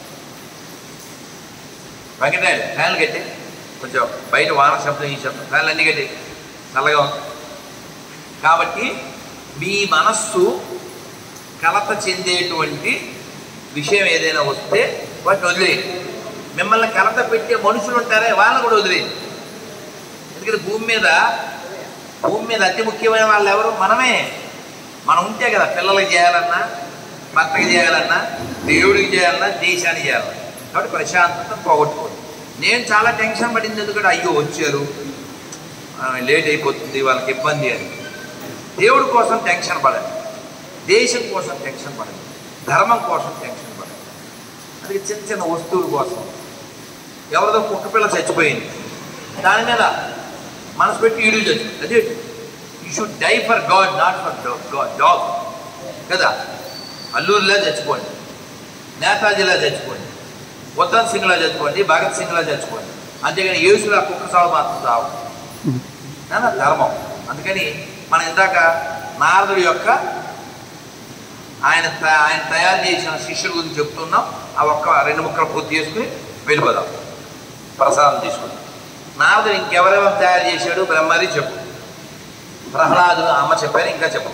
వెంకటాయలు ఫ్యాన్లు కట్టి కొంచెం బయట వాన శబ్దం ఈ శబ్దం ఫ్యాన్లు అన్నీ కట్టి చల్లగా ఉంది కాబట్టి మీ మనస్సు కలత చెందేటువంటి విషయం ఏదైనా వస్తే వాటిని వదిలేయండి మిమ్మల్ని కలత పెట్టే మనుషులు ఉంటారే వాళ్ళని కూడా వదిలేయండి ఎందుకంటే భూమి మీద భూమి మీద అతి ముఖ్యమైన వాళ్ళు ఎవరు మనమే మనం ఉంటే కదా పిల్లలకి చేయాలన్నా భర్తకి చేయాలన్నా దేవుడికి చేయాలన్నా దేశానికి చేయాలన్నా కాబట్టి ప్రశాంతత పోగొట్టుకోండి నేను చాలా టెన్షన్ పడింది ఎందుకంటే అయ్యో వచ్చారు ఆ, లేట్ అయిపోతుంది వాళ్ళకి ఇబ్బంది అని దేవుడి కోసం టెన్షన్ పడండి దేశం కోసం టెన్షన్ పడండి ధర్మం కోసం టెన్షన్ పడండి అందుకే చిన్న చిన్న వస్తువుల కోసం ఎవరిదో కుక్క పిల్ల చచ్చిపోయింది దాని మీద మనసు పెట్టి ఈడు చచ్చి అదే you should die for god not for god dog కదా అల్లూరిలా చచ్చిపోండి నేతాజీలా చచ్చిపోండి ఉద్దమ్ సింగ్లా చచ్చిపోండి భగత్ సింగ్లా చచ్చిపోండి అంతేగాని యేసులా కుక్క సాగు మాత్రం సాగు నాన్న ధర్మం అందుకని మనం ఇందాక నారదుడి యొక్క ఆయన త- ఆయన తయారు చేసిన శిష్యుల గురించి చెప్తున్నాం ఆ ఒక్క రెండు ముక్కలు పూర్తి చేసుకుని వెళ్ళిపోదాం ప్రసాదం తీసుకుని నారదుడు ఇంకెవరెవరు తయారు చేశాడు బ్రహ్మరి చెప్పు ప్రహ్లాదుడు అమ్మ చెప్పారు ఇంకా చెప్పు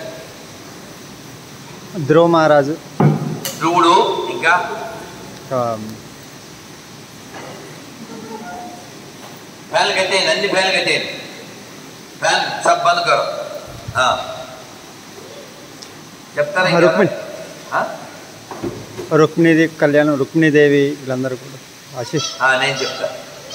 ధ్రువ మహారాజు ధ్రువుడు ఇంకా ఆ, ఫ్యాన్లు కట్టేయండి అన్ని ఫ్యాన్లు కట్టేయండి ఫ్యాన్ సబ్ బంద్ కరో ఆ. చెప్తారా ఇంకా? రుక్మిణి ఆ? రుక్మిణిది కళ్యాణం రుక్మిణీదేవి వీళ్ళందరూ కూడా ఆశీష్ ఆ, నేను చెప్తా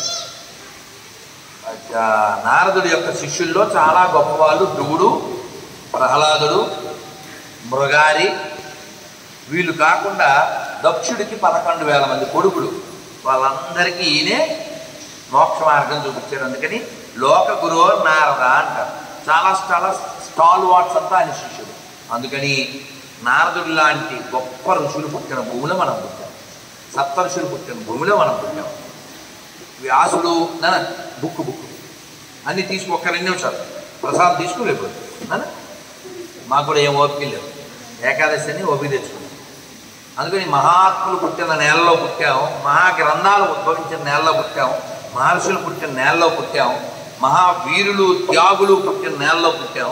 అచ్చా, నారదుడి యొక్క శిష్యుల్లో చాలా గొప్పవాళ్ళు ధ్రువుడు ప్రహ్లాదుడు మృగారి వీళ్ళు కాకుండా దక్షుడికి పదకొండు వేల మంది కొడుకులు వాళ్ళందరికీ ఈయనే మోక్ష మార్గం చూపించాడు అందుకని లోక గురు నారద అంటారు చాలా చాలా స్టాల్ వాట్స్ అంతా ఆయన శిష్యుడు అందుకని నారదుడు లాంటి గొప్ప ఋషులు పుట్టిన భూమిలో మనం పుట్టాం సప్త ఋషులు పుట్టిన భూమిలో మనం పుట్టాం వ్యాసుడు నా బుక్ బుక్ అన్ని తీసుకు ఒక్క రెండు నిమిషాలు ప్రసాదం తీసుకుని రేపు నాన్న మాకు కూడా ఏం ఓపిక లేదు ఏకాదశి అని ఓపిక తెచ్చుకున్నాం అందుకని మహాత్ములు పుట్టిన నేలలో పుట్టాం మహాగ్రంథాలు ఉద్భవించిన నేలలో పుట్టాం మహర్షులు పుట్టిన నేలలో పుట్టాం మహావీరులు త్యాగులు పుట్టిన నేలలో పుట్టాం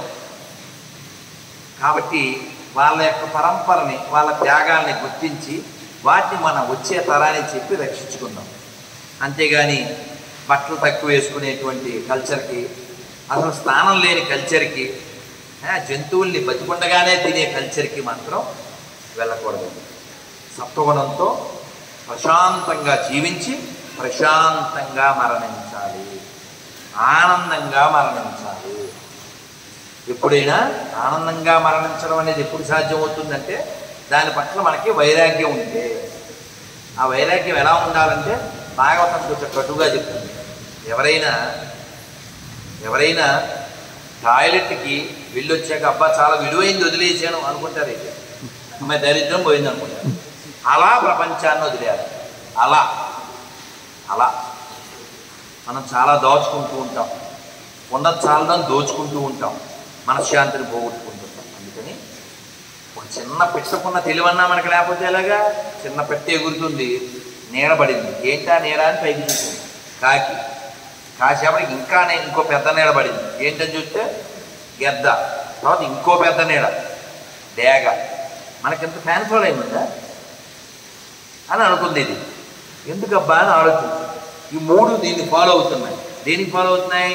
కాబట్టి వాళ్ళ యొక్క పరంపరని వాళ్ళ త్యాగాల్ని గుర్తించి వాటిని మనం వచ్చే తరానికి చెప్పి రక్షించుకుందాం అంతేగాని బట్టలు తక్కువ వేసుకునేటువంటి కల్చర్కి అసలు స్థానం లేని కల్చర్కి ఆ, జంతువుల్ని బతికుండగానే తినే కల్చర్కి మాత్రం వెళ్ళకూడదు సత్వగుణంతో ప్రశాంతంగా జీవించి ప్రశాంతంగా మరణించాలి ఆనందంగా మరణించాలి ఎప్పుడైనా ఆనందంగా మరణించడం అనేది ఎప్పుడు సాధ్యమవుతుందంటే దాని పట్ల మనకి వైరాగ్యం ఉంటే ఆ వైరాగ్యం ఎలా ఉండాలంటే భాగవతం కొంచెం కటుగా చెప్తుంది ఎవరైనా ఎవరైనా టాయిలెట్కి వెళ్ళొచ్చాక అబ్బా చాలా విలువైంది వదిలేసాను అనుకుంటారు అయితే అమ్మాయి దరిద్రం పోయింది అనుకుంటారు అలా ప్రపంచాన్ని వదిలేయాలి అలా అలా మనం చాలా దోచుకుంటూ ఉంటాం ఉన్నది చాలని దోచుకుంటూ ఉంటాం మనశ్శాంతిని పోగొట్టుకుంటుంటాం అందుకని ఒక చిన్న పెట్టకున్న తెలివన్నా మనకి లేకపోతే ఎలాగా చిన్న పెట్ట ఎగురుతుంది నీడబడింది ఏంటా నీడ అని పైకి చూసింది కాకి కాసేపటికి ఇంకా నే- ఇంకో పెద్ద నీడ పడింది ఏంటని చూస్తే గెద్ద తర్వాత ఇంకో పెద్ద నీడ డేగ మనకింత ఫ్యాన్ ఫాలోయింగ్ ఉందా అని అనుకుంది ఇది ఎందుకబ్బా అని ఆలోచించి ఈ మూడు దీన్ని ఫాలో అవుతున్నాయి దేనికి ఫాలో అవుతున్నాయి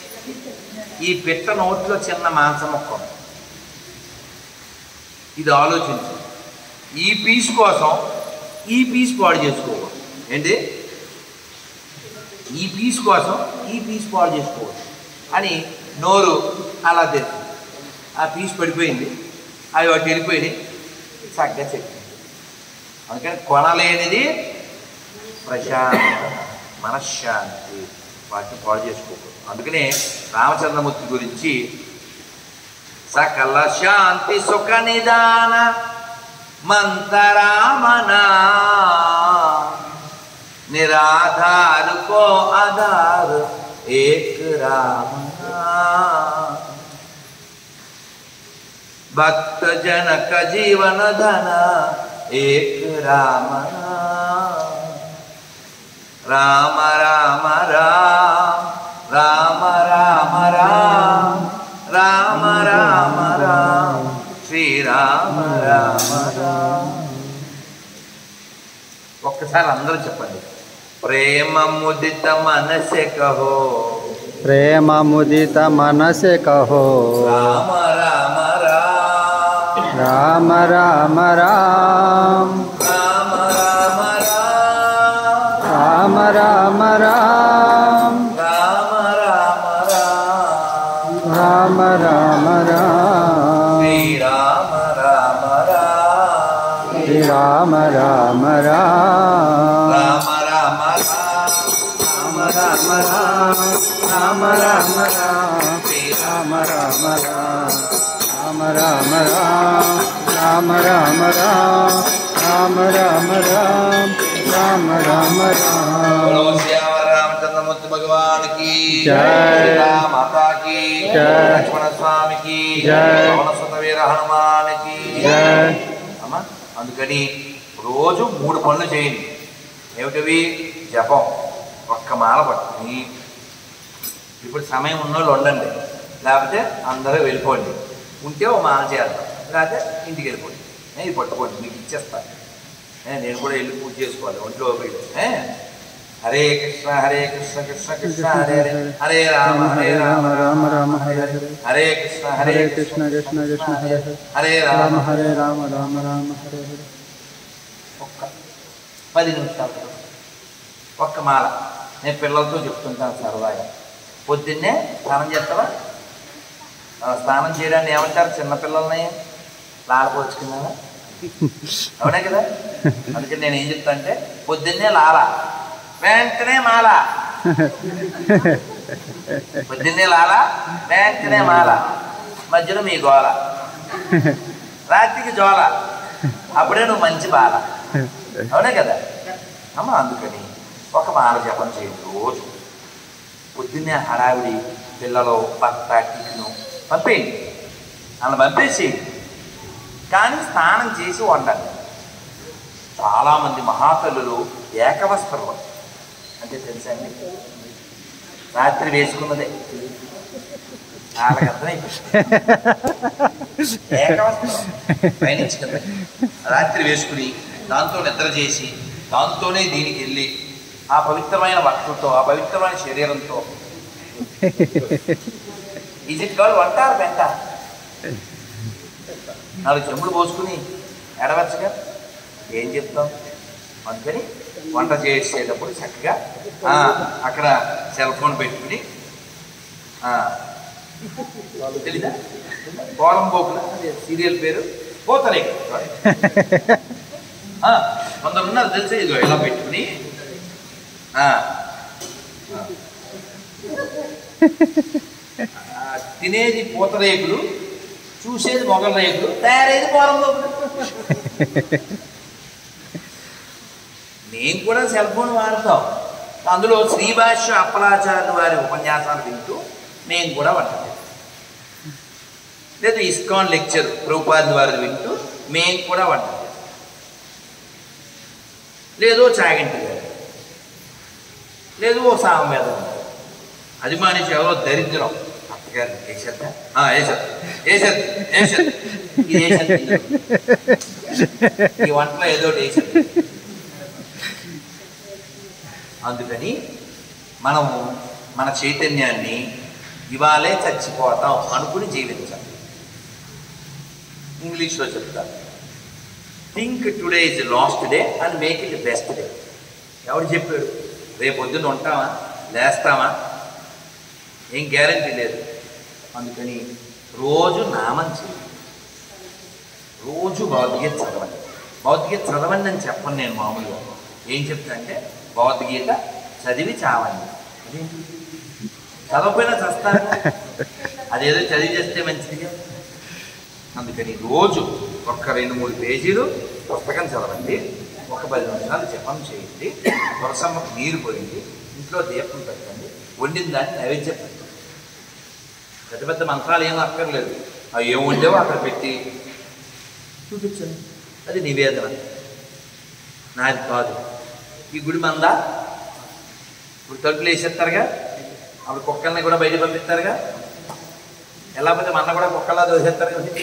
ఈ పిట్ట నోట్లో చిన్న మాంసం మొక్క ఉంది. ఇది ఆలోచించు ఈ పీస్ కోసం ఈ పీస్ పాడు చేసుకోవాలి ఏంటి ఈ పీస్ కోసం ఈ పీస్ పాడు చేసుకోవాలి అని నోరు అలా తెచ్చింది ఆ పీస్ పడిపోయింది అవి వాటి వెళ్ళిపోయినాయి చక్కగా చెప్పింది అందుకని కొనలేనిది ప్రశాంతత మనశ్శాంతి వాటిని పాడు చేసుకోకూడదు అందుకనే రామచంద్రమూర్తి గురించి సకల శాంతి సుఖ నిదాన మంతరామనా నిరాధారు కో ఆధార్ ఏక్ రామనా భక్త జనక జీవన ధన ఏక్ రామనా రామ రామ రామ రామ రామ రామ రామ రామ రామ శ్రీరామ రామ రామ ఒక్కసారి అందరూ చెప్పండి ప్రేమ ముదిత మనసె కహో प्रेम मुदित मन से कहो రామ రామ రామ राम राम राम రామ రామ రామ राम राम राम రామ రామ రామ राम राम राम శ్రీరామ రామ రామ श्री राम राम राम రామ రామ రామ राम राम राम राम राम राम राम राम राम राम राम राम राम राम राम राम राम राम राम बोलो राम श्याम रामचंद्रमूर्ति भगवान की जय। सीता माता की जय। लक्ष्मण स्वामी की जय। పవన సుత వీర హనుమాన్ की जय అమ్మా అందుకని రోజు మూడు పనులు చేయండి ఏమిటవి జపం ఒక్క మాల పట్టుకుని ఇప్పుడు సమయం ఉన్నోళ్ళు ఉండండి లేకపోతే అందరూ వెళ్ళిపోండి ఉంటే ఓ మాల చేద్దాం లేకపోతే ఇంటికి వెళ్ళిపోండి ఏ, ఇది పట్టుకోండి మీకు ఇచ్చేస్తాను ఏ, నేను కూడా వెళ్ళి పూజ చేసుకోవాలి ఒంట్లో ఓపిక లేదు. ఏ హరే కృష్ణ హరే కృష్ణ కృష్ణ కృష్ణ హరే హరే హరే రామ హరే రామ రామ రామ హరే హరే హరే కృష్ణ హరే हरे కృష్ణ कृष्ण कृष्ण कृष्ण हरे हरे హరే రామ राम हरे राम राम राम हरे हरे ఒక్క పది నిమిషాలు ఒక్క మాల నేను పిల్లలతో చెప్తుంటాను సరదాగా పొద్దున్నే స్నానం చేస్తావా ఆ, స్నానం చేయడాన్ని ఏమంటారు చిన్నపిల్లల్ని లాలపోచుకున్నావా అవునే కదా అందుకని నేను ఏం చెప్తా అంటే పొద్దున్నే లాల వెంటనే మాల పొద్దున్నే లాల వెంటనే మాల మధ్యలో మీ గోల రాత్రికి జోల అప్పుడే నువ్వు మంచి బాల అవునే కదా అమ్మ అందుకని ఒక మాల జపం చేయండి రోజు పొద్దున్నే హడావిడి పిల్లలు భర్త టిఫిను పంపేయండి అలా పంపేసి కానీ స్నానం చేసి వండాలి చాలామంది మహాతల్లులు ఏకవస్త్రంలో అంటే తెలుసా అండి రాత్రి వేసుకున్నదే వాళ్ళకి అర్థమైపోయింది ఏకవస్త్రం పైనుంచి కిందకి. రాత్రి వేసుకుని దాంతో నిద్ర చేసి దాంతోనే దీనికి వెళ్ళి ఆ పవిత్రమైన వక్తులతో ఆ పవిత్రమైన శరీరంతో ఈజ్ ఇట్ కాల్ వంటారు పెంట నాలుగు చెంబులు పోసుకుని ఎడవచ్చుగా ఏం చెప్తాం అందుకని వంట చేసేటప్పుడు చక్కగా ఆ, అక్కడ సెల్ ఫోన్ పెట్టుకుని ఆ, తెలీదా కోలం పోకుల సీరియల్ పేరు పోతలే కొందరు ఉన్నారు తెలిసే ఇదిగో ఇలా పెట్టుకుని ఆ, ఆ. ఆ, తినేది పూతరేకులు చూసేది మొగల రేకులు తయారేది కోలం పోకులు నేను కూడా సెల్ ఫోన్ వాడతాం అందులో శ్రీభాష్య అప్పలాచార్య వారి ఉపన్యాసాలు వింటూ నేను కూడా వంట చేస్తాను. లేదా ఇస్కాన్ లెక్చర్ రూపాది వారిది వింటూ మేము కూడా వంట చేస్తాం. లేదో చాగంటి గారు లేదు ఓ సామవేదం అది మానేసి ఎవరో దరిద్రం అత్తగారు వేసేద్దా వేసేద్దా వేసేద్దా వేసేద్దా ఇది వేసేద్దా ఈ వంటలో ఏదో ఒకటి వేసేద్దా అందుకని మనము మన చైతన్యాన్ని ఇవాళే చచ్చిపోతాం అనుకుని జీవించాలి ఇంగ్లీష్లో చెప్తాను think today is last day and make it best day ఎవరు చెప్పాడు రేపు పొద్దున్న ఉంటామా లేస్తామా ఏం గ్యారంటీ లేదు అందుకని రోజు నామం చేయండి రోజు భగవద్గీత చదవండి భగవద్గీత చదవండి అని చెప్పను నేను మామూలుగా ఏం చెప్తా అంటే భగవద్గీత చదివి చావండి అదేంటి చదవకపోయినా చస్తాను అదేదో చదివి చేస్తే మంచిదిగా అందుకని రోజు ఒక్క రెండు మూడు పేజీలు పుస్తకం చదవండి ఒక పది నిమిషాలు జపం చేయండి తులసమ్మకు నీరు పోయండి ఇంట్లో దీపం పెట్టండి వండిన దాన్ని నైవేద్యం పెట్టండి పెద్ద పెద్ద మంత్రాలు ఏమీ అక్కర్లేదు అవి ఏం ఉండేవో అక్కడ పెట్టి చూపించండి అది నివేదన నాది కాదు ఈ గుడి మందా ఇప్పుడు తలుపులు వేసేస్తారుగా అప్పుడు కుక్కల్ని కూడా బయట పంపిస్తారుగా ఎలా పోతే మన కూడా కుక్కలా దోసేస్తారు కదా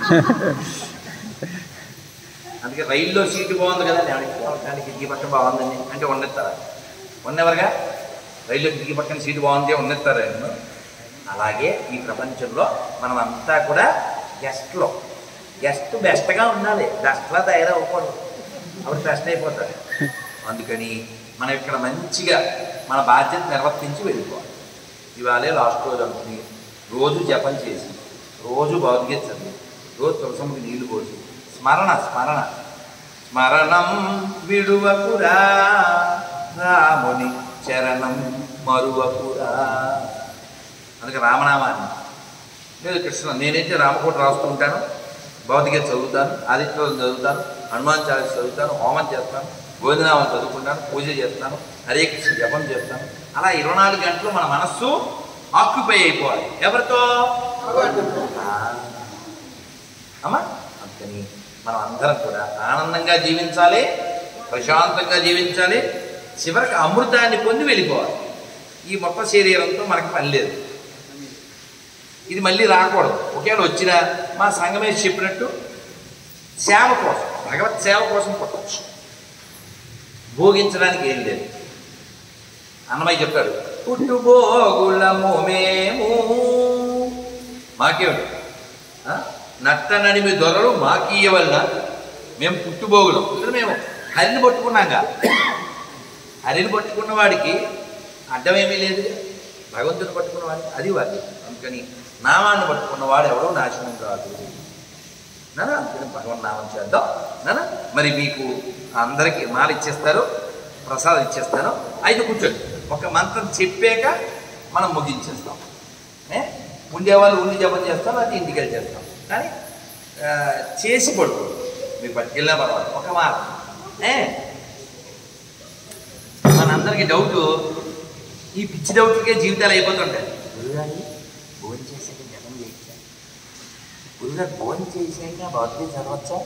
అందుకే రైల్లో సీటు బాగుంది కదా కానీ కిటికీ పక్కన బాగుందండి అంటే ఉండెత్తారా ఉన్నెవరుగా రైల్లో కిటికీ పక్కన సీటు బాగుంది ఉండెత్తారా అలాగే ఈ ప్రపంచంలో మనం అంతా కూడా గెస్ట్లో గెస్ట్ బెస్ట్గా ఉండాలి బెస్ట్లా తయారవ్వకూడదు అప్పుడు బెస్ట్ అయిపోతారు అందుకని మనం ఇక్కడ మంచిగా మన బాధ్యత నిర్వర్తించి వెళ్ళిపోవాలి ఇవాళే లాస్ట్ రోజు అనుకుని రోజు జపం చేసి రోజు భగవద్గీత చదివి రోజు తులసముకి నీళ్లు పోసి స్మరణ స్మరణ స్మరణం విడువకురా రాముని చరణం మరువకురా అందుకే రామనామాన్ని లేదు కృష్ణ నేనైతే రామకోట రాస్తూ ఉంటాను భౌతిక చదువుతాను ఆదిత్యం చదువుతాను హనుమాన్ చాలీస చదువుతాను హోమం చేస్తాను గోవిందనామం చదువుకుంటాను పూజ చేస్తాను హరే కృష్ణ జపం చేస్తాను అలా ఇరవై నాలుగు గంటలు మన మనస్సు ఆక్యుపై అయిపోవాలి ఎవరితో ఆ. అమ్మా అందుకని మనం అందరం కూడా ఆనందంగా జీవించాలి ప్రశాంతంగా జీవించాలి చివరికి అమృతాన్ని పొంది వెళ్ళిపోవాలి ఈ మొత్తం శరీరంతో మనకి పని లేదు ఇది మళ్ళీ రాకూడదు ఒకవేళ వచ్చినా మా సంఘమే చెప్పినట్టు సేవ కోసం భగవత్ సేవ కోసం పుట్టచ్చు భోగించడానికి ఏం లేదు అన్నమయ్య చెప్తాడు పుట్టుబోగులము మేము మాకేమిటి ఆ? నట్ట నడిమి దొరలు మాకీయవలన మేము పుట్టుబోగులం ఇక్కడ మేము హరిని పట్టుకున్నాగా హరిని పట్టుకున్న వాడికి అడ్డమేమీ లేదు భగవంతుని పట్టుకున్న వాడికి అది వాడి అందుకని నామాన్ని పట్టుకున్న వాడు ఎవడో నాశనం కాదు నానా అందుకని భగవన్ నామం చేద్దాం నానా మరి మీకు అందరికీ మాల ఇచ్చేస్తారు ప్రసాదం ఇచ్చేస్తాను అయితే కూర్చోండి ఒక మంత్రం చెప్పాక మనం ముగించేస్తాం ఏ? ఉండేవాళ్ళు ఉండి జపం చేస్తాం అది ఇంటికి వెళ్ళి చేస్తాం కానీ ఆ, చేసి పడుకో మీరు పట్టుకెళ్ళినా పర్వాలేదు ఒక మాట ఏ మనందరికీ డౌట్ ఈ పిచ్చి డౌట్కే జీవితాలు అయిపోతుంటాయి గురుగారు భోజనం చేసాక జపం చేయొచ్చా గురుగారు భోజనం చేసాక భగవద్గీత చదవచ్చా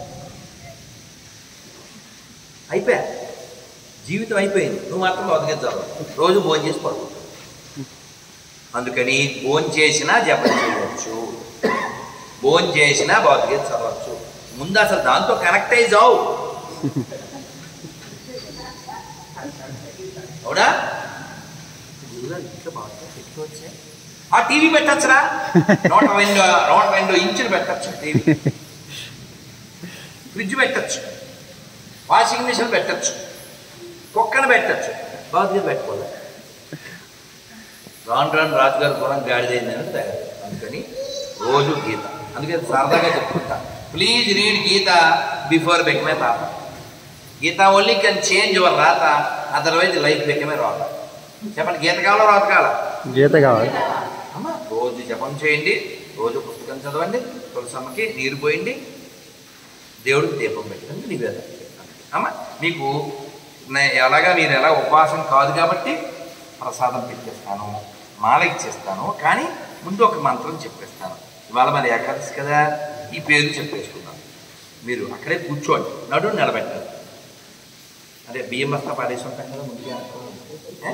అయిపోయా జీవితం అయిపోయింది నువ్వు మాత్రం భగవద్గీత చదవ రోజు భోజనం చేసి పడుకో అందుకని భోజనం చేసినా జపం చేయవచ్చు భోజనం చేసినా భగవద్గీత చదవచ్చు ముందు అసలు దాంతో కనెక్ట్ అయ్యి జావు అవునా గురుగారు ఇంట్లో భగవద్గీత పెట్టుకోవచ్చా ఆ టీవీ పెట్టచ్చురా నూట రెండు నూట రెండు ఇంచులు పెట్టచ్చు టీవీ ఫ్రిడ్జ్ పెట్టచ్చు వాషింగ్ మిషన్ పెట్టచ్చు కుక్కను పెట్టచ్చు భగవద్గీత పెట్టుకోవాలి రాను రాను రాజుగారు కూడా గాడిదైందని తయారు అందుకని రోజు గీత అందుకని సరదాగా చెప్పుకుంటా please read Gita before become తాత Gita only can change your రాత అదర్వైజ్ లైఫ్ బెకమే రాత చెప్పండి గీత కావాలా రాత కావాలా గీత కావాలి అమ్మ రోజు జపం చేయండి రోజు పుస్తకం చదవండి తులసమ్మకి నీరు పోయండి దేవుడికి దీపం పెట్టండి నివేదన అమ్మ మీకు నే- ఎలాగా మీరు ఎలా ఉపవాసం కాదు కాబట్టి ప్రసాదం పెట్టేస్తాను మాల ఇచ్చేస్తాను కానీ ముందు ఒక మంత్రం చెప్పేస్తాను ఇవాళ మరి ఏకాదశి కదా ఈ పేరు చెప్పేసుకుందాం మీరు అక్కడే కూర్చోండి నడు నిలబెట్టాలి అదే బియ్యం బస్తా పాడేసి ఉంటాం కదా ముందుగా ఏ?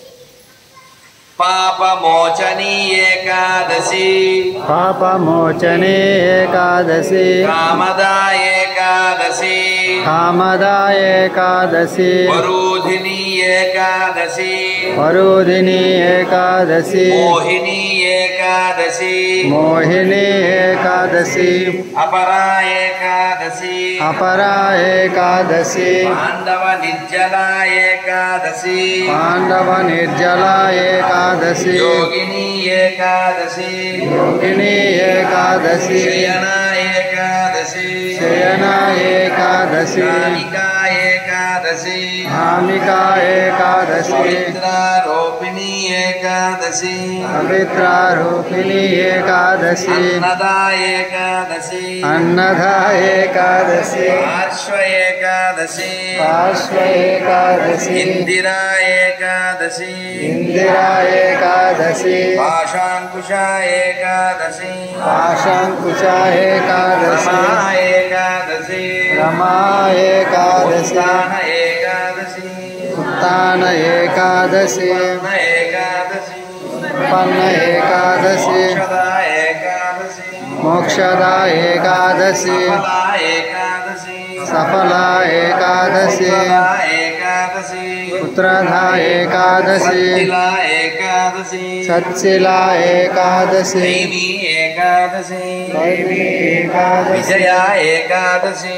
పాపమోచనీ ఏకాదశి పాపమోచనే ఏకాదశి కామదా ఏకాదశి కామదా ఏకాదశి వరూధిని ఏకాదశి వరుదిని ఏకాదశి మోహిని ఏకాదశి మోహిని ఏకాదశి అపరా ఏకాదశి అపరా ఏకాదశి పాండవ నిర్జల ఏకాదశి పాండవ నిర్జల ఏకాదశి యోగిని ఏకాదశి యోగిని ఏకాదశి శయన ఏకాదశి శయన ఏకాదశి కామికా ఏకాదశి కామికా ఏకాదశి పవిత్రారోపిణి ఏకాదశి పవిత్రారూపిణి ఏకాదశి అన్నదా ఏకాదశి అన్నద ఏకాదశి పార్శ్వ ఏకాదశి పార్శ్వ ఏకాదశి ఇందిరా ఏకాదశి ఇందిరా ఏకాదశి పాశాంకుశ ఏకాదశి ఆశంకుశ ఏకాదశి రమా ఏకాదశి రమా ఏకాదశి ఉత్థాన ఏకాదశి ఉత్తాన ఏకాదశి పన్న ఏకాదశి పన్న ఏకాదశి మోక్షద ఏకాదశి మోక్షద ఏకాదశి సఫలా ఏకాదశి సఫల ఏకాదశి పుత్రదా ఏకాదశి పుత్రధ ఏకాదశి సత్తిలా ఏకాదశి సత్శిల ఏకాదశి దైవీ ఏకాదశి దైవీ ఏకాదశి విజయ ఏకాదశి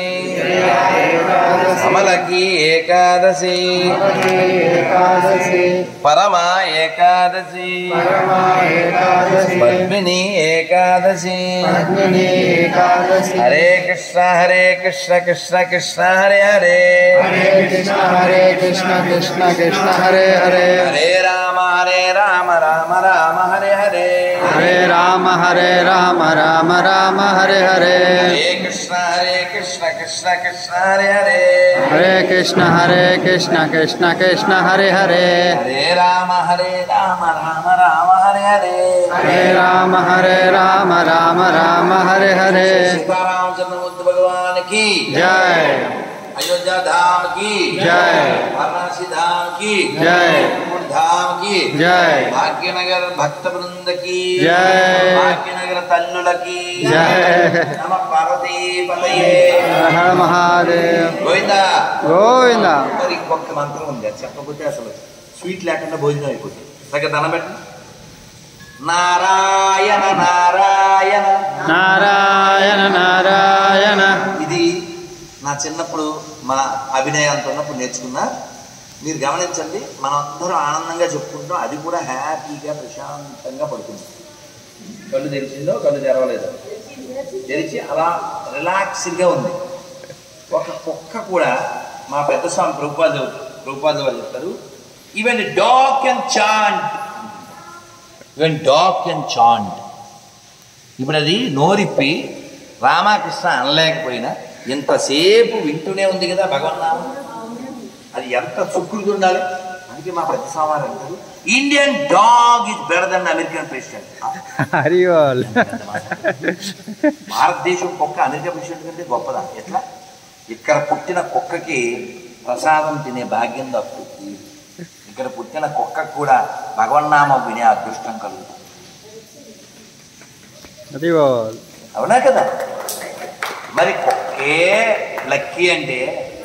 ఏకాదశి అమలకి ఏకాదశి ఏకాదశి పరమ ఏకాదశి పరమా ఏకాదశి పద్మిని ఏకాదశి పద్మిని ఏకాదశి హరే కృష్ణ హరే కృష్ణ కృష్ణ కృష్ణ హరే హరే హరే కృష్ణ హరే కృష్ణ కృష్ణ కృష్ణ హరే హరే హరే రామ హరే రామ రామ రామ హరే హరే హరే రామ హరే రామ రామ రామ హరే హరే హరే కృష్ణ హరే కృష్ణ కృష్ణ కృష్ణ హరే హరే హరే కృష్ణ హరే కృష్ణ కృష్ణ కృష్ణ హరే హరే హరే రామ హరే రామ రామ రామ హరే హరే హరే రామ హరే రామ రామ రామ హరే హరే సీతారామచంద్రమూర్తి భగవాన్ కి జై అయోధ్య ధామ్ కి జై వారణాసి ధామ్ కి జై कुकुट धाम की జై భాగ్యనగర్ భక్త బృంద की జై. భాగ్యనగర్ తల్లులకి జై. నమ పార్వతీ పతయే హర మహాదేవ్ గోవిందా గోవింద మరి ఇంకొక మంత్రం ఉంది అది చెప్పకపోతే అసలు స్వీట్ లేకుండా భోజనం అయిపోతుంది దగ్గర దండం పెట్టండి నారాయణ నారాయణ నారాయణ నారాయణ ఇది నా చిన్నప్పుడు మా అభినయంతో ఉన్నప్పుడు నేర్చుకున్నా మీరు గమనించండి మనం అందరూ ఆనందంగా చెప్పుకుంటాం అది కూడా హ్యాపీగా ప్రశాంతంగా పడుకుంటాం కళ్ళు తెరిచిందో కళ్ళు తెరవలేదో తెరిచి అలా రిలాక్స్డ్గా ఉంది ఒక కుక్క కూడా మా పెద్ద స్వామి ప్రభుపాద ప్రభుపాద వారు చెప్తారు even dog can chant even dog can chant ఇప్పుడు అది నోరిప్పి రామకృష్ణ అనలేకపోయినా ఎంతసేపు వింటూనే ఉంది కదా భగవన్నామం అది ఎంత చుక్కులు ఉండాలి అందుకే మా ప్రతి సోమవారం అంటారు Indian dog is better than American president Hari బోల్ భారతదేశం కుక్క అమెరికా ప్రెసిడెంట్ కంటే గొప్పదా ఎట్లా ఇక్కడ పుట్టిన కుక్కకి ప్రసాదం తినే భాగ్యం దక్కుతుంది ఇక్కడ పుట్టిన కుక్కకు కూడా భగవన్నామం వినే అదృష్టం కలుగుతుంది హరి బోల్ అవునా కదా మరి కుక్కే లక్కీ అంటే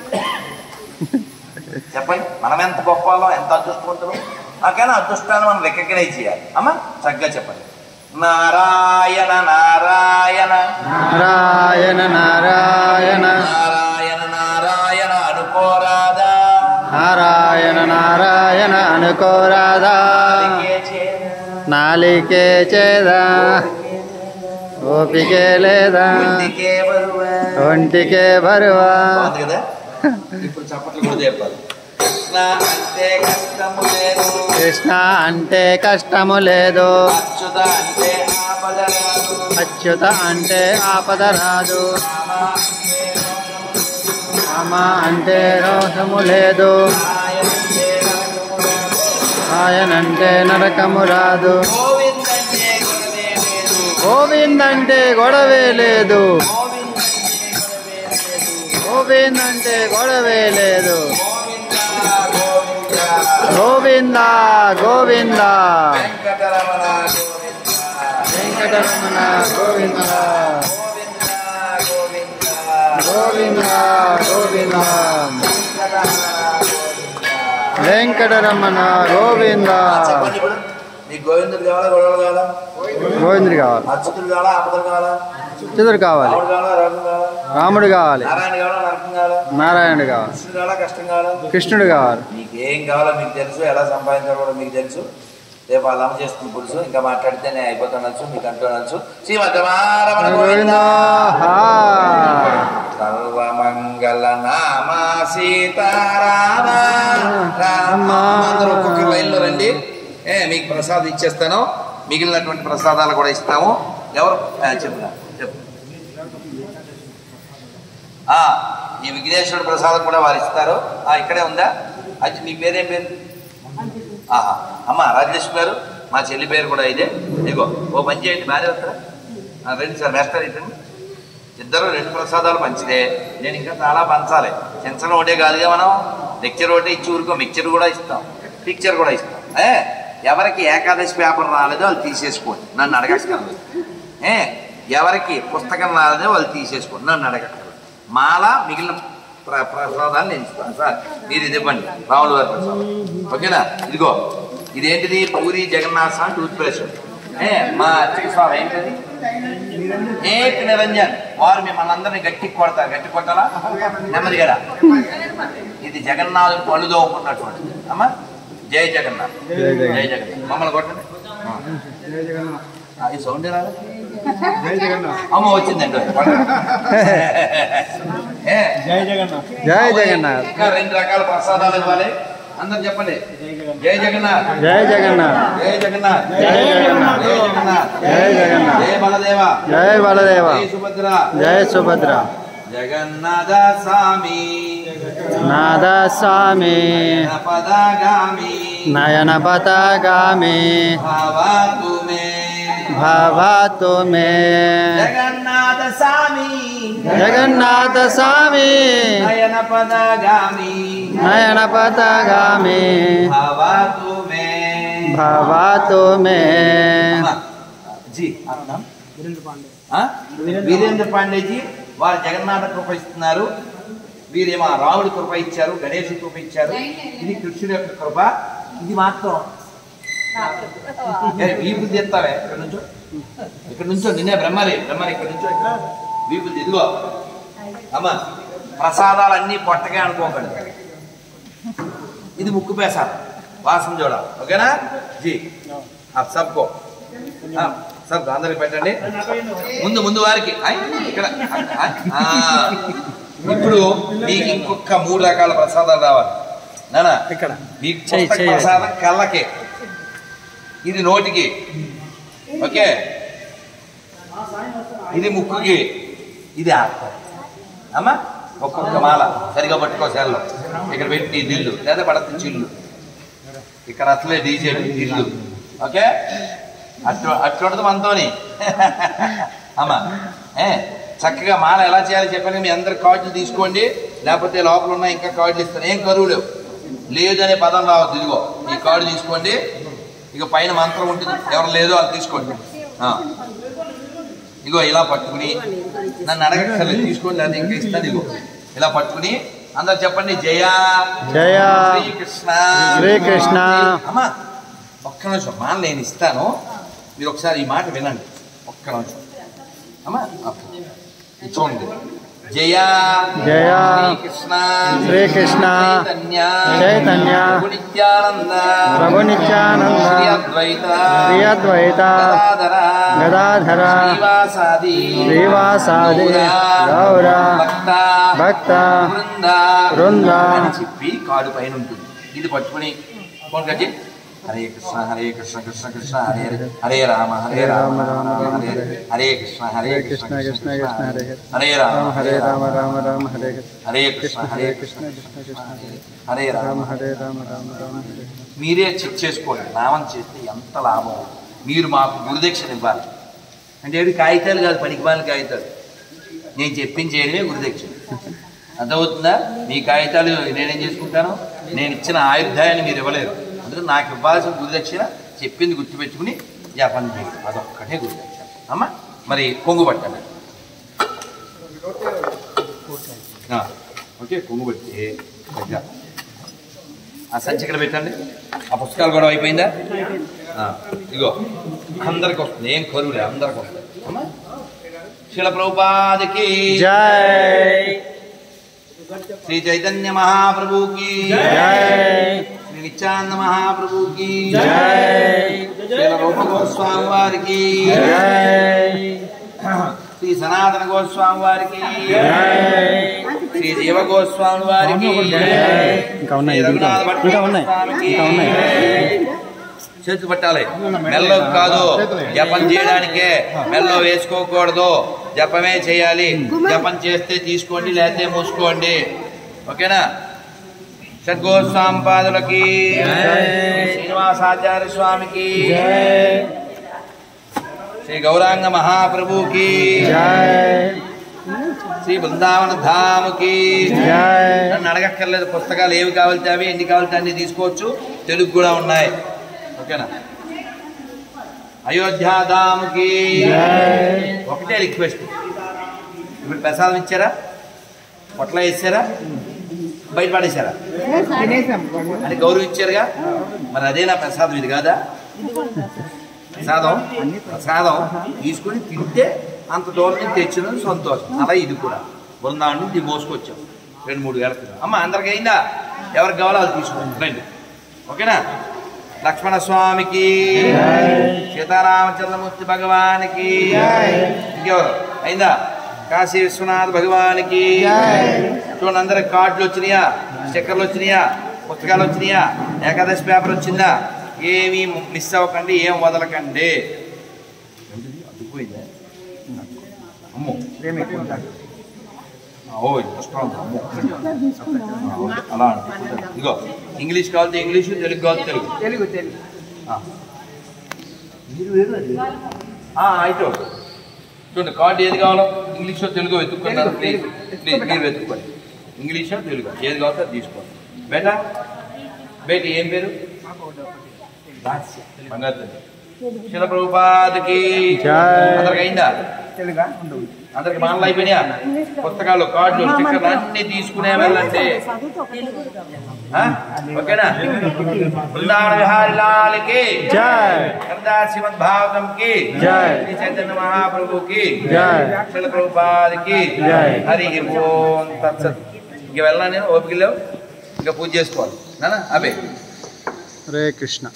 చెప్పండి మనం ఎంత గొప్ప వాళ్ళం, ఎంత అదృష్టవంతులు నాకైనా అదృష్టాన్ని మనం రికగ్నైజ్ చేయాలి అమ్మా చక్కగా చెప్పండి నారాయణ నారాయణ నారాయణ నారాయణ నారాయణ నారాయణ అనుకోరాదా నారాయణ నారాయణ అనుకోరాదా నాలికే చేరా. నాలికే చేదా ఓపికే లేదా ఒంటికే బరువా. ఒంటికే బరువా బాగుంది కదా ఇప్పుడు చప్పట్లు కూడా చెప్పాలి కృష్ణ అంటే కష్టము లేదు కృష్ణ అంటే కష్టము లేదు అచ్యుత అంటే ఆపద రాదు అచ్యుత అంటే ఆపద రాదు రామ అంటే రోషము లేదు ఆయనంటే నరకము రాదు గోవిందంటే గొడవే లేదు గోవింద్ అంటే గొడవే లేదు గోవింద్ అంటే గొడవే లేదు గోవింద గోవింద గోవింద గోవింద వెంకటరమణ గోవింద వెంకటరమణ గోవింద గోవింద గోవింద గోవింద గోవింద వెంకటరమణ వెంకటరమణ గోవింద గోవింద చెప్పండి ఇప్పుడు మీకు గోవిందుడు కావాలా గొడవలు కావాలా గోవిందుడు కావాలి అచ్యుతుడు కావాలా ఆపదలు కావాలా చతురు కావాలి రాముడు కావాలా రాజు కావాలా రాముడు కావాలి నారాయణ కావాలా నరకం కావాలా నారాయణుడు కావాలి కృష్ణుడు కావాలా కష్టం కావాలా కృష్ణుడు కావాలి మీకు ఏం కావాలో మీకు తెలుసు ఎలా సంపాదించాలో కూడా మీకు తెలుసు రేపు అలా చేస్తుంది పులుసు ఇంకా మాట్లాడితే నేను అయిపోతానొచ్చు మీకు అంటూనొచ్చు శ్రీమద్రమారమణ గోవింద హా. సర్వమంగళ నామ సీతారామ రామ అందరూ ఒక్కొక్క లైన్లో రండి ఏ మీకు ప్రసాదం ఇచ్చేస్తాను మిగిలినటువంటి ప్రసాదాలు కూడా ఇస్తాము ఎవరు ఆ, చెప్తా చెప్పు ఆ, ఈ విఘ్నేశ్వరుడు ప్రసాదం కూడా వారు ఇస్తారు ఆ, ఇక్కడే ఉందా అది మీ పేరేం పేరు ఆహా అమ్మ రాజలక్ష్మి గారు మా చెల్లి పేరు కూడా ఇదే ఇదిగో ఓ పని చేయండి భార్య వస్తారా ఆ, రండి సార్ వేస్తారు ఇటండి ఇద్దరు రెండు ప్రసాదాలు మంచిదే నేను ఇంకా చాలా పంచాలి చెంచడం ఒకటే కాదుగా మనం లెక్చర్ ఒకటే ఇచ్చి ఊరుకో మిక్చర్ కూడా ఇస్తాం పిక్చర్ కూడా ఇస్తాం ఏ ఎవరికి ఏకాదశి పేపర్ రాలేదో వాళ్ళు తీసేసుకోండి నన్ను అడగక్కర్లేదు ఏ ఎవరికి పుస్తకం రాలేదో వాళ్ళు తీసేసుకోండి నన్ను అడగక్కర్లేదు మాల మిగిలిన ప్ర ప్రసాదాన్ని నేను ఇస్తాను సార్ మీరు ఇది ఇవ్వండి రాములు వారి ప్రసాదం ఓకేనా ఇదిగో ఇదేంటిది పూరి జగన్నాథ్ స్వామి టూత్ బ్రష్ ఏ మా అచ్చకి స్వామి ఏంటది ఏక్ నిరంజన్ వారు మిమ్మల్ని అందరినీ గట్టి కొడతారు గట్టి కొట్టాలా నెమ్మదిగా ఇది జగన్నాథుడు పళ్ళు దోముకున్నటువంటిది అమ్మా జై జగన్నాథ్ జై జగన్నాథ్. జై జగన్నాథ్ మమ్మల్ని కొట్టండి ఆ, ఈ సౌండ్ రాదు అమ్మ వచ్చిందండి ఏ జై జగన్నాథ్ జై జగన్నాథ్ ఇంకా రెండు రకాల ప్రసాదాలు ఇవ్వాలి అందరు చెప్పండి జై జగన్నాథ్ జై జగన్నాథ్ జై జగన్నాథ్ జై జగన్నాథ్. జై జగన్నాథ్ జై జగన్నాథ్. జై బలదేవ జై బలదేవ జై సుభద్ర జై సుభద్ర జగన్నాథ స్వామి నాద స్వామి పదగామి నయన పతాగామి భవతు మే భవతు మే జగన్నాథ స్వామి జగన్నాథ స్వామి నయన పదగామి నయన పతాగామి భవతు మే భవతు మే जी आपका नाम हाँ? వీరేంద్ర పాండే జీ వారు జగన్నాథ కృప ఇస్తున్నారు వీరేమో రాముడి కృప ఇచ్చారు గణేష్ కృప ఇచ్చారు ఇది కృష్ణుడి యొక్క కృప ఇది మాత్రం ఏ, వీపుది ఎత్తావే ఇక్కడ నుంచో ఇక్కడ నుంచో నిన్నే బ్రహ్మరి బ్రహ్మరి ఇక్కడ నుంచో ఇక్కడ వీపుది ఇదిగో అమ్మ ప్రసాదాలన్నీ పొట్టకే అనుకోకండి ఇది ముక్కు పేస వాసన చూడ ఓకేనా జీ ఆ, సబ్కో ఆ, సబ్ అందరికి పెట్టండి ముందు ముందు వారికి ఐ, ఇక్కడ ఆ, ఆ. ఇప్పుడు మీకు ఇంకొక మూడు రకాల ప్రసాదాలు రావాలి నానా ఇక్కడ. మీకు చెయ్యి, పుస్తక చెయ్యి. ప్రసాదం కళ్ళకి ఇది నోటికి ఓకే ఇది ముక్కుకి ఇది ఆత్మ అమ్మా ఒక్కొక్క మాల సరిగా పట్టుకో సెల్లు ఇక్కడ పెట్టి దిల్లు లేదా పడత చిల్లు ఇక్కడ అసలే డీజే దిల్లు ఓకే అట్టు అట్లుంటది మనతోని అమ్మా ఏ చక్కగా మాల ఎలా చేయాలో చెప్పాను మీ అందరు కార్డులు తీసుకోండి లేకపోతే లోపల ఉన్న ఇంకా కార్డులు ఇస్తాను ఏం కరువు లేవు లేదు అనే పదం రావద్దు ఇదిగో ఈ కార్డు తీసుకోండి ఇక పైన మంత్రం ఉంటుంది ఎవరు లేదో అది తీసుకోండి ఆ. ఇగో ఇలా పట్టుకుని నన్ను అడగక్కర్లేదు తీసుకోండి లేదా ఇంకా ఇస్తాను ఇగో ఇలా పట్టుకుని అందరు చెప్పండి జయ జయ శ్రీకృష్ణ శ్రీకృష్ణ. అమ్మా ఒక్క నిమిషం మా నేను ఇస్తాను మీరు ఒకసారి ఈ మాట వినండి ఒక్క నిమిషం అమ్మా ఓకే. ఇది చూడండి జయ జయ శ్రీకృష్ణ శ్రీకృష్ణ చైతన్య చైతన్య ప్రభు నిత్యానంద ప్రభు నిత్యానంద శ్రీ అద్వైత శ్రీ అద్వైత గదాధర గదాధర శ్రీవాసాది శ్రీవాసాది గౌర గౌర భక్త భక్త బృంద బృంద అని చెప్పి కాడు పైన ఉంటుంది ఇది పట్టుకుని ఫోన్ కట్టి హరే కృష్ణ హరే కృష్ణ కృష్ణ కృష్ణ హరే హరే హరే రామ హరే రామ రామ రామ హరే హరే హరే కృష్ణ హరే కృష్ణ కృష్ణ కృష్ణ హరే హరే హరే రామ రామ హరే రామ రామ రామ హరే హరే హరే కృష్ణ హరే కృష్ణ కృష్ణ కృష్ణ కృష్ణ హరే హరే రామ రామ హరే రామ రామ రామ హరే మీరే చెక్ చేసుకోండి నామం చేస్తే ఎంత లాభం మీరు మాకు గురుదక్షిణ ఇవ్వాలి అంటే ఏవి కాగితాలు కాదు పనికిమాలిన కాగితాలు నేను చెప్పించేయడమే గురుదక్షిణ అర్థమవుతుందా మీ కాగితాలు నేనేం చేసుకుంటాను నేను ఇచ్చిన ఆయుర్దాయాన్ని మీరు ఇవ్వలేరు అందుకని నాకు ఇవ్వాల్సిన గురుదక్షిణ చెప్పింది గుర్తుపెట్టుకుని జపం చేయండి అదొక్కటే గురుదక్షిణ అమ్మ మరి కొంగు పట్టండి ఆ, ఓకే కొంగు పట్టి దగ్గర ఆ సంచి ఇక్కడ పెట్టండి ఆ పుస్తకాలు కూడా అయిపోయిందా ఆ, ఇగో అందరికి వస్తుంది ఏం కరువులే అందరికి వస్తుంది అమ్మా? శిల ప్రభుపాదికి జై శ్రీ చైతన్య మహాప్రభుకి జై శ్రీ నిత్యానంద మహాప్రభుకి జై శిల రూప గోస్వామి వారికి జై శ్రీ సనాతన గోస్వామి వారికి జై శ్రీ జీవ గోస్వామి వారికి ఇంకా ఉన్నాయి శ్రీ ఇంకా రఘునాథ భట్ ఇంకా ఉన్నాయి గోస్వామికి. ఇంకా ఉన్నాయి చేతులు పట్టాలి మెల్లో కాదు జపం చేయడానికే మెల్లో వేసుకోకూడదు జపమే చేయాలి జపం చేస్తే తీసుకోండి లేకపోతే మూసుకోండి ఓకేనా షడ్గోస్వాంపాదులకి శ్రీనివాసాచార్య స్వామికి జై శ్రీ గౌరాంగ మహాప్రభుకి జై శ్రీ బృందావన ధాముకి జై నన్ను అడగక్కర్లేదు పుస్తకాలు ఏవి కావాలితే అవి ఎన్ని కావాలితే అన్ని తీసుకోవచ్చు తెలుగు కూడా ఉన్నాయి ఓకేనా అయోధ్యాధాముకి జై ఒకటే రిక్వెస్ట్ ఇప్పుడు ప్రసాదం ఇచ్చారా పొట్ల వేసారా బయట పడేశారా అని గౌరవం ఇచ్చారుగా మరి అదే నా ప్రసాదం ఇది కాదా ప్రసాదం ప్రసాదం తీసుకుని తింటే అంత దూరం నుంచి తెచ్చిన సంతోషం అలా ఇది కూడా బృందావనం నుంచి ఇది మోసుకొచ్చాం రెండు మూడు వేల క్రితం. అమ్మ అందరికి అయిందా ఎవరికి కావాలో అది తీసుకోండి రండి ఓకేనా లక్ష్మణ స్వామికి సీతారామచంద్రమూర్తి భగవానికి ఇంకెవరు అయిందా కాశీ విశ్వనాథ్ భగవానికి చూడండి అందరికి కార్డులు వచ్చినాయా స్టిక్కర్లు వచ్చినాయా పుస్తకాలు వచ్చినాయా ఏకాదశి పేపర్ వచ్చిందా ఏమీ మిస్ అవ్వకండి ఏం వదలకండి అడ్డుపోయిందా అమ్మో ఓ ఇంత స్ట్రాంగ్ అమ్మో ఆ, ఓకే. అలా అనుకుంటాను. ఇగో ఇంగ్లీష్ కావాలి ఇంగ్లీష్ తెలుగు కావాలి తెలుగు తెలుగు తెలుగు ఆ. మీరు వేరు అది. ఆ, అయితే ఓకే. చూడండి కార్డు ఏది కావాలో ఇంగ్లీషో తెలుగు వెతుక్కున్నారు ప్లీజ్ ప్లీజ్ మీరు వెతుక్కోండి ఇంగ్లీషో తెలుగు ఏది కావాలో అది తీసుకోండి బేటా బేటి ఏం పేరు బంగారు తల్లి. శిల ప్రభుపాదకి జై. అందరికి అయిందా తెలుగా ఉండవు అందరికి మానలు అయిపోయినాయా పుస్తకాలు కార్డులు స్టిక్కర్లు అన్ని తీసుకునే వెళ్ళండి ఆ? ఓకేనా బృందావన విహారి లాల్కి జై సర్దార్ శ్రీమద్ భాగవతం కి జై. శ్రీ చైతన్య మహాప్రభు కి జై. శిల ప్రభుపాదికి జై. హరి ఓం తత్సత్ ఇంక వెళ్ళాను నేను ఓపిక లేవు ఇంకా పూజ చేసుకోవాలి నానా అబే హరే కృష్ణ